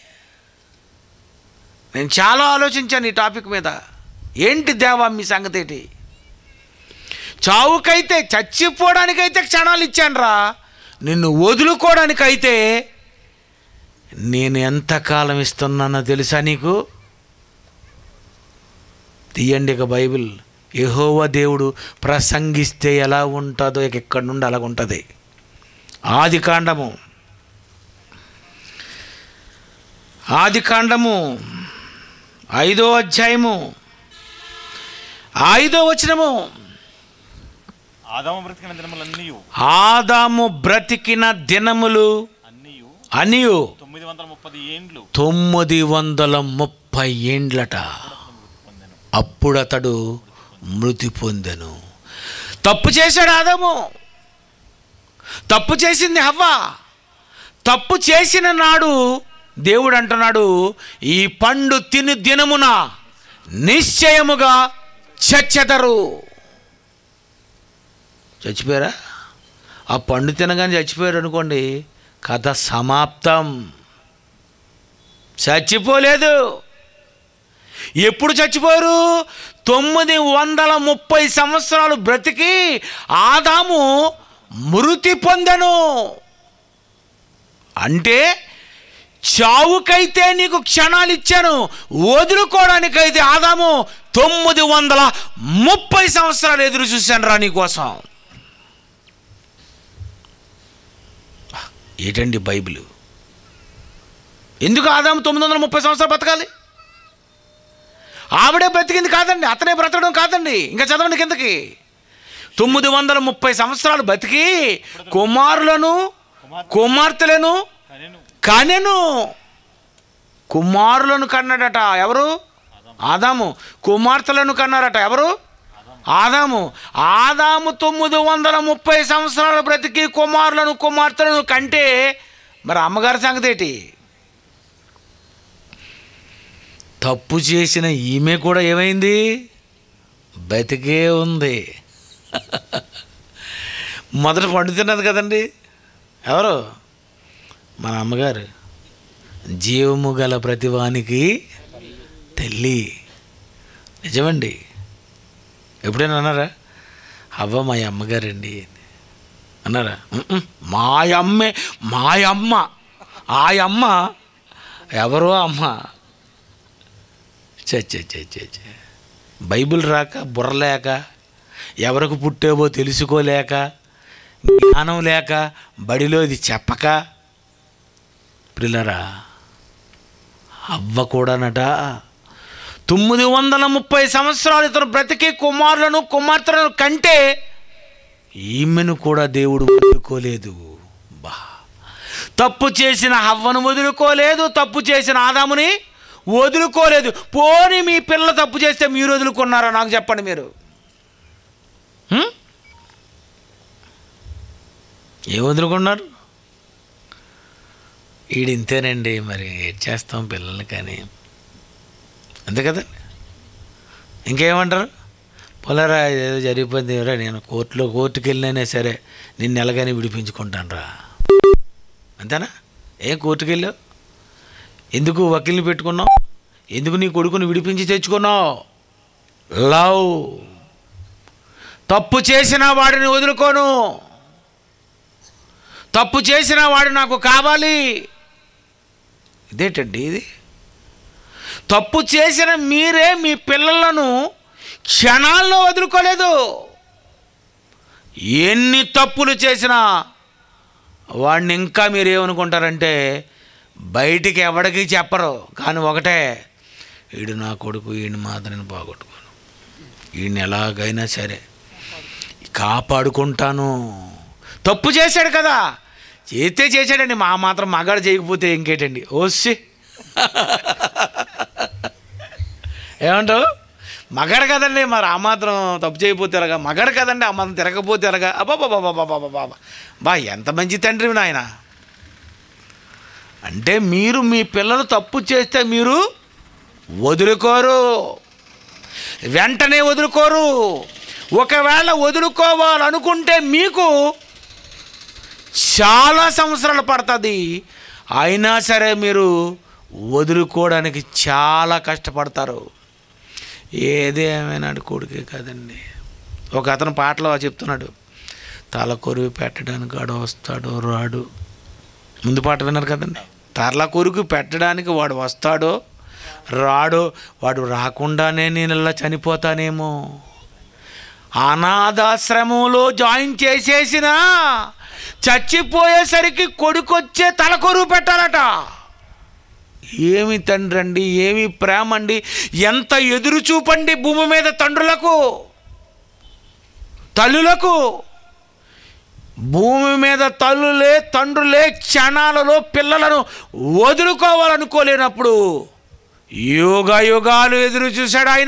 S14: నేను చాలా ఆలోచించాను ఈ టాపిక్ మీద ఏంటి దేవా మీ సంగతి ఏంటి చావుకైతే చచ్చిపోవడానికైతే క్షణాలు ఇచ్చానురా నిన్ను వదులుకోవడానికైతే నేను ఎంతకాలం ఇస్తున్నానో తెలుసా నీకు తీయండి ఇక బైబిల్ యెహోవా దేవుడు ప్రసంగిస్తే ఎలా ఉంటుందో ఇక ఇక్కడి నుండి అలాగ ఉంటుంది ఆది కాండము ఆది కాండము ఐదో అధ్యాయము ఐదో వచనము
S4: ఆదాము బ్రతికిన దినములన్నీ
S14: ఆదాము బ్రతికిన దినములు అనియు
S4: తొమ్మిది వందల ముప్పది ఏండ్లు
S14: తొమ్మిది వందల ముప్పై ఏండ్లట అప్పుడు అతడు మృతి పొందెను తప్పు చేశాడు ఆదాము తప్పు చేసింది హవ్వ తప్పు చేసిన నాడు దేవుడు అంటున్నాడు ఈ పండు తిని దినమున నిశ్చయముగా చచ్చెదరు చచ్చిపోయారా ఆ పండు తినగానే చచ్చిపోయారు అనుకోండి కథ సమాప్తం చచ్చిపోలేదు ఎప్పుడు చచ్చిపోయారు తొమ్మిది వందల ముప్పై సంవత్సరాలు బ్రతికి ఆదాము మృతి పొందెను అంటే చావుకైతే నీకు క్షణాలు ఇచ్చాను వదులుకోవడానికైతే ఆదాము తొమ్మిది వందల ముప్పై సంవత్సరాలు ఎదురు చూశాను రా నీకోసం ఏంటండి బైబిల్ ఎందుకు ఆదాము తొమ్మిది వందల ముప్పై సంవత్సరాలు బతకాలి ఆవిడే బ్రతికింది కాదండి అతనే బ్రతకడం కాదండి ఇంకా చదవండి కిందకి తొమ్మిది వందల ముప్పై సంవత్సరాలు బతికి కుమారులను కుమార్తెలను కనెను కుమారులను కన్నాడట ఎవరు ఆదాము కుమార్తెలను కన్నారట ఎవరు ఆదాము ఆదాము తొమ్మిది వందల ముప్పై సంవత్సరాలు బ్రతికి కుమారులను కుమార్తెలను కంటే మరి అమ్మగారి సంగతి ఏంటి తప్పు చేసిన ఈమె కూడా ఏమైంది బతికే ఉంది మొదట పండుతున్నది కదండి ఎవరు మన అమ్మగారు జీవము గల ప్రతివానికి తల్లి నిజమండి ఎప్పుడైనా అన్నారా అవ్వ మా అమ్మగారండి అన్నారా "ఉమ్మ్, మా అమ్మే మా అమ్మ ఆ అమ్మ ఎవరో అమ్మ చ చ చ చ చ. బైబిల్ రాక బుర్ర లేక ఎవరికి పుట్టేవో తెలుసుకోలేక జ్ఞానం లేక బడిలో ఇది చెప్పక పిల్లరా అవ్వ కూడానట తొమ్మిది వందల ముప్పై సంవత్సరాలు ఇతను బ్రతికి కుమారులను కుమార్తెలను కంటే ఈమెను కూడా దేవుడు వదులుకోలేదు బా తప్పు చేసిన హవ్వను వదులుకోలేదు తప్పు చేసిన ఆదాముని వదులుకోలేదు పోని మీ పిల్ల తప్పు చేస్తే మీరు వదులుకున్నారా నాకు చెప్పండి మీరు హ్మ్? ఏం వదులుకున్నారు ఈడింతేనండి మరి ఏం చేస్తాం పిల్లల్ని కానీ అంతే కదా ఇంకేమంటారు పొలరా ఏదో జరిగిపోయింది రా నేను కోర్టులో కోర్టుకి వెళ్ళినైనా సరే నిన్ను ఎలాగైనా విడిపించుకుంటాను రా అంతేనా ఏం కోర్టుకి వెళ్ళావు ఎందుకు వకీల్ని పెట్టుకున్నావు ఎందుకు నీ కొడుకుని విడిపించి తెచ్చుకున్నావు లవ్ తప్పు చేసిన వాడిని వదులుకోను తప్పు చేసిన వాడు నాకు కావాలి ఇదేంటండి ఇది తప్పు చేసిన మీరే మీ పిల్లలను క్షణాల్లో వదులుకోలేదు ఎన్ని తప్పులు చేసినా వాడిని ఇంకా మీరు ఏమనుకుంటారంటే బయటికి ఎవడికి చెప్పరు కానీ ఒకటే వీడు నా కొడుకు వీడిని మాత్రం పోగొట్టుకోను వీడిని ఎలాగైనా సరే కాపాడుకుంటాను తప్పు చేశాడు కదా చేస్తే చేశాడండి మా మాత్రం మగాడు చేయకపోతే ఇంకేటండి ఓసి ఏమంటావు మగాడు కదండి మరి ఆ మాత్రం తప్పు చేయకపోతే ఎలాగా మగాడు కదండి ఆ మాత్రం తిరగకపోతే ఎలాగా అబ్బాబాబాబాబాబాబా బా ఎంత మంచి తండ్రి నాయన అంటే మీరు మీ పిల్లలు తప్పు చేస్తే మీరు వదులుకోరు వెంటనే వదులుకోరు ఒకవేళ వదులుకోవాలనుకుంటే మీకు చాలా సంవత్సరాలు పడుతుంది అయినా సరే మీరు వదులుకోవడానికి చాలా కష్టపడతారు ఏదేమైనా కొడుకే కదండి ఒక అతను పాటలో చెప్తున్నాడు తల కొరువు పెట్టడానికి వాడు వస్తాడు రాడు ముందు పాట విన్నారు కదండి తల కొరుకు పెట్టడానికి వాడు వస్తాడో రాడో వాడు రాకుండానే నేను ఇలా చనిపోతానేమో అనాథాశ్రమంలో జాయిన్ చేసేసిన చచ్చిపోయేసరికి కొడుకొచ్చే తలకొరువు పెట్టాలట ఏమి తండ్రి అండి ఏమి ప్రేమ అండి ఎంత ఎదురు చూపండి భూమి మీద తండ్రులకు తల్లులకు భూమి మీద తల్లులే తండ్రులే క్షణాలలో పిల్లలను వదులుకోవాలనుకోలేనప్పుడు యుగ యుగాలు ఎదురు చూశాడు ఆయన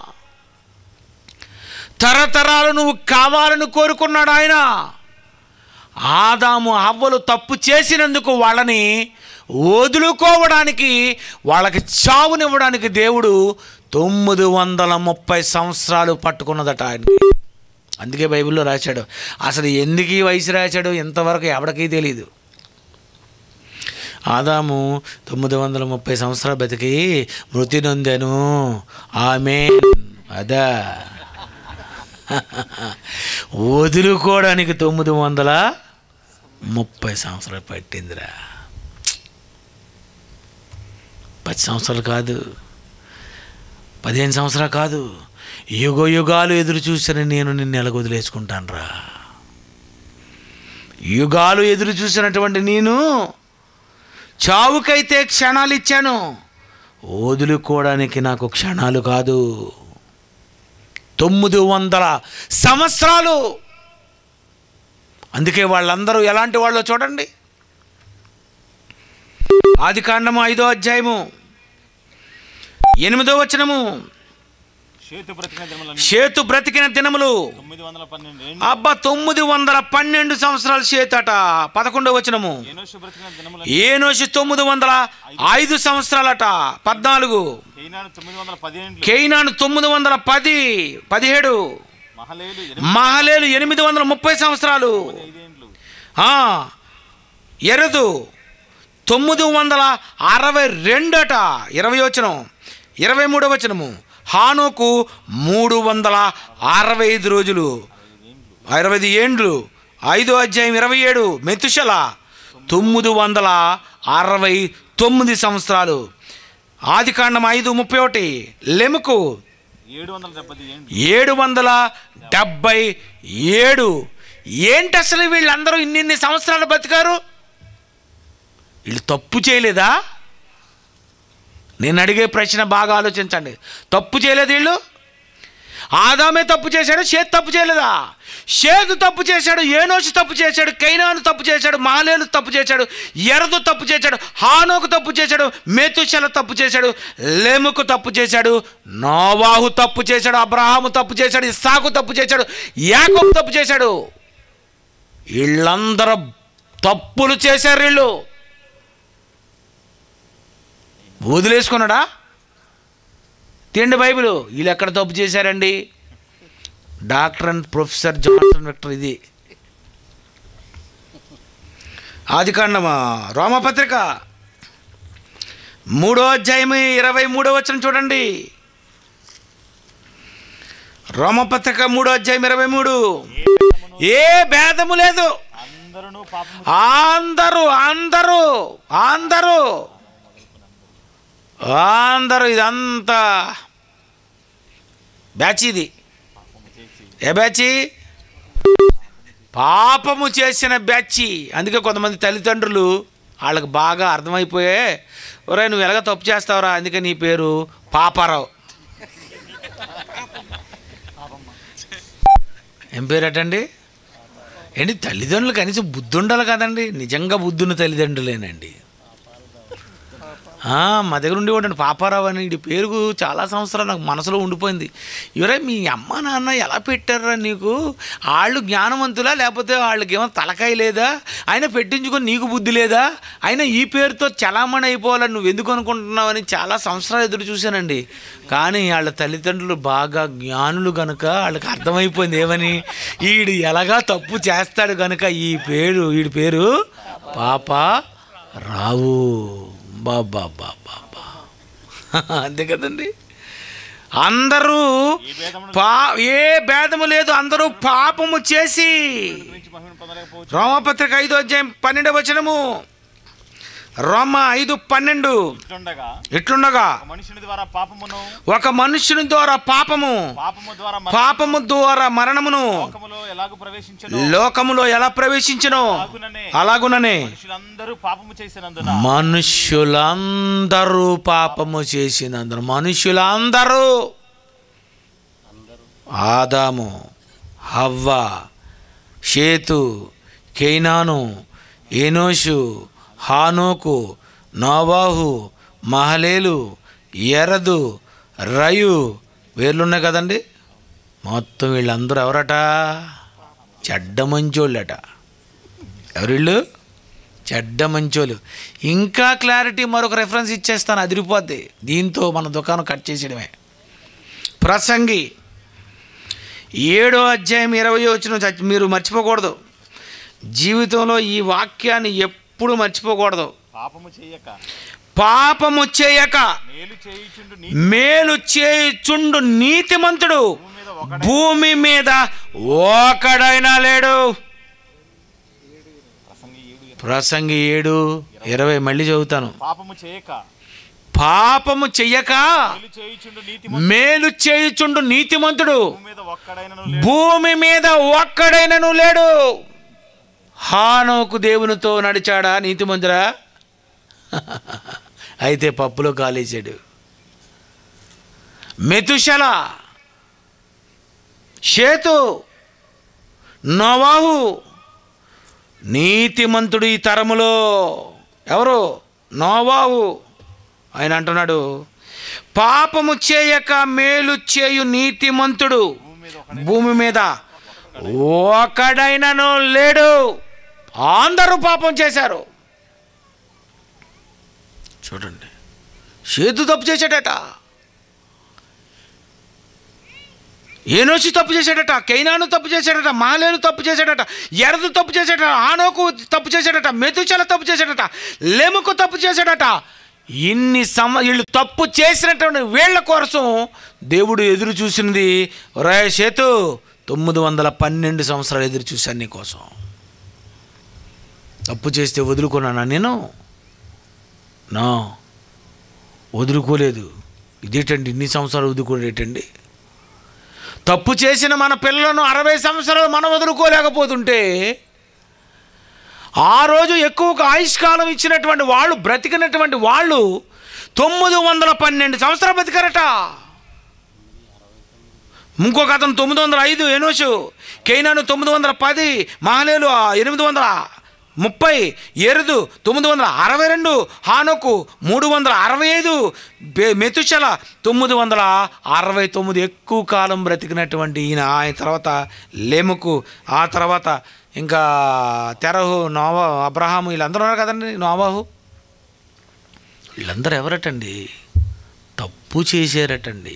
S14: తరతరాలు నువ్వు కావాలని కోరుకున్నాడు ఆయన ఆదాము అవ్వలు తప్పు చేసినందుకు వాళ్ళని వదులుకోవడానికి వాళ్ళకి చావునివ్వడానికి దేవుడు తొమ్మిది వందల ముప్పై సంవత్సరాలు పట్టుకున్నదట ఆయనకి అందుకే బైబిల్లో రాశాడు అసలు ఎందుకు ఈ వయసు రాశాడు ఇంతవరకు ఎవడికి తెలియదు ఆదాము తొమ్మిది వందల ముప్పై సంవత్సరాలు బతికి మృతి నొందాను ఆమె అదా వదులుకోవడానికి తొమ్మిది వందల ముప్పై సంవత్సరాలు పట్టిందిరా పది సంవత్సరాలు కాదు పదిహేను సంవత్సరాలు కాదు యుగ యుగాలు ఎదురు చూసిన నేను నిన్ను ఎలాగ వదిలేసుకుంటాను రా యుగాలు ఎదురు చూసినటువంటి నేను చావుకైతే క్షణాలు ఇచ్చాను వదులుకోవడానికి నాకు క్షణాలు కాదు తొమ్మిది వందల సంవత్సరాలు అందుకే వాళ్ళందరూ ఎలాంటి వాళ్ళో చూడండి ఆది కాండము ఐదో అధ్యాయము ఎనిమిదో వచనము షేతు బ్రతికిన దినములు అబ్బా తొమ్మిది వందల పన్నెండు సంవత్సరాలు షేతట పదకొండో వచనము ఏనోషి తొమ్మిది వందల ఐదు సంవత్సరాలట పద్నాలుగు కేయినాను తొమ్మిది వందల పది పదిహేడు మహలేలు ఎనిమిది వందల ముప్పై సంవత్సరాలు ఆ, ఎరదు తొమ్మిది వందల అరవై రెండట ఇరవై వచనం ఇరవై మూడో వచనము హానోకు మూడు వందల అరవై ఐదు రోజులు ఇరవై ఐదు ఏండ్లు ఐదో అధ్యాయం ఇరవై ఏడు మెతుషల తొమ్మిది వందల అరవై తొమ్మిది సంవత్సరాలు ఆదికాండం ఐదు ముప్పై ఒకటి లెముకు ఏడు వందల డెబ్బై ఏడు ఏంటి అసలు వీళ్ళందరూ ఇన్నిన్ని సంవత్సరాలు బతికారు వీళ్ళు తప్పు చేయలేదా నేను అడిగే ప్రశ్న బాగా ఆలోచించండి తప్పు చేయలేదు వీళ్ళు ఆదామే తప్పు చేశాడు షేత్ తప్పు చేయలేదా షేతు తప్పు చేశాడు ఏనోషు తప్పు చేశాడు కైనాను తప్పు చేశాడు మాలేలు తప్పు చేశాడు ఎరదు తప్పు చేశాడు హానోకు తప్పు చేశాడు మేతుశల తప్పు చేశాడు లెముకు తప్పు చేశాడు నోవాహు తప్పు చేశాడు అబ్రహాము తప్పు చేశాడు ఇస్సాకు తప్పు చేశాడు యాకోబు తప్పు చేశాడు వీళ్ళందరూ తప్పులు చేశారు వీళ్ళు వదిలేసుకున్నాడా తిండి బైబిల్ వీళ్ళు ఎక్కడ తప్పు చేశారండి doctor and professor Johnson Victor ఇది ఆదికాండమా రోమపత్రిక మూడో అధ్యాయం ఇరవై మూడో వచ్చిన చూడండి రోమపత్రిక మూడో అధ్యాయం ఇరవై మూడు ఏ భేదము లేదు అందరూ అందరూ అందరూ అందరూ ఇదంతా బ్యాచ్ ఇది ఏ బ్యాచి పాపము చేసిన బ్యాచి అందుకే కొంతమంది తల్లిదండ్రులు వాళ్ళకి బాగా అర్థమైపోయే ఒరే నువ్వు ఎలాగ తప్పు చేస్తావురా అందుకే నీ పేరు పాపారావు ఏం పేరటండి ఏంటి తల్లిదండ్రులు కనీసం బుద్ధి ఉండాలి కదండి నిజంగా బుద్ధున్న తల్లిదండ్రులేనండి ఆ, మా దగ్గర ఉండేవాడు పాపారావు అని ఈ పేరు చాలా సంవత్సరాలు నాకు మనసులో ఉండిపోయింది ఎవరే మీ అమ్మ నాన్న ఎలా పెట్టారా నీకు వాళ్ళు జ్ఞానవంతులా లేకపోతే వాళ్ళకి ఏమో తలకాయ లేదా అయినా పెట్టించుకొని నీకు బుద్ధి లేదా అయినా ఈ పేరుతో చలామణి అయిపోవాలని నువ్వు ఎందుకు అనుకుంటున్నావని చాలా సంవత్సరాలు ఎదురు చూశానండి కానీ వాళ్ళ తల్లిదండ్రులు బాగా జ్ఞానులు కనుక వాళ్ళకి అర్థమైపోయింది ఏమని వీడు ఎలాగా తప్పు చేస్తాడు కనుక ఈ పేరు వీడి పేరు పాప రావు బాబా బాబా అంతే కదండి అందరూ పా ఏ భేదము లేదు అందరూ పాపము చేసి రోమపత్రిక ఐదో అధ్యాయం పన్నెండవ వచనము రోమ ఐదు పన్నెండు ఇట్లుండగా
S4: మనుషుని ద్వారా పాపమును
S14: ఒక మనుష్యుని ద్వారా పాపము
S4: పాపము ద్వారా
S14: పాపము ద్వారా మరణమును
S4: లోకములో ఎలాగూ ప్రవేశించను
S14: లోకములో ఎలా ప్రవేశించను అలాగుననే
S4: మనుషులందరూ పాపము చేసినందున
S14: మనుష్యులందరూ పాపము చేసినందున మనుష్యులందరూ ఆదాము హవ్వ షేతు కేనాను ఏనోషు హానోకు నోవాహు మహలేలు ఎరదు రయు వేర్లున్నాయి కదండి మొత్తం వీళ్ళందరూ ఎవరట చెడ్డ మంచోళ్ళట ఎవరిళ్ళు చెడ్డ మంచోళ్ళు ఇంకా క్లారిటీ మరొక రెఫరెన్స్ ఇచ్చేస్తాను అదిరిపోద్ది దీంతో మన దుకాణం కట్ చేసేయడమే ప్రసంగి ఏడో అధ్యాయం ఇరవై వచ్చిన చ- మీరు మర్చిపోకూడదు జీవితంలో ఈ వాక్యాన్ని ఎప్పుడు మర్చిపోకూడదు
S4: పాపము చేయక
S14: పాపము చేయక
S4: మేలు చేయుచుండు నీ
S14: మేలు చేయుచుండు నీతిమంతుడు భూమి మీద ఒకడైనా లేడు ప్రసంగి ఏడు ఇరవై మళ్ళీ చదువుతాను
S4: పాపము చేయక
S14: పాపము చెయ్యక మేలు చేయుచుండు నీతిమంతుడు భూమి మీద ఒక్కడైనను లేడు హానోకు దేవునితో నడిచాడా నీతిమంతుడా అయితే పప్పులో కాలేశాడు మెతుశల షేతు నోవాహు నీతిమంతుడు ఈ తరములో ఎవరు నోవాహు ఆయన అంటున్నాడు పాపము చేయక మేలు చేయు నీతిమంతుడు భూమి మీద ఒకడైనను లేడు అందరూ పాపం చేశారు చూడండి సేతు తప్పు చేశాడట ఏనోసి తప్పు చేశాడట కైనాను తప్పు చేశాడట మాలేను తప్పు చేశాడట ఎరదు తప్పు చేశాడట ఆనోకు తప్పు చేశాడట మెతుచల తప్పు చేశాడట లెముకు తప్పు చేశాడట ఇన్ని సమ వీళ్ళు తప్పు చేసినటువంటి వీళ్ళ కోసం దేవుడు ఎదురు చూసినది రే సేతు తొమ్మిది వందల పన్నెండు సంవత్సరాలు ఎదురు చూశాను నీ కోసం తప్పు చేస్తే వదులుకున్నానా నేను నా వదులుకోలేదు ఇదేటండి ఇన్ని సంవత్సరాలు వదులుకోలేటండి తప్పు చేసిన మన పిల్లలను అరవై సంవత్సరాలు మనం వదులుకోలేకపోతుంటే ఆ రోజు ఎక్కువ ఆయుష్కాలం ఇచ్చినటువంటి వాళ్ళు బ్రతికినటువంటి వాళ్ళు తొమ్మిది వందల పన్నెండు సంవత్సరాలు బతికారట ఇంకొక అతను తొమ్మిది వందల ఐదు ఎనోషు కేనాను తొమ్మిది వందల పది మహలేలు ఎనిమిది వందల ముప్పై ఎరుదు తొమ్మిది వందల అరవై రెండు హానోకు మూడు వందల అరవై ఐదు బె- మెతుశల తొమ్మిది వందల అరవై తొమ్మిది ఎక్కువ కాలం బ్రతికినటువంటి ఈయన ఆయన తర్వాత లెముకు ఆ తర్వాత ఇంకా తెరహు నోవా అబ్రహాము వీళ్ళందరూ ఉన్నారు కదండి నోవాహు వీళ్ళందరూ ఎవరటండి తప్పు చేశారటండి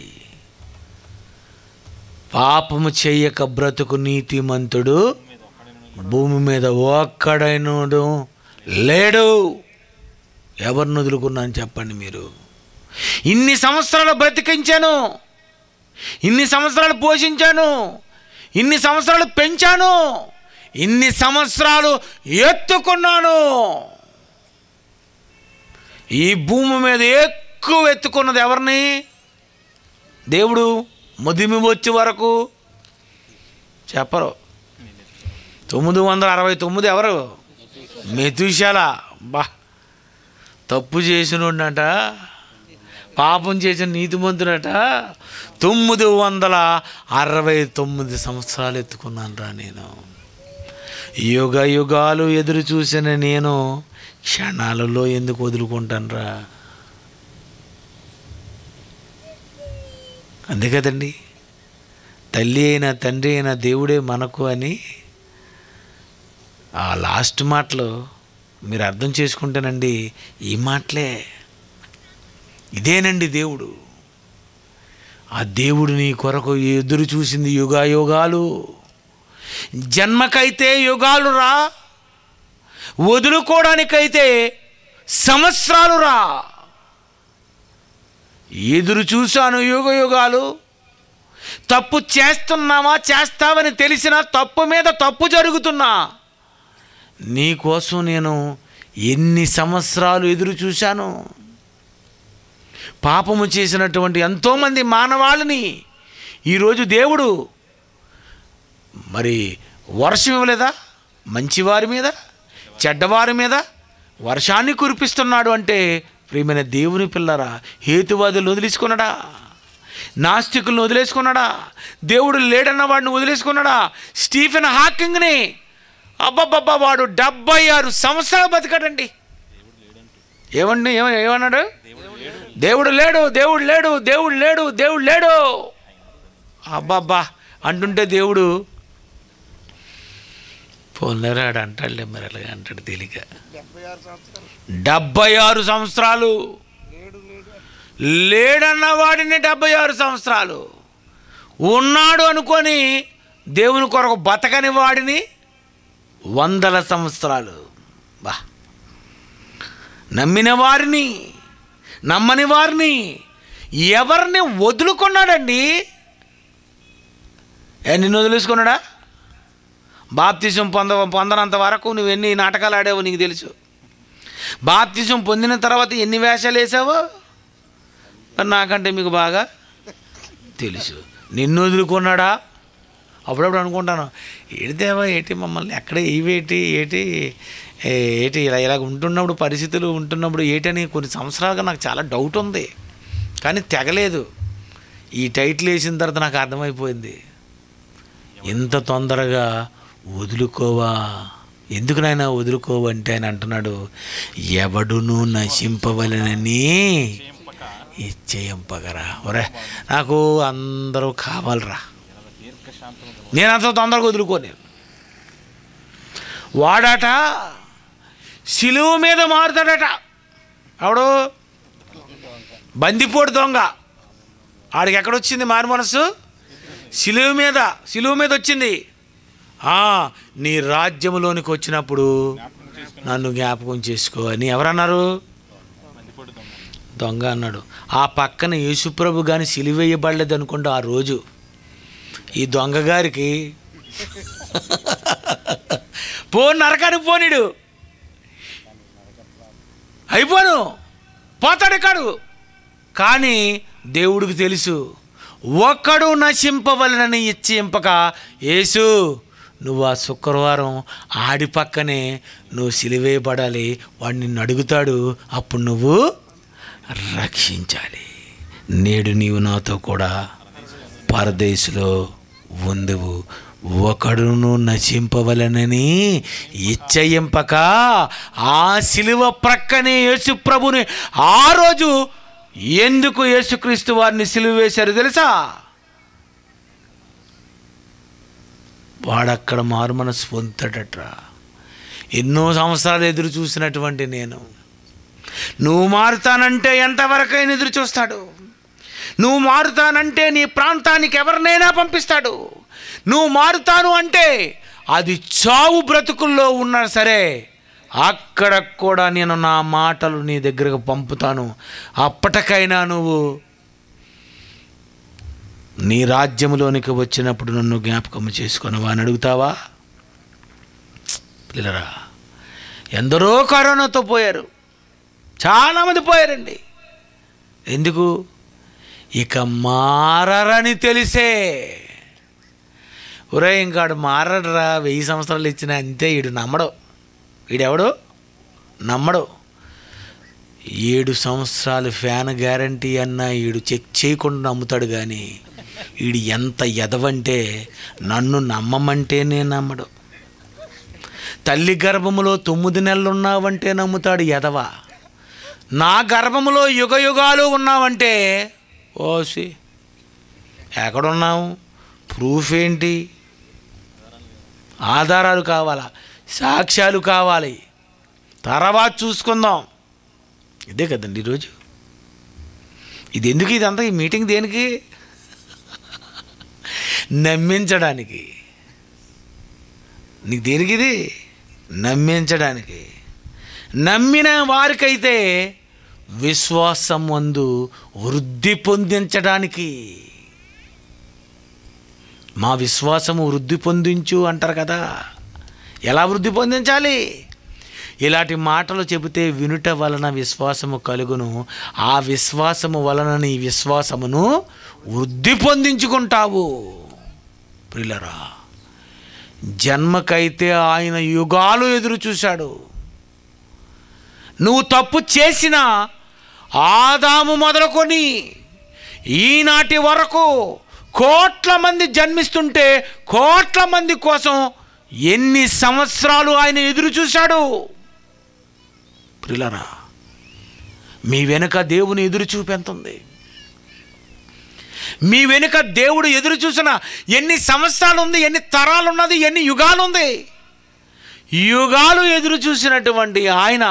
S14: పాపము చెయ్యక బ్రతుకు నీతిమంతుడు భూమి మీద ఒక్కడైనడు లేడు ఎవరిని వదులుకున్నాను చెప్పండి మీరు ఇన్ని సంవత్సరాలు బ్రతికించాను ఇన్ని సంవత్సరాలు పోషించాను ఇన్ని సంవత్సరాలు పెంచాను ఇన్ని సంవత్సరాలు ఎత్తుకున్నాను ఈ భూమి మీద ఎక్కువ ఎత్తుకున్నది ఎవరిని దేవుడు ముదిమి వచ్చే వరకు చెప్పరు తొమ్మిది వందల అరవై తొమ్మిది ఎవరు మెతుశాల బా తప్పు చేసినోడట పాపం చేసిన నీతిమంతుడట తొమ్మిది వందల అరవై తొమ్మిది సంవత్సరాలు ఎత్తుకున్నాను రా నేను యుగ యుగాలు ఎదురు చూసిన నేను క్షణాలలో ఎందుకు వదులుకుంటాను రా అంతే కదండి తల్లి అయినా తండ్రి అయినా దేవుడే మనకు అని ఆ లాస్ట్ మాటలు మీరు అర్థం చేసుకుంటేనండి ఈ మాటలే ఇదేనండి దేవుడు ఆ దేవుడు నీ కొరకు ఎదురు చూసింది యుగాయుగాలు జన్మకైతే యుగాలు రా వదులుకోవడానికైతే సంవత్సరాలు రా ఎదురు చూశాను యుగ యుగాలు తప్పు చేస్తున్నావా చేస్తావని తెలిసినా తప్పు మీద తప్పు జరుగుతున్నా నీకోసం నేను ఎన్ని సంవత్సరాలు ఎదురు చూశాను పాపము చేసినటువంటి ఎంతోమంది మానవాళిని ఈరోజు దేవుడు మరి వర్షం ఇవ్వలేదా మంచివారి మీద చెడ్డవారి మీద వర్షాన్ని కురిపిస్తున్నాడు అంటే ప్రియమైన దేవుని పిల్లరా హేతువాదులను వదిలేసుకున్నాడా నాస్తికులను వదిలేసుకున్నాడా దేవుడు లేడన్న వాడిని వదిలేసుకున్నాడా స్టీఫెన్ హాకింగ్ని అబ్బబ్బబ్బా వాడు డెబ్బై ఆరు సంవత్సరాలు బతికాడండి ఏమండి ఏమ ఏమన్నాడు దేవుడు లేడు దేవుడు లేడు దేవుడు లేడు దేవుడు లేడు అబ్బబ్బా అంటుంటే దేవుడు పోన్లేరాడు అంటాడులే మరి అలాగే అంటాడు తేలిక డెబ్బై ఆరు సంవత్సరాలు లేడన్న వాడిని డెబ్బై ఆరు సంవత్సరాలు ఉన్నాడు అనుకొని దేవుని కొరకు బతకని వాడిని వందల సంవత్సరాలు బా నమ్మిన వారిని నమ్మని వారిని ఎవరిని వదులుకున్నాడండి ఏ నిన్ను వదిలేసుకున్నాడా బాప్తిజం పొంద పొందనంత వరకు నువ్వు ఎన్ని నాటకాలు ఆడావో నీకు తెలుసు బాప్తిజం పొందిన తర్వాత ఎన్ని వేషాలు వేసావో మరి నాకంటే మీకు బాగా తెలుసు నిన్ను వదులుకున్నాడా అప్పుడప్పుడు అనుకుంటాను ఏడిదేవా ఏంటి మమ్మల్ని ఎక్కడ ఇవేటి ఏటి ఏ- ఏటి ఇలా ఇలా ఉంటున్నప్పుడు పరిస్థితులు ఉంటున్నప్పుడు ఏటని కొన్ని సంవత్సరాలుగా నాకు చాలా డౌట్ ఉంది కానీ తెగలేదు ఈ టైటిల్ వేసిన తర్వాత నాకు అర్థమైపోయింది ఇంత తొందరగా వదులుకోవా ఎందుకు నాయన వదులుకోవు అంటే ఆయన అంటున్నాడు ఎవడును నశింపవలనని ఇచ్చేయంపగరా ఒరే నాకు అందరూ కావాలరా నేను అంత తొందరగా వదులుకోని వాడట సిలువు మీద మారుతాడట ఆవిడు బందిపోటు దొంగ ఆడికి ఎక్కడొచ్చింది మారు మనసు సిలువు మీద సిలువు మీద వచ్చింది ఆ, నీ రాజ్యములోనికి వచ్చినప్పుడు నన్ను జ్ఞాపకం చేసుకో అని ఎవరన్నారు దొంగ అన్నాడు ఆ పక్కన యేసుప్రభు కానీ సిలివేయబడలేదు అనుకోండి ఆ రోజు ఈ దొంగ గారికి పో నరకానికి పోనీడు అయిపోను పోతాడు ఇక్కడు కానీ దేవుడికి తెలుసు ఒక్కడు నశింపవలనని ఇచ్చింపక యేసు నువ్వు ఆ శుక్రవారం ఆడి పక్కనే నువ్వు సిలివేయబడాలి వాడు నిన్ను అడుగుతాడు అప్పుడు నువ్వు రక్షించాలి నేడు నీవు నాతో కూడా పరదేశులో ఉందువు ఒకడును నశింపవలనని ఇచ్చయింపక ఆ శిలువ ప్రక్కనే యేసు ప్రభుని ఆ రోజు ఎందుకు యేసుక్రీస్తు వారిని సిలువ వేశారు తెలుసా వాడక్కడ మారు మనసు పొందుతాడట్రా ఎన్నో సంవత్సరాలు ఎదురు చూసినటువంటి నేను నువ్వు మారుతానంటే ఎంతవరకైనా ఎదురు చూస్తాడు నువ్వు మారుతానంటే నీ ప్రాంతానికి ఎవరినైనా పంపిస్తాడు నువ్వు మారుతాను అంటే అది చావు బ్రతుకుల్లో ఉన్నా సరే అక్కడ కూడా నేను నా మాటలు నీ దగ్గరకు పంపుతాను అప్పటికైనా నువ్వు నీ రాజ్యములోనికి వచ్చినప్పుడు నన్ను జ్ఞాపకం చేసుకున్నావా అని అడుగుతావా పిల్లరా ఎందరో కరోనాతో పోయారు చాలామంది పోయారండి ఎందుకు ఇక మారరని తెలిసే ఒరే ఇంకాడు మారడరా వెయ్యి సంవత్సరాలు ఇచ్చిన అంతే ఈడు నమ్మడు వీడెవడు నమ్మడు ఏడు సంవత్సరాలు ఫ్యాన్ గ్యారంటీ అన్న ఈడు చెక్ చేయకుండా నమ్ముతాడు కానీ ఈడు ఎంత ఎదవంటే నన్ను నమ్మమంటేనే నమ్మడు తల్లి గర్భములో తొమ్మిది నెలలు ఉన్నావంటే నమ్ముతాడు ఎదవ నా గర్భములో యుగ యుగాలు ఉన్నావంటే ఓసి ఎక్కడున్నావు ప్రూఫ్ ఏంటి ఆధారాలు కావాలా సాక్ష్యాలు కావాలి తర్వాత చూసుకుందాం ఇదే కదండి ఈరోజు ఇది ఎందుకు ఇదంతా ఈ మీటింగ్ దేనికి నమ్మించడానికి నీకు దేనికి ఇది నమ్మించడానికి నమ్మిన వారికైతే విశ్వాసం వందు వృద్ధి పొందించడానికి మా విశ్వాసము వృద్ధి పొందించు అంటారు కదా ఎలా వృద్ధి పొందించాలి ఇలాంటి మాటలు చెబితే వినుట వలన విశ్వాసము కలుగును ఆ విశ్వాసము వలన నీ విశ్వాసమును వృద్ధి పొందించుకుంటావు ప్రిలరా జన్మకైతే ఆయన యుగాలు ఎదురు చూశాడు నువ్వు తప్పు చేసిన ఆదాము మొదలుకొని ఈనాటి వరకు కోట్ల మంది జన్మిస్తుంటే కోట్ల మంది కోసం ఎన్ని సంవత్సరాలు ఆయన ఎదురు చూశాడు ప్రిలరా మీ వెనుక దేవుని ఎదురు చూపు ఎంత ఉంది మీ వెనుక దేవుడు ఎదురు చూసిన ఎన్ని సంవత్సరాలు ఉంది ఎన్ని తరాలు ఉన్నది ఎన్ని యుగాలు ఉంది యుగాలు ఎదురు చూసినటువంటి ఆయన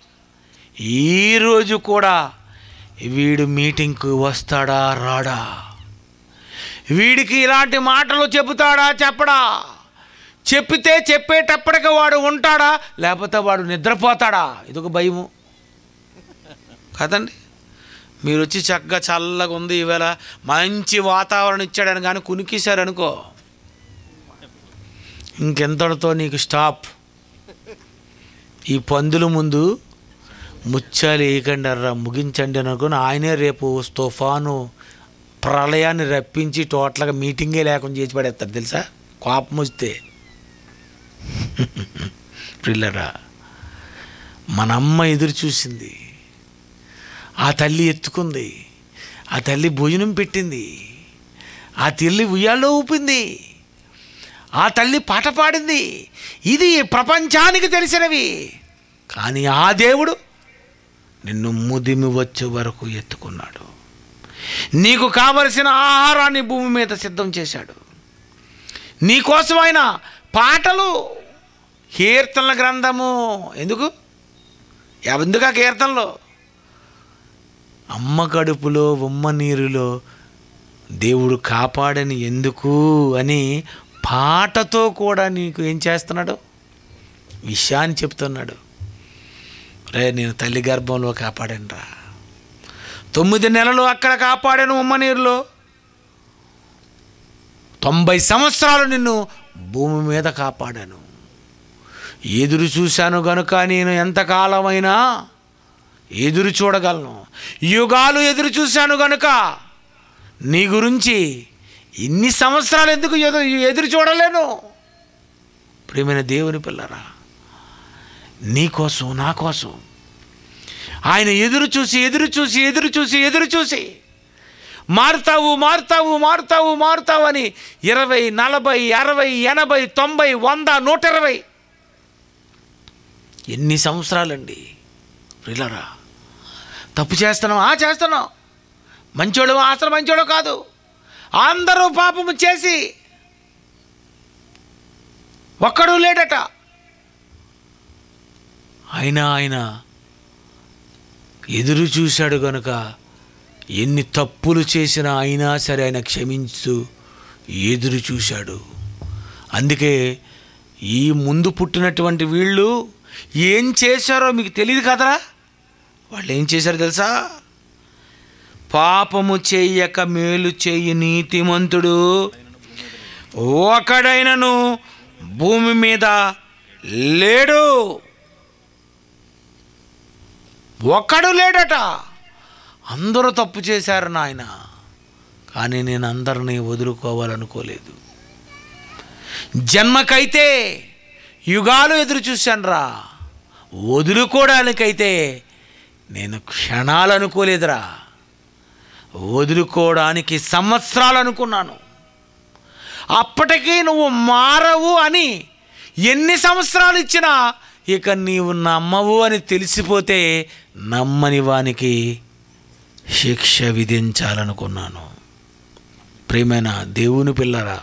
S14: ఈరోజు కూడా వీడు మీటింగ్కి వస్తాడా రాడా వీడికి ఇలాంటి మాటలు చెబుతాడా చెప్పడా చెప్పితే చెప్పేటప్పటికి వాడు ఉంటాడా లేకపోతే వాడు నిద్రపోతాడా ఇదొక భయము కదండి మీరు వచ్చి చక్కగా చల్లగా ఉంది ఈవేళ మంచి వాతావరణం ఇచ్చాడని కానీ కునికిశారనుకో ఇంకెంతటితో నీకు స్టాప్ ఈ పందుల ముందు ముచ్చాలు వేయకండి అర్రా ముగించండి అని అనుకుని ఆయనే రేపు తుఫాను ప్రళయాన్ని రప్పించి టోటల్గా మీటింగే లేకుండా చేసి పడేస్తారు తెలుసా కోపం వస్తే పిల్లరా మన అమ్మ ఎదురు చూసింది ఆ తల్లి ఎత్తుకుంది ఆ తల్లి భోజనం పెట్టింది ఆ తల్లి ఉయ్యాల్లో ఊపింది ఆ తల్లి పాట పాడింది ఇది ప్రపంచానికి తెలిసినవి కానీ ఆ దేవుడు నిన్ను ముదిమి వచ్చే వరకు ఎత్తుకున్నాడు నీకు కావలసిన ఆహారాన్ని భూమి మీద సిద్ధం చేశాడు నీకోసం ఆయన పాటలు కీర్తనల గ్రంథము ఎందుకు ఎందుకు ఆ కీర్తనలో అమ్మ కడుపులో ఉమ్మ నీరులో దేవుడు కాపాడని ఎందుకు అని పాటతో కూడా నీకు ఏం చేస్తున్నాడు విషయాన్ని చెప్తున్నాడు రే నేను తల్లి గర్భంలో కాపాడాను రా తొమ్మిది నెలలు అక్కడ కాపాడాను ఉమ్మ నీరులో తొంభై సంవత్సరాలు నిన్ను భూమి మీద కాపాడాను ఎదురు చూశాను గనుక నేను ఎంతకాలమైనా ఎదురు చూడగలను యుగాలు ఎదురు చూశాను గనుక నీ గురించి ఇన్ని సంవత్సరాలు ఎందుకు ఎదురు ఎదురు చూడలేను ప్రియమైన దేవుని పిల్లరా నీ కోసం నా కోసం ఆయన ఎదురు చూసి ఎదురు చూసి ఎదురు చూసి ఎదురు చూసి మారుతావు మారుతావు మారుతావు మారుతావు అని ఇరవై నలభై అరవై ఎనభై తొంభై వంద నూట ఇరవై ఎన్ని సంవత్సరాలండి ప్రిలరా తప్పు చేస్తున్నాం ఆ చేస్తున్నాం మంచోడు అసలు మంచోడు కాదు అందరూ పాపము చేసి ఒక్కడూ లేడట అయినా ఆయన ఎదురు చూశాడు గనుక ఎన్ని తప్పులు చేసినా అయినా సరే ఆయన క్షమించు ఎదురు చూశాడు అందుకే ఈ ముందు పుట్టినటువంటి వీళ్ళు ఏం చేశారో మీకు తెలియదు కదరా వాళ్ళు ఏం చేశారో తెలుసా పాపము చెయ్యక మేలు చెయ్యి నీతిమంతుడు ఒకడైనను భూమి మీద లేడు ఒక్కడు లేడట అందరూ తప్పు చేశారు నాయన కానీ నేను అందరినీ వదులుకోవాలనుకోలేదు జన్మకైతే యుగాలు ఎదురు చూశానురా వదులుకోవడానికైతే నేను క్షణాలు అనుకోలేదురా వదులుకోవడానికి సంవత్సరాలు అనుకున్నాను అప్పటికీ నువ్వు మారవు అని ఎన్ని సంవత్సరాలు ఇచ్చినా ఇక నీవు నమ్మవు అని తెలిసిపోతే నమ్మని వానికి శిక్ష విధించాలనుకున్నాను ప్రేమైన దేవుని పిల్లరా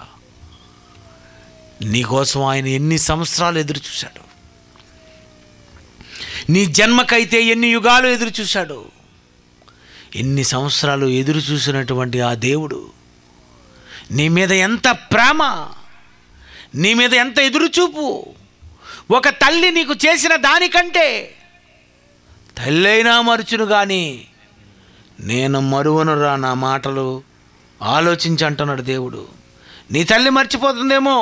S14: నీకోసం ఆయన ఎన్ని సంవత్సరాలు ఎదురు చూశాడు నీ జన్మకైతే ఎన్ని యుగాలు ఎదురు చూశాడు ఎన్ని సంవత్సరాలు ఎదురు చూసినటువంటి ఆ దేవుడు నీ మీద ఎంత ప్రేమ నీ మీద ఎంత ఎదురుచూపు ఒక తల్లి నీకు చేసిన దానికంటే తల్లైనా మరుచును కానీ నేను మరువనురా నా మాటలు ఆలోచించి అంటున్నాడు దేవుడు నీ తల్లి మర్చిపోతుందేమో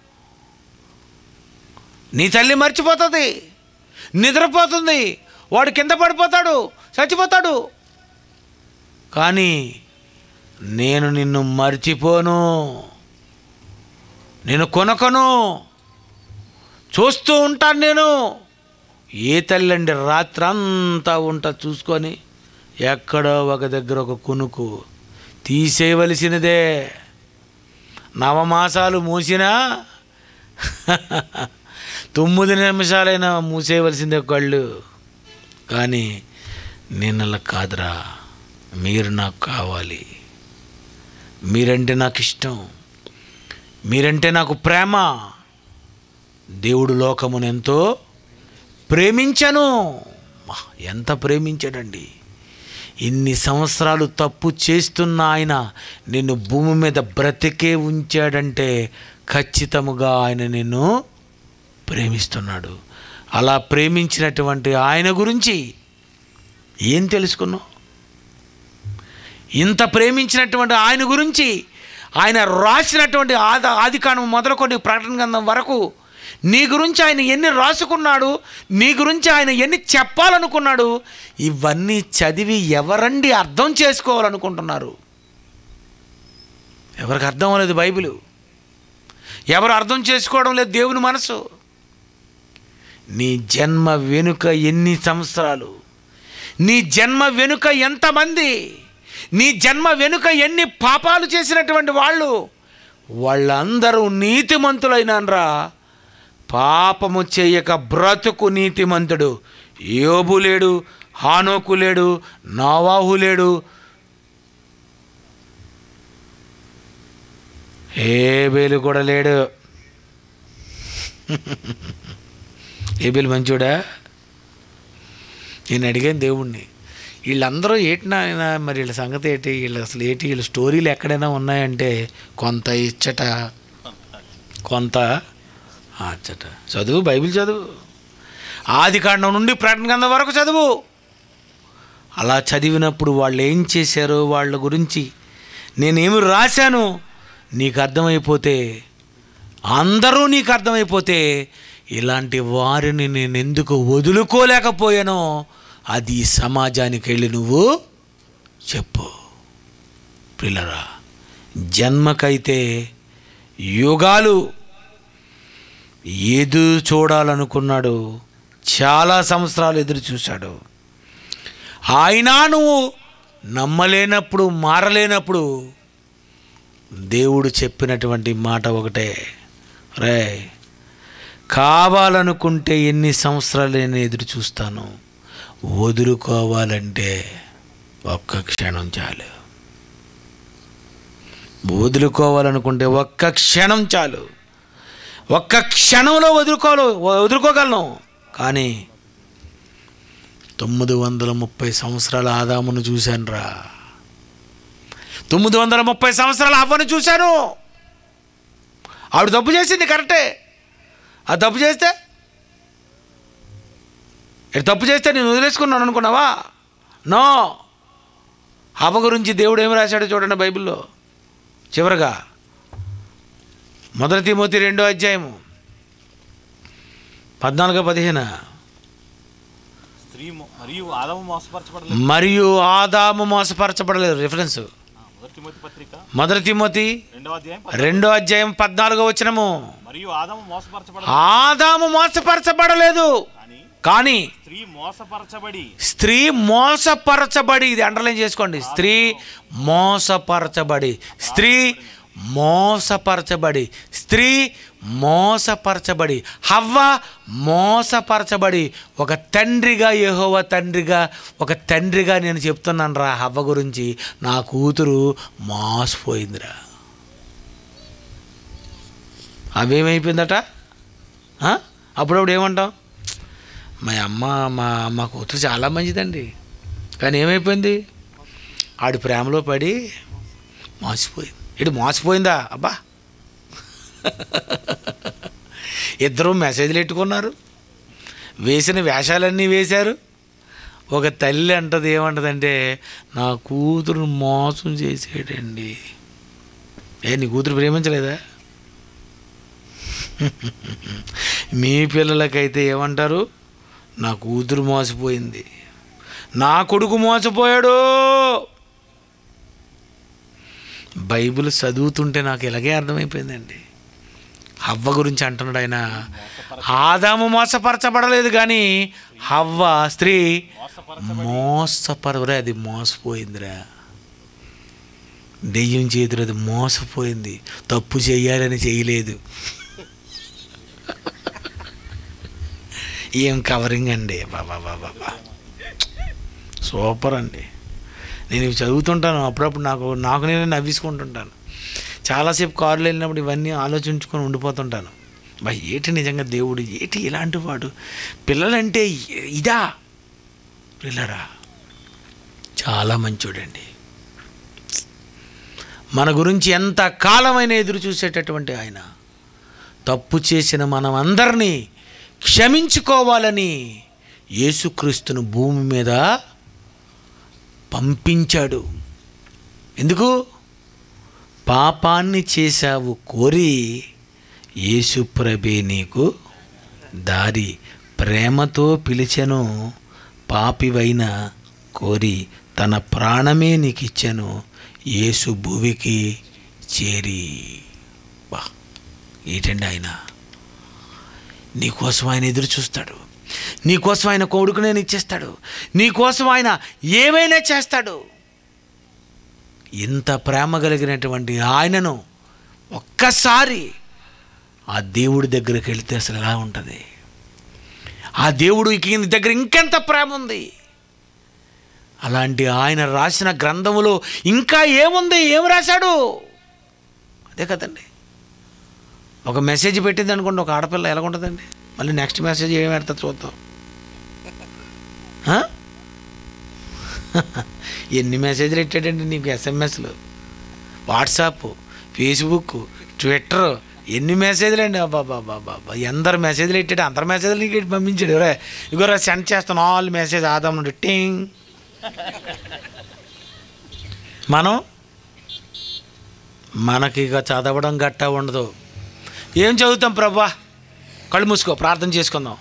S14: నీ తల్లి మర్చిపోతుంది నిద్రపోతుంది వాడు కింద పడిపోతాడు చచ్చిపోతాడు కానీ నేను నిన్ను మర్చిపోను నేను కొనకను చూస్తూ ఉంటాను నేను ఏ తల్లండి రాత్రంతా ఉంటా చూసుకొని ఎక్కడో ఒక దగ్గర ఒక కునుకు తీసేయవలసినదే నవమాసాలు మూసినా తొమ్మిది నిమిషాలైనా మూసేయవలసిందే కళ్ళు కానీ నేను అలా కాదురా మీరు నాకు కావాలి మీరంటే నాకు ఇష్టం మీరంటే నాకు ప్రేమ దేవుడు లోకమును ఎంతో ప్రేమించను మా, ఎంత ప్రేమించాడండి ఇన్ని సంవత్సరాలు తప్పు చేస్తున్న ఆయన నిన్ను భూమి మీద బ్రతికే ఉంచాడంటే ఖచ్చితముగా ఆయన నిన్ను ప్రేమిస్తున్నాడు అలా ప్రేమించినటువంటి ఆయన గురించి ఏం తెలుసుకున్నావు ఇంత ప్రేమించినటువంటి ఆయన గురించి ఆయన రాసినటువంటి ఆద ఆది కాండం మొదలుకొని ప్రకటన గ్రంథం వరకు నీ గురించి ఆయన ఎన్ని రాసుకున్నాడు నీ గురించి ఆయన ఎన్ని చెప్పాలనుకున్నాడు ఇవన్నీ చదివి ఎవరండి అర్థం చేసుకోవాలనుకుంటున్నారు ఎవరికి అర్థం అవ్వలేదు బైబిల్ ఎవరు అర్థం చేసుకోవడం లేదు దేవుని మనసు నీ జన్మ వెనుక ఎన్ని సంవత్సరాలు నీ జన్మ వెనుక ఎంతమంది నీ జన్మ వెనుక ఎన్ని పాపాలు చేసినటువంటి వాళ్ళు వాళ్ళందరూ నీతిమంతులైనరా పాపము చేయక బ్రతుకు నీతిమంతుడు యోబు లేడు హానోకు లేడు నావాహు లేడు ఏబేలు కూడా లేడు ఏబేలు మంచోడా నేను అడిగాను దేవుణ్ణి వీళ్ళందరూ ఏటినా ఆయన మరి వీళ్ళ సంగతి ఏంటి వీళ్ళు అసలు ఏంటి వీళ్ళ స్టోరీలు ఎక్కడైనా ఉన్నాయంటే కొంత ఇచ్చట కొంత అచ్చట చదువు బైబిల్ చదువు ఆది కాండం నుండి ప్రకటన గ్రంథం వరకు చదువు అలా చదివినప్పుడు వాళ్ళు ఏం చేశారో వాళ్ళ గురించి నేనేమి రాశాను నీకు అర్థమైపోతే అందరూ నీకు అర్థమైపోతే ఇలాంటి వారిని నేను ఎందుకు వదులుకోలేకపోయానో అది ఈ సమాజానికి వెళ్ళి నువ్వు చెప్పు పిల్లరా జన్మకైతే యుగాలు ఎదురు చూడాలనుకున్నాడు చాలా సంవత్సరాలు ఎదురు చూశాడు ఆయన నువ్వు నమ్మలేనప్పుడు మారలేనప్పుడు దేవుడు చెప్పినటువంటి మాట ఒకటే రే కావాలనుకుంటే ఎన్ని సంవత్సరాలు నేను ఎదురు చూస్తాను వదులుకోవాలంటే ఒక్క క్షణం చాలు వదులుకోవాలనుకుంటే ఒక్క క్షణం చాలు ఒక్క క్షణంలో వదులుకోవాలి వదులుకోగలను కానీ తొమ్మిది వందల ముప్పై సంవత్సరాల ఆదామును చూశానురా తొమ్మిది వందల ముప్పై సంవత్సరాల అవ్వను చూశాను ఆవిడ తప్పు చేసింది కరెక్టే ఆ తప్పు చేస్తే ఇటు తప్పు చేస్తే నేను వదిలేసుకున్నాను అనుకున్నావా నో హవ గురించి దేవుడు ఏమి రాశాడో చూడండి బైబిల్లో చివరగా మొదటి తిమోతి రెండో అధ్యాయము పద్నాలుగు పదిహేను
S4: స్త్రీ మొ- మరియు ఆదాము మోసపరచబడలేదు
S14: మరియు ఆదాము మోసపరచబడలేదు రిఫరెన్స్
S4: మొదటి తిమోతి పత్రిక
S14: మొదటి తిమోతి
S4: రెండవ అధ్యాయం
S14: రెండో అధ్యాయం పద్నాలుగో వచనము
S4: మరియు ఆదాము మోసపరచబడలేదు
S14: ఆదాము మోసపరచబడలేదు కానీ
S4: స్త్రీ మోసపరచబడి
S14: స్త్రీ మోసపరచబడి ఇది అండర్లైన్ చేసుకోండి స్త్రీ మోసపరచబడి స్త్రీ మోసపరచబడి స్త్రీ మోసపరచబడి హవ్వ మోసపరచబడి ఒక తండ్రిగా యెహోవా తండ్రిగా ఒక తండ్రిగా నేను చెప్తున్నాను రా హవ్వ గురించి నా కూతురు మోసపోయిందిరా అవేమైపోయిందట ఆ? అప్పుడప్పుడు ఏమంటాం మా అమ్మ మా మా కూతురు చాలా మంచిదండి కానీ ఏమైపోయింది ఆడి ప్రేమలో పడి మోసపోయింది ఇటు మోసపోయిందా అబ్బా ఇద్దరు మెసేజ్లు పెట్టుకున్నారు వేసిన వేషాలన్నీ వేశారు ఒక తల్లి అంటది ఏమంటదంటే నా కూతురు మోసం చేసేటండి ఏ నీ కూతురు ప్రేమించలేదా మీ పిల్లలకైతే ఏమంటారు నా కూతురు మోసపోయింది నా కొడుకు మోసపోయాడు బైబిల్ చదువుతుంటే నాకు ఇలాగే అర్థమైపోయిందండి హవ్వ గురించి అంటున్నాడు ఆయన ఆదాము మోసపరచబడలేదు కానీ హవ్వ స్త్రీ మోసపరవరే అది మోసపోయిందిరా దెయ్యం చేతులు అది మోసపోయింది తప్పు చేయాలని చేయలేదు ఏం కవరింగ్ అండి బాబా బాబా బా సూపర్ అండి నేను ఇవి చదువుతుంటాను అప్పుడప్పుడు నాకు నాకు నేను నవ్విసుకుంటుంటాను చాలాసేపు కారులో వెళ్ళినప్పుడు ఇవన్నీ ఆలోచించుకొని ఉండిపోతుంటాను బా ఏటి నిజంగా దేవుడు ఏటి ఇలాంటి వాడు పిల్లలంటే ఇ- ఇదా పిల్లరా చాలా మంచోడండి మన గురించి ఎంత కాలమైన ఎదురు చూసేటటువంటి ఆయన తప్పు చేసిన మనం అందరినీ క్షమించుకోవాలని యేసుక్రీస్తును భూమి మీద పంపించాడు ఎందుకు పాపాన్ని చేశావు కోరి యేసుప్రభే నీకు దారి ప్రేమతో పిలిచెను పాపివైన కోరి తన ప్రాణమే నీకు ఇచ్చెను యేసు భూమికి చేరి బా ఏంటండి ఆయన నీకోసం ఆయన ఎదురు చూస్తాడు నీకోసం ఆయన కొడుకు నేను ఇచ్చేస్తాడు నీకోసం ఆయన ఏమైనా చేస్తాడు ఇంత ప్రేమ కలిగినటువంటి ఆయనను ఒక్కసారి ఆ దేవుడి దగ్గరికి వెళితే అసలు ఎలా ఉంటుంది ఆ దేవుడు ఇక ఈయన దగ్గర ఇంకెంత ప్రేమ ఉంది అలాంటి ఆయన రాసిన గ్రంథములో ఇంకా ఏముంది ఏం రాశాడు అదే కదండి ఒక మెసేజ్ పెట్టింది అనుకోండి ఒక ఆడపిల్ల ఎలా ఉంటుందండి మళ్ళీ నెక్స్ట్ మెసేజ్ ఏం పెడతా చూద్దాం ఆ? ఎన్ని మెసేజ్లు పెట్టాడండి నీకు ఎస్ఎంఎస్లు వాట్సాప్ ఫేస్బుక్ ట్విట్టర్ ఎన్ని మెసేజ్లు అండి బాబా బాబా ఎందరు మెసేజ్లు పెట్టాడు అందరు మెసేజ్లు నీకు ఇటు పంపించాడు రే ఇగో రా సెండ్ చేస్తాను ఆల్ మెసేజ్ ఆదాం నుండి టింగ్ మనం మనకి ఇక చదవడం గట్టా ఉండదు ఏం చదువుతాం ప్రభా కళ్ళు మూసుకో ప్రార్థన చేసుకుందాం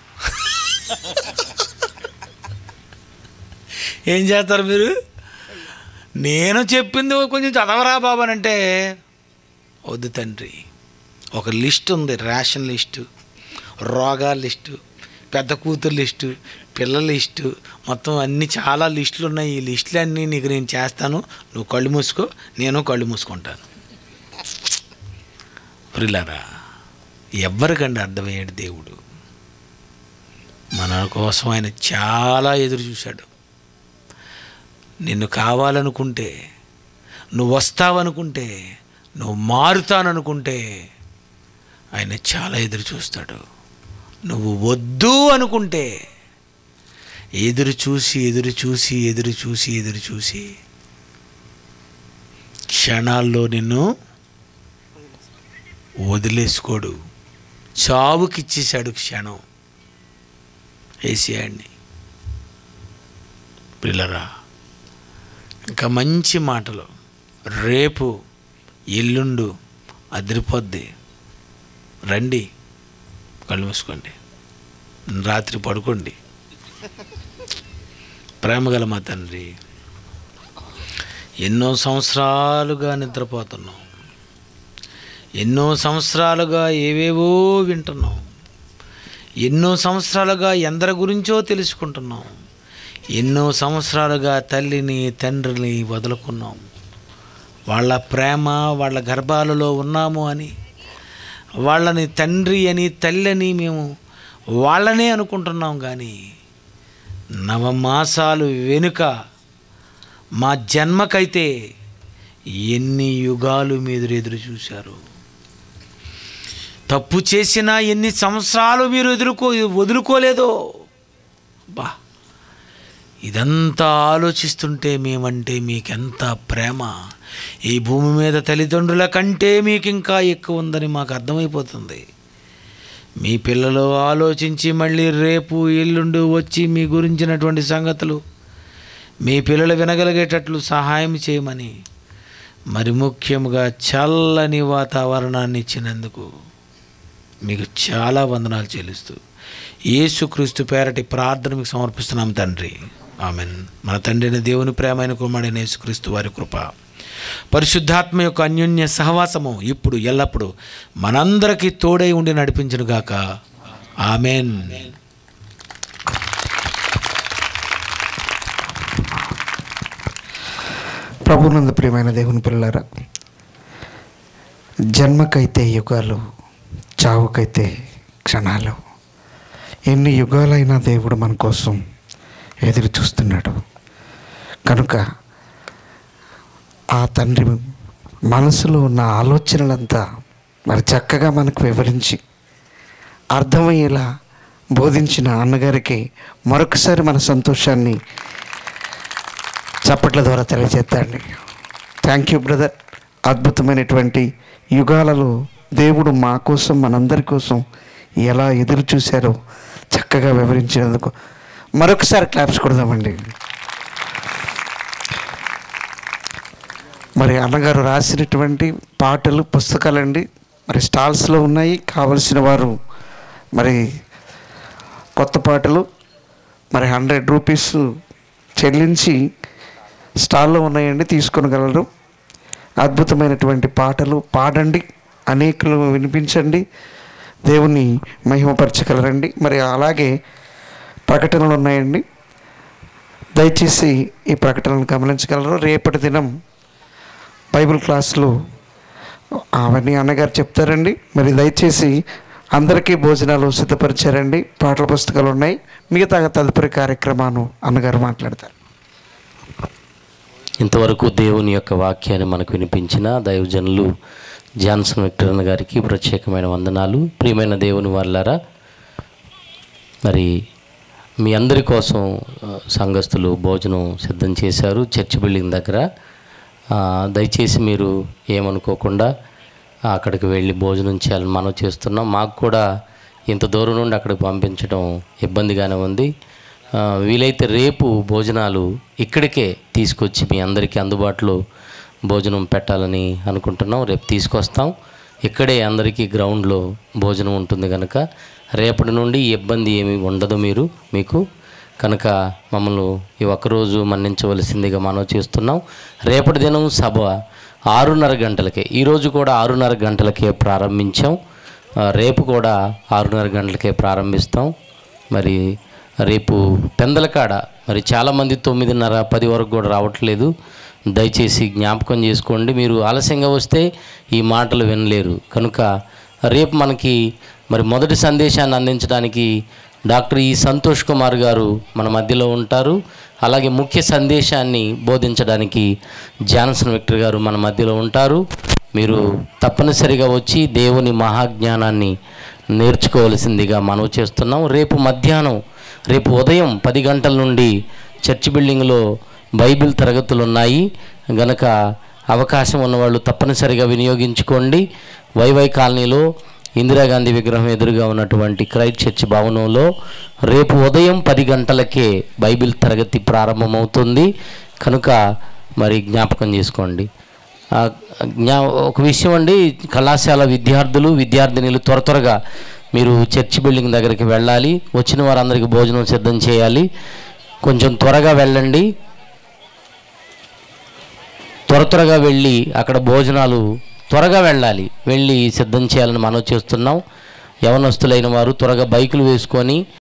S14: ఏం చేస్తారు మీరు నేను చెప్పింది కొంచెం చదవరా బాబు అని అంటే వద్దు తండ్రి ఒక లిస్ట్ ఉంది రేషన్ లిస్టు రోగాల లిస్టు పెద్ద కూతురు లిస్టు పిల్లల లిస్టు మొత్తం అన్ని చాలా లిస్టులు ఉన్నాయి ఈ లిస్టులు అన్నీ నీకు నేను చేస్తాను నువ్వు కళ్ళు మూసుకో నేను కళ్ళు మూసుకుంటాను ప్రిలారా ఎవ్వరికండి అర్థమయ్యాడు దేవుడు మన కోసం ఆయన చాలా ఎదురు చూశాడు నిన్ను కావాలనుకుంటే నువ్వు వస్తావనుకుంటే నువ్వు మారుతాననుకుంటే ఆయన చాలా ఎదురు చూస్తాడు నువ్వు వద్దు అనుకుంటే ఎదురు చూసి ఎదురు చూసి ఎదురు చూసి ఎదురు చూసి క్షణాల్లో నిన్ను వదిలేసుకోడు చావుకిచ్చేశాడు క్షణం వేసేయండి పిల్లరా ఇంకా మంచి మాటలు రేపు ఎల్లుండు అదిరిపోద్ది రండి కళ్ళు మూసుకోండి రాత్రి పడుకోండి ప్రేమగల మా తండ్రి ఎన్నో సంవత్సరాలుగా నిద్రపోతున్నాం ఎన్నో సంవత్సరాలుగా ఏవేవో వింటున్నాం ఎన్నో సంవత్సరాలుగా ఎందరి గురించో తెలుసుకుంటున్నాం ఎన్నో సంవత్సరాలుగా తల్లిని తండ్రిని వదులుకున్నాం వాళ్ళ ప్రేమ వాళ్ళ గర్భాలలో ఉన్నాము అని వాళ్ళని తండ్రి అని తల్లి అని మేము వాళ్ళనే అనుకుంటున్నాం కానీ నవమాసాలు వెనుక మా జన్మకైతే ఎన్ని యుగాలు మీరు ఎదురు చూశారు తప్పు చేసినా ఎన్ని సంవత్సరాలు మీరు ఎదుర్కో వదులుకోలేదో బా ఇదంతా ఆలోచిస్తుంటే మేమంటే మీకెంత ప్రేమ ఈ భూమి మీద తల్లిదండ్రుల కంటే మీకు ఇంకా ఎక్కువ ఉందని మాకు అర్థమైపోతుంది మీ పిల్లలు ఆలోచించి మళ్ళీ రేపు ఎల్లుండి వచ్చి మీ గురించినటువంటి సంగతులు మీ పిల్లలు వినగలిగేటట్లు సహాయం చేయమని మరి ముఖ్యంగా చల్లని వాతావరణాన్ని ఇచ్చినందుకు మీకు చాలా వందనాలు చెల్లిస్తూ యేసుక్రీస్తు పేరటి ప్రార్థన మీకు సమర్పిస్తున్నాం తండ్రి ఆమెన్ మన తండ్రిని దేవుని ప్రేమైన కుమారుడైన యేసుక్రీస్తు వారి కృప పరిశుద్ధాత్మ యొక్క అన్యోన్య సహవాసము ఇప్పుడు ఎల్లప్పుడూ మనందరికీ తోడై ఉండి నడిపించునుగాక ఆమెన్
S6: ప్రభునంద ప్రియమైన దేవుని పిల్లలారా జన్మకైతే యుగాలు చావుకైతే క్షణాలు ఎన్ని యుగాలైనా దేవుడు మన కోసం ఎదురు చూస్తున్నాడు కనుక ఆ తండ్రి మనసులో ఉన్న ఆలోచనలంతా మరి చక్కగా మనకు వివరించి అర్థమయ్యేలా బోధించిన అన్నగారికి మరొకసారి మన సంతోషాన్ని చప్పట్ల ద్వారా తెలియజేద్దండి థ్యాంక్ యూ బ్రదర్ అద్భుతమైనటువంటి యుగాలలో దేవుడు మా కోసం మనందరి కోసం ఎలా ఎదురు చూశారో చక్కగా వివరించినందుకు మరొకసారి క్లాప్స్ కొడదామండి మరి అన్నగారు రాసినటువంటి పాటలు పుస్తకాలండి మరి స్టాల్స్లో ఉన్నాయి కావలసిన వారు మరి కొత్త పాటలు మరి హండ్రెడ్ రూపీస్ చెల్లించి స్టాల్లో ఉన్నాయండి తీసుకొనగలరు అద్భుతమైనటువంటి పాటలు పాడండి అనేకులు వినిపించండి దేవుని మహిమపరచగలరండి మరి అలాగే ప్రకటనలు ఉన్నాయండి దయచేసి ఈ ప్రకటనలు గమనించగలరు రేపటి దినం బైబిల్ క్లాసులు అవన్నీ అన్నగారు చెప్తారండి మరి దయచేసి అందరికీ భోజనాలు సిద్ధపరిచారండి పాటల పుస్తకాలు ఉన్నాయి మిగతా తదుపరి కార్యక్రమాన్ని అన్నగారు మాట్లాడతారు
S12: ఇంతవరకు దేవుని యొక్క వాక్యాన్ని మనకు వినిపించిన దైవజనులు జాన్సన్ విక్టరన్ గారికి ప్రత్యేకమైన వందనాలు ప్రియమైన దేవుని వాళ్ళారా మరి మీ అందరి కోసం ఆ, సంఘస్థులు భోజనం సిద్ధం చేశారు చర్చ్ బిల్డింగ్ దగ్గర ఆ, దయచేసి మీరు ఏమనుకోకుండా అక్కడికి వెళ్ళి భోజనం చేయాలని మనం చేస్తున్నాం మాకు కూడా ఇంత దూరం నుండి అక్కడికి పంపించడం ఇబ్బందిగానే ఉంది ఆ, వీలైతే రేపు భోజనాలు ఇక్కడికే తీసుకొచ్చి మీ అందరికీ అందుబాటులో భోజనం పెట్టాలని అనుకుంటున్నాం రేపు తీసుకొస్తాం ఇక్కడే అందరికీ గ్రౌండ్లో భోజనం ఉంటుంది కనుక రేపటి నుండి ఈ ఇబ్బంది ఏమీ ఉండదు మీరు మీకు కనుక మమ్మల్ని ఈ ఒక్కరోజు మన్నించవలసిందిగా మనం చేస్తున్నాం రేపటి దినం సభ ఆరున్నర గంటలకే ఈరోజు కూడా ఆరున్నర గంటలకే ప్రారంభించాం ఆ, రేపు కూడా ఆరున్నర గంటలకే ప్రారంభిస్తాం మరి రేపు పెందలకాడ మరి చాలామంది తొమ్మిదిన్నర పది వరకు కూడా రావట్లేదు దయచేసి జ్ఞాపకం చేసుకోండి మీరు ఆలస్యంగా వస్తే ఈ మాటలు వినలేరు కనుక రేపు మనకి మరి మొదటి సందేశాన్ని అందించడానికి డాక్టర్ ఈ సంతోష్ కుమార్ గారు మన మధ్యలో ఉంటారు అలాగే ముఖ్య సందేశాన్ని బోధించడానికి జాన్సన్ విక్టర్ గారు మన మధ్యలో ఉంటారు మీరు తప్పనిసరిగా వచ్చి దేవుని మహాజ్ఞానాన్ని నేర్చుకోవలసిందిగా మనవి చేస్తున్నాం రేపు మధ్యాహ్నం రేపు ఉదయం పది గంటల నుండి చర్చ్ బిల్డింగ్లో బైబిల్ తరగతులు ఉన్నాయి గనక అవకాశం ఉన్నవాళ్ళు తప్పనిసరిగా వినియోగించుకోండి వైవై కాలనీలో ఇందిరాగాంధీ విగ్రహం ఎదురుగా ఉన్నటువంటి క్రైస్ట్ చర్చ్ భవనంలో రేపు ఉదయం పది గంటలకే బైబిల్ తరగతి ప్రారంభమవుతుంది కనుక మరి జ్ఞాపకం చేసుకోండి ఆ, జ్ఞా ఒక విషయం అండి కళాశాల విద్యార్థులు విద్యార్థినులు త్వర త్వరగా మీరు చర్చ్ బిల్డింగ్ దగ్గరికి వెళ్ళాలి వచ్చిన వారందరికీ భోజనం సిద్ధం చేయాలి కొంచెం త్వరగా వెళ్ళండి త్వర త్వరగా వెళ్ళి అక్కడ భోజనాలు త్వరగా వెళ్ళాలి వెళ్ళి సిద్ధం చేయాలని మనం చేస్తున్నాం యవనస్తులైన వారు త్వరగా బైకులు వేసుకొని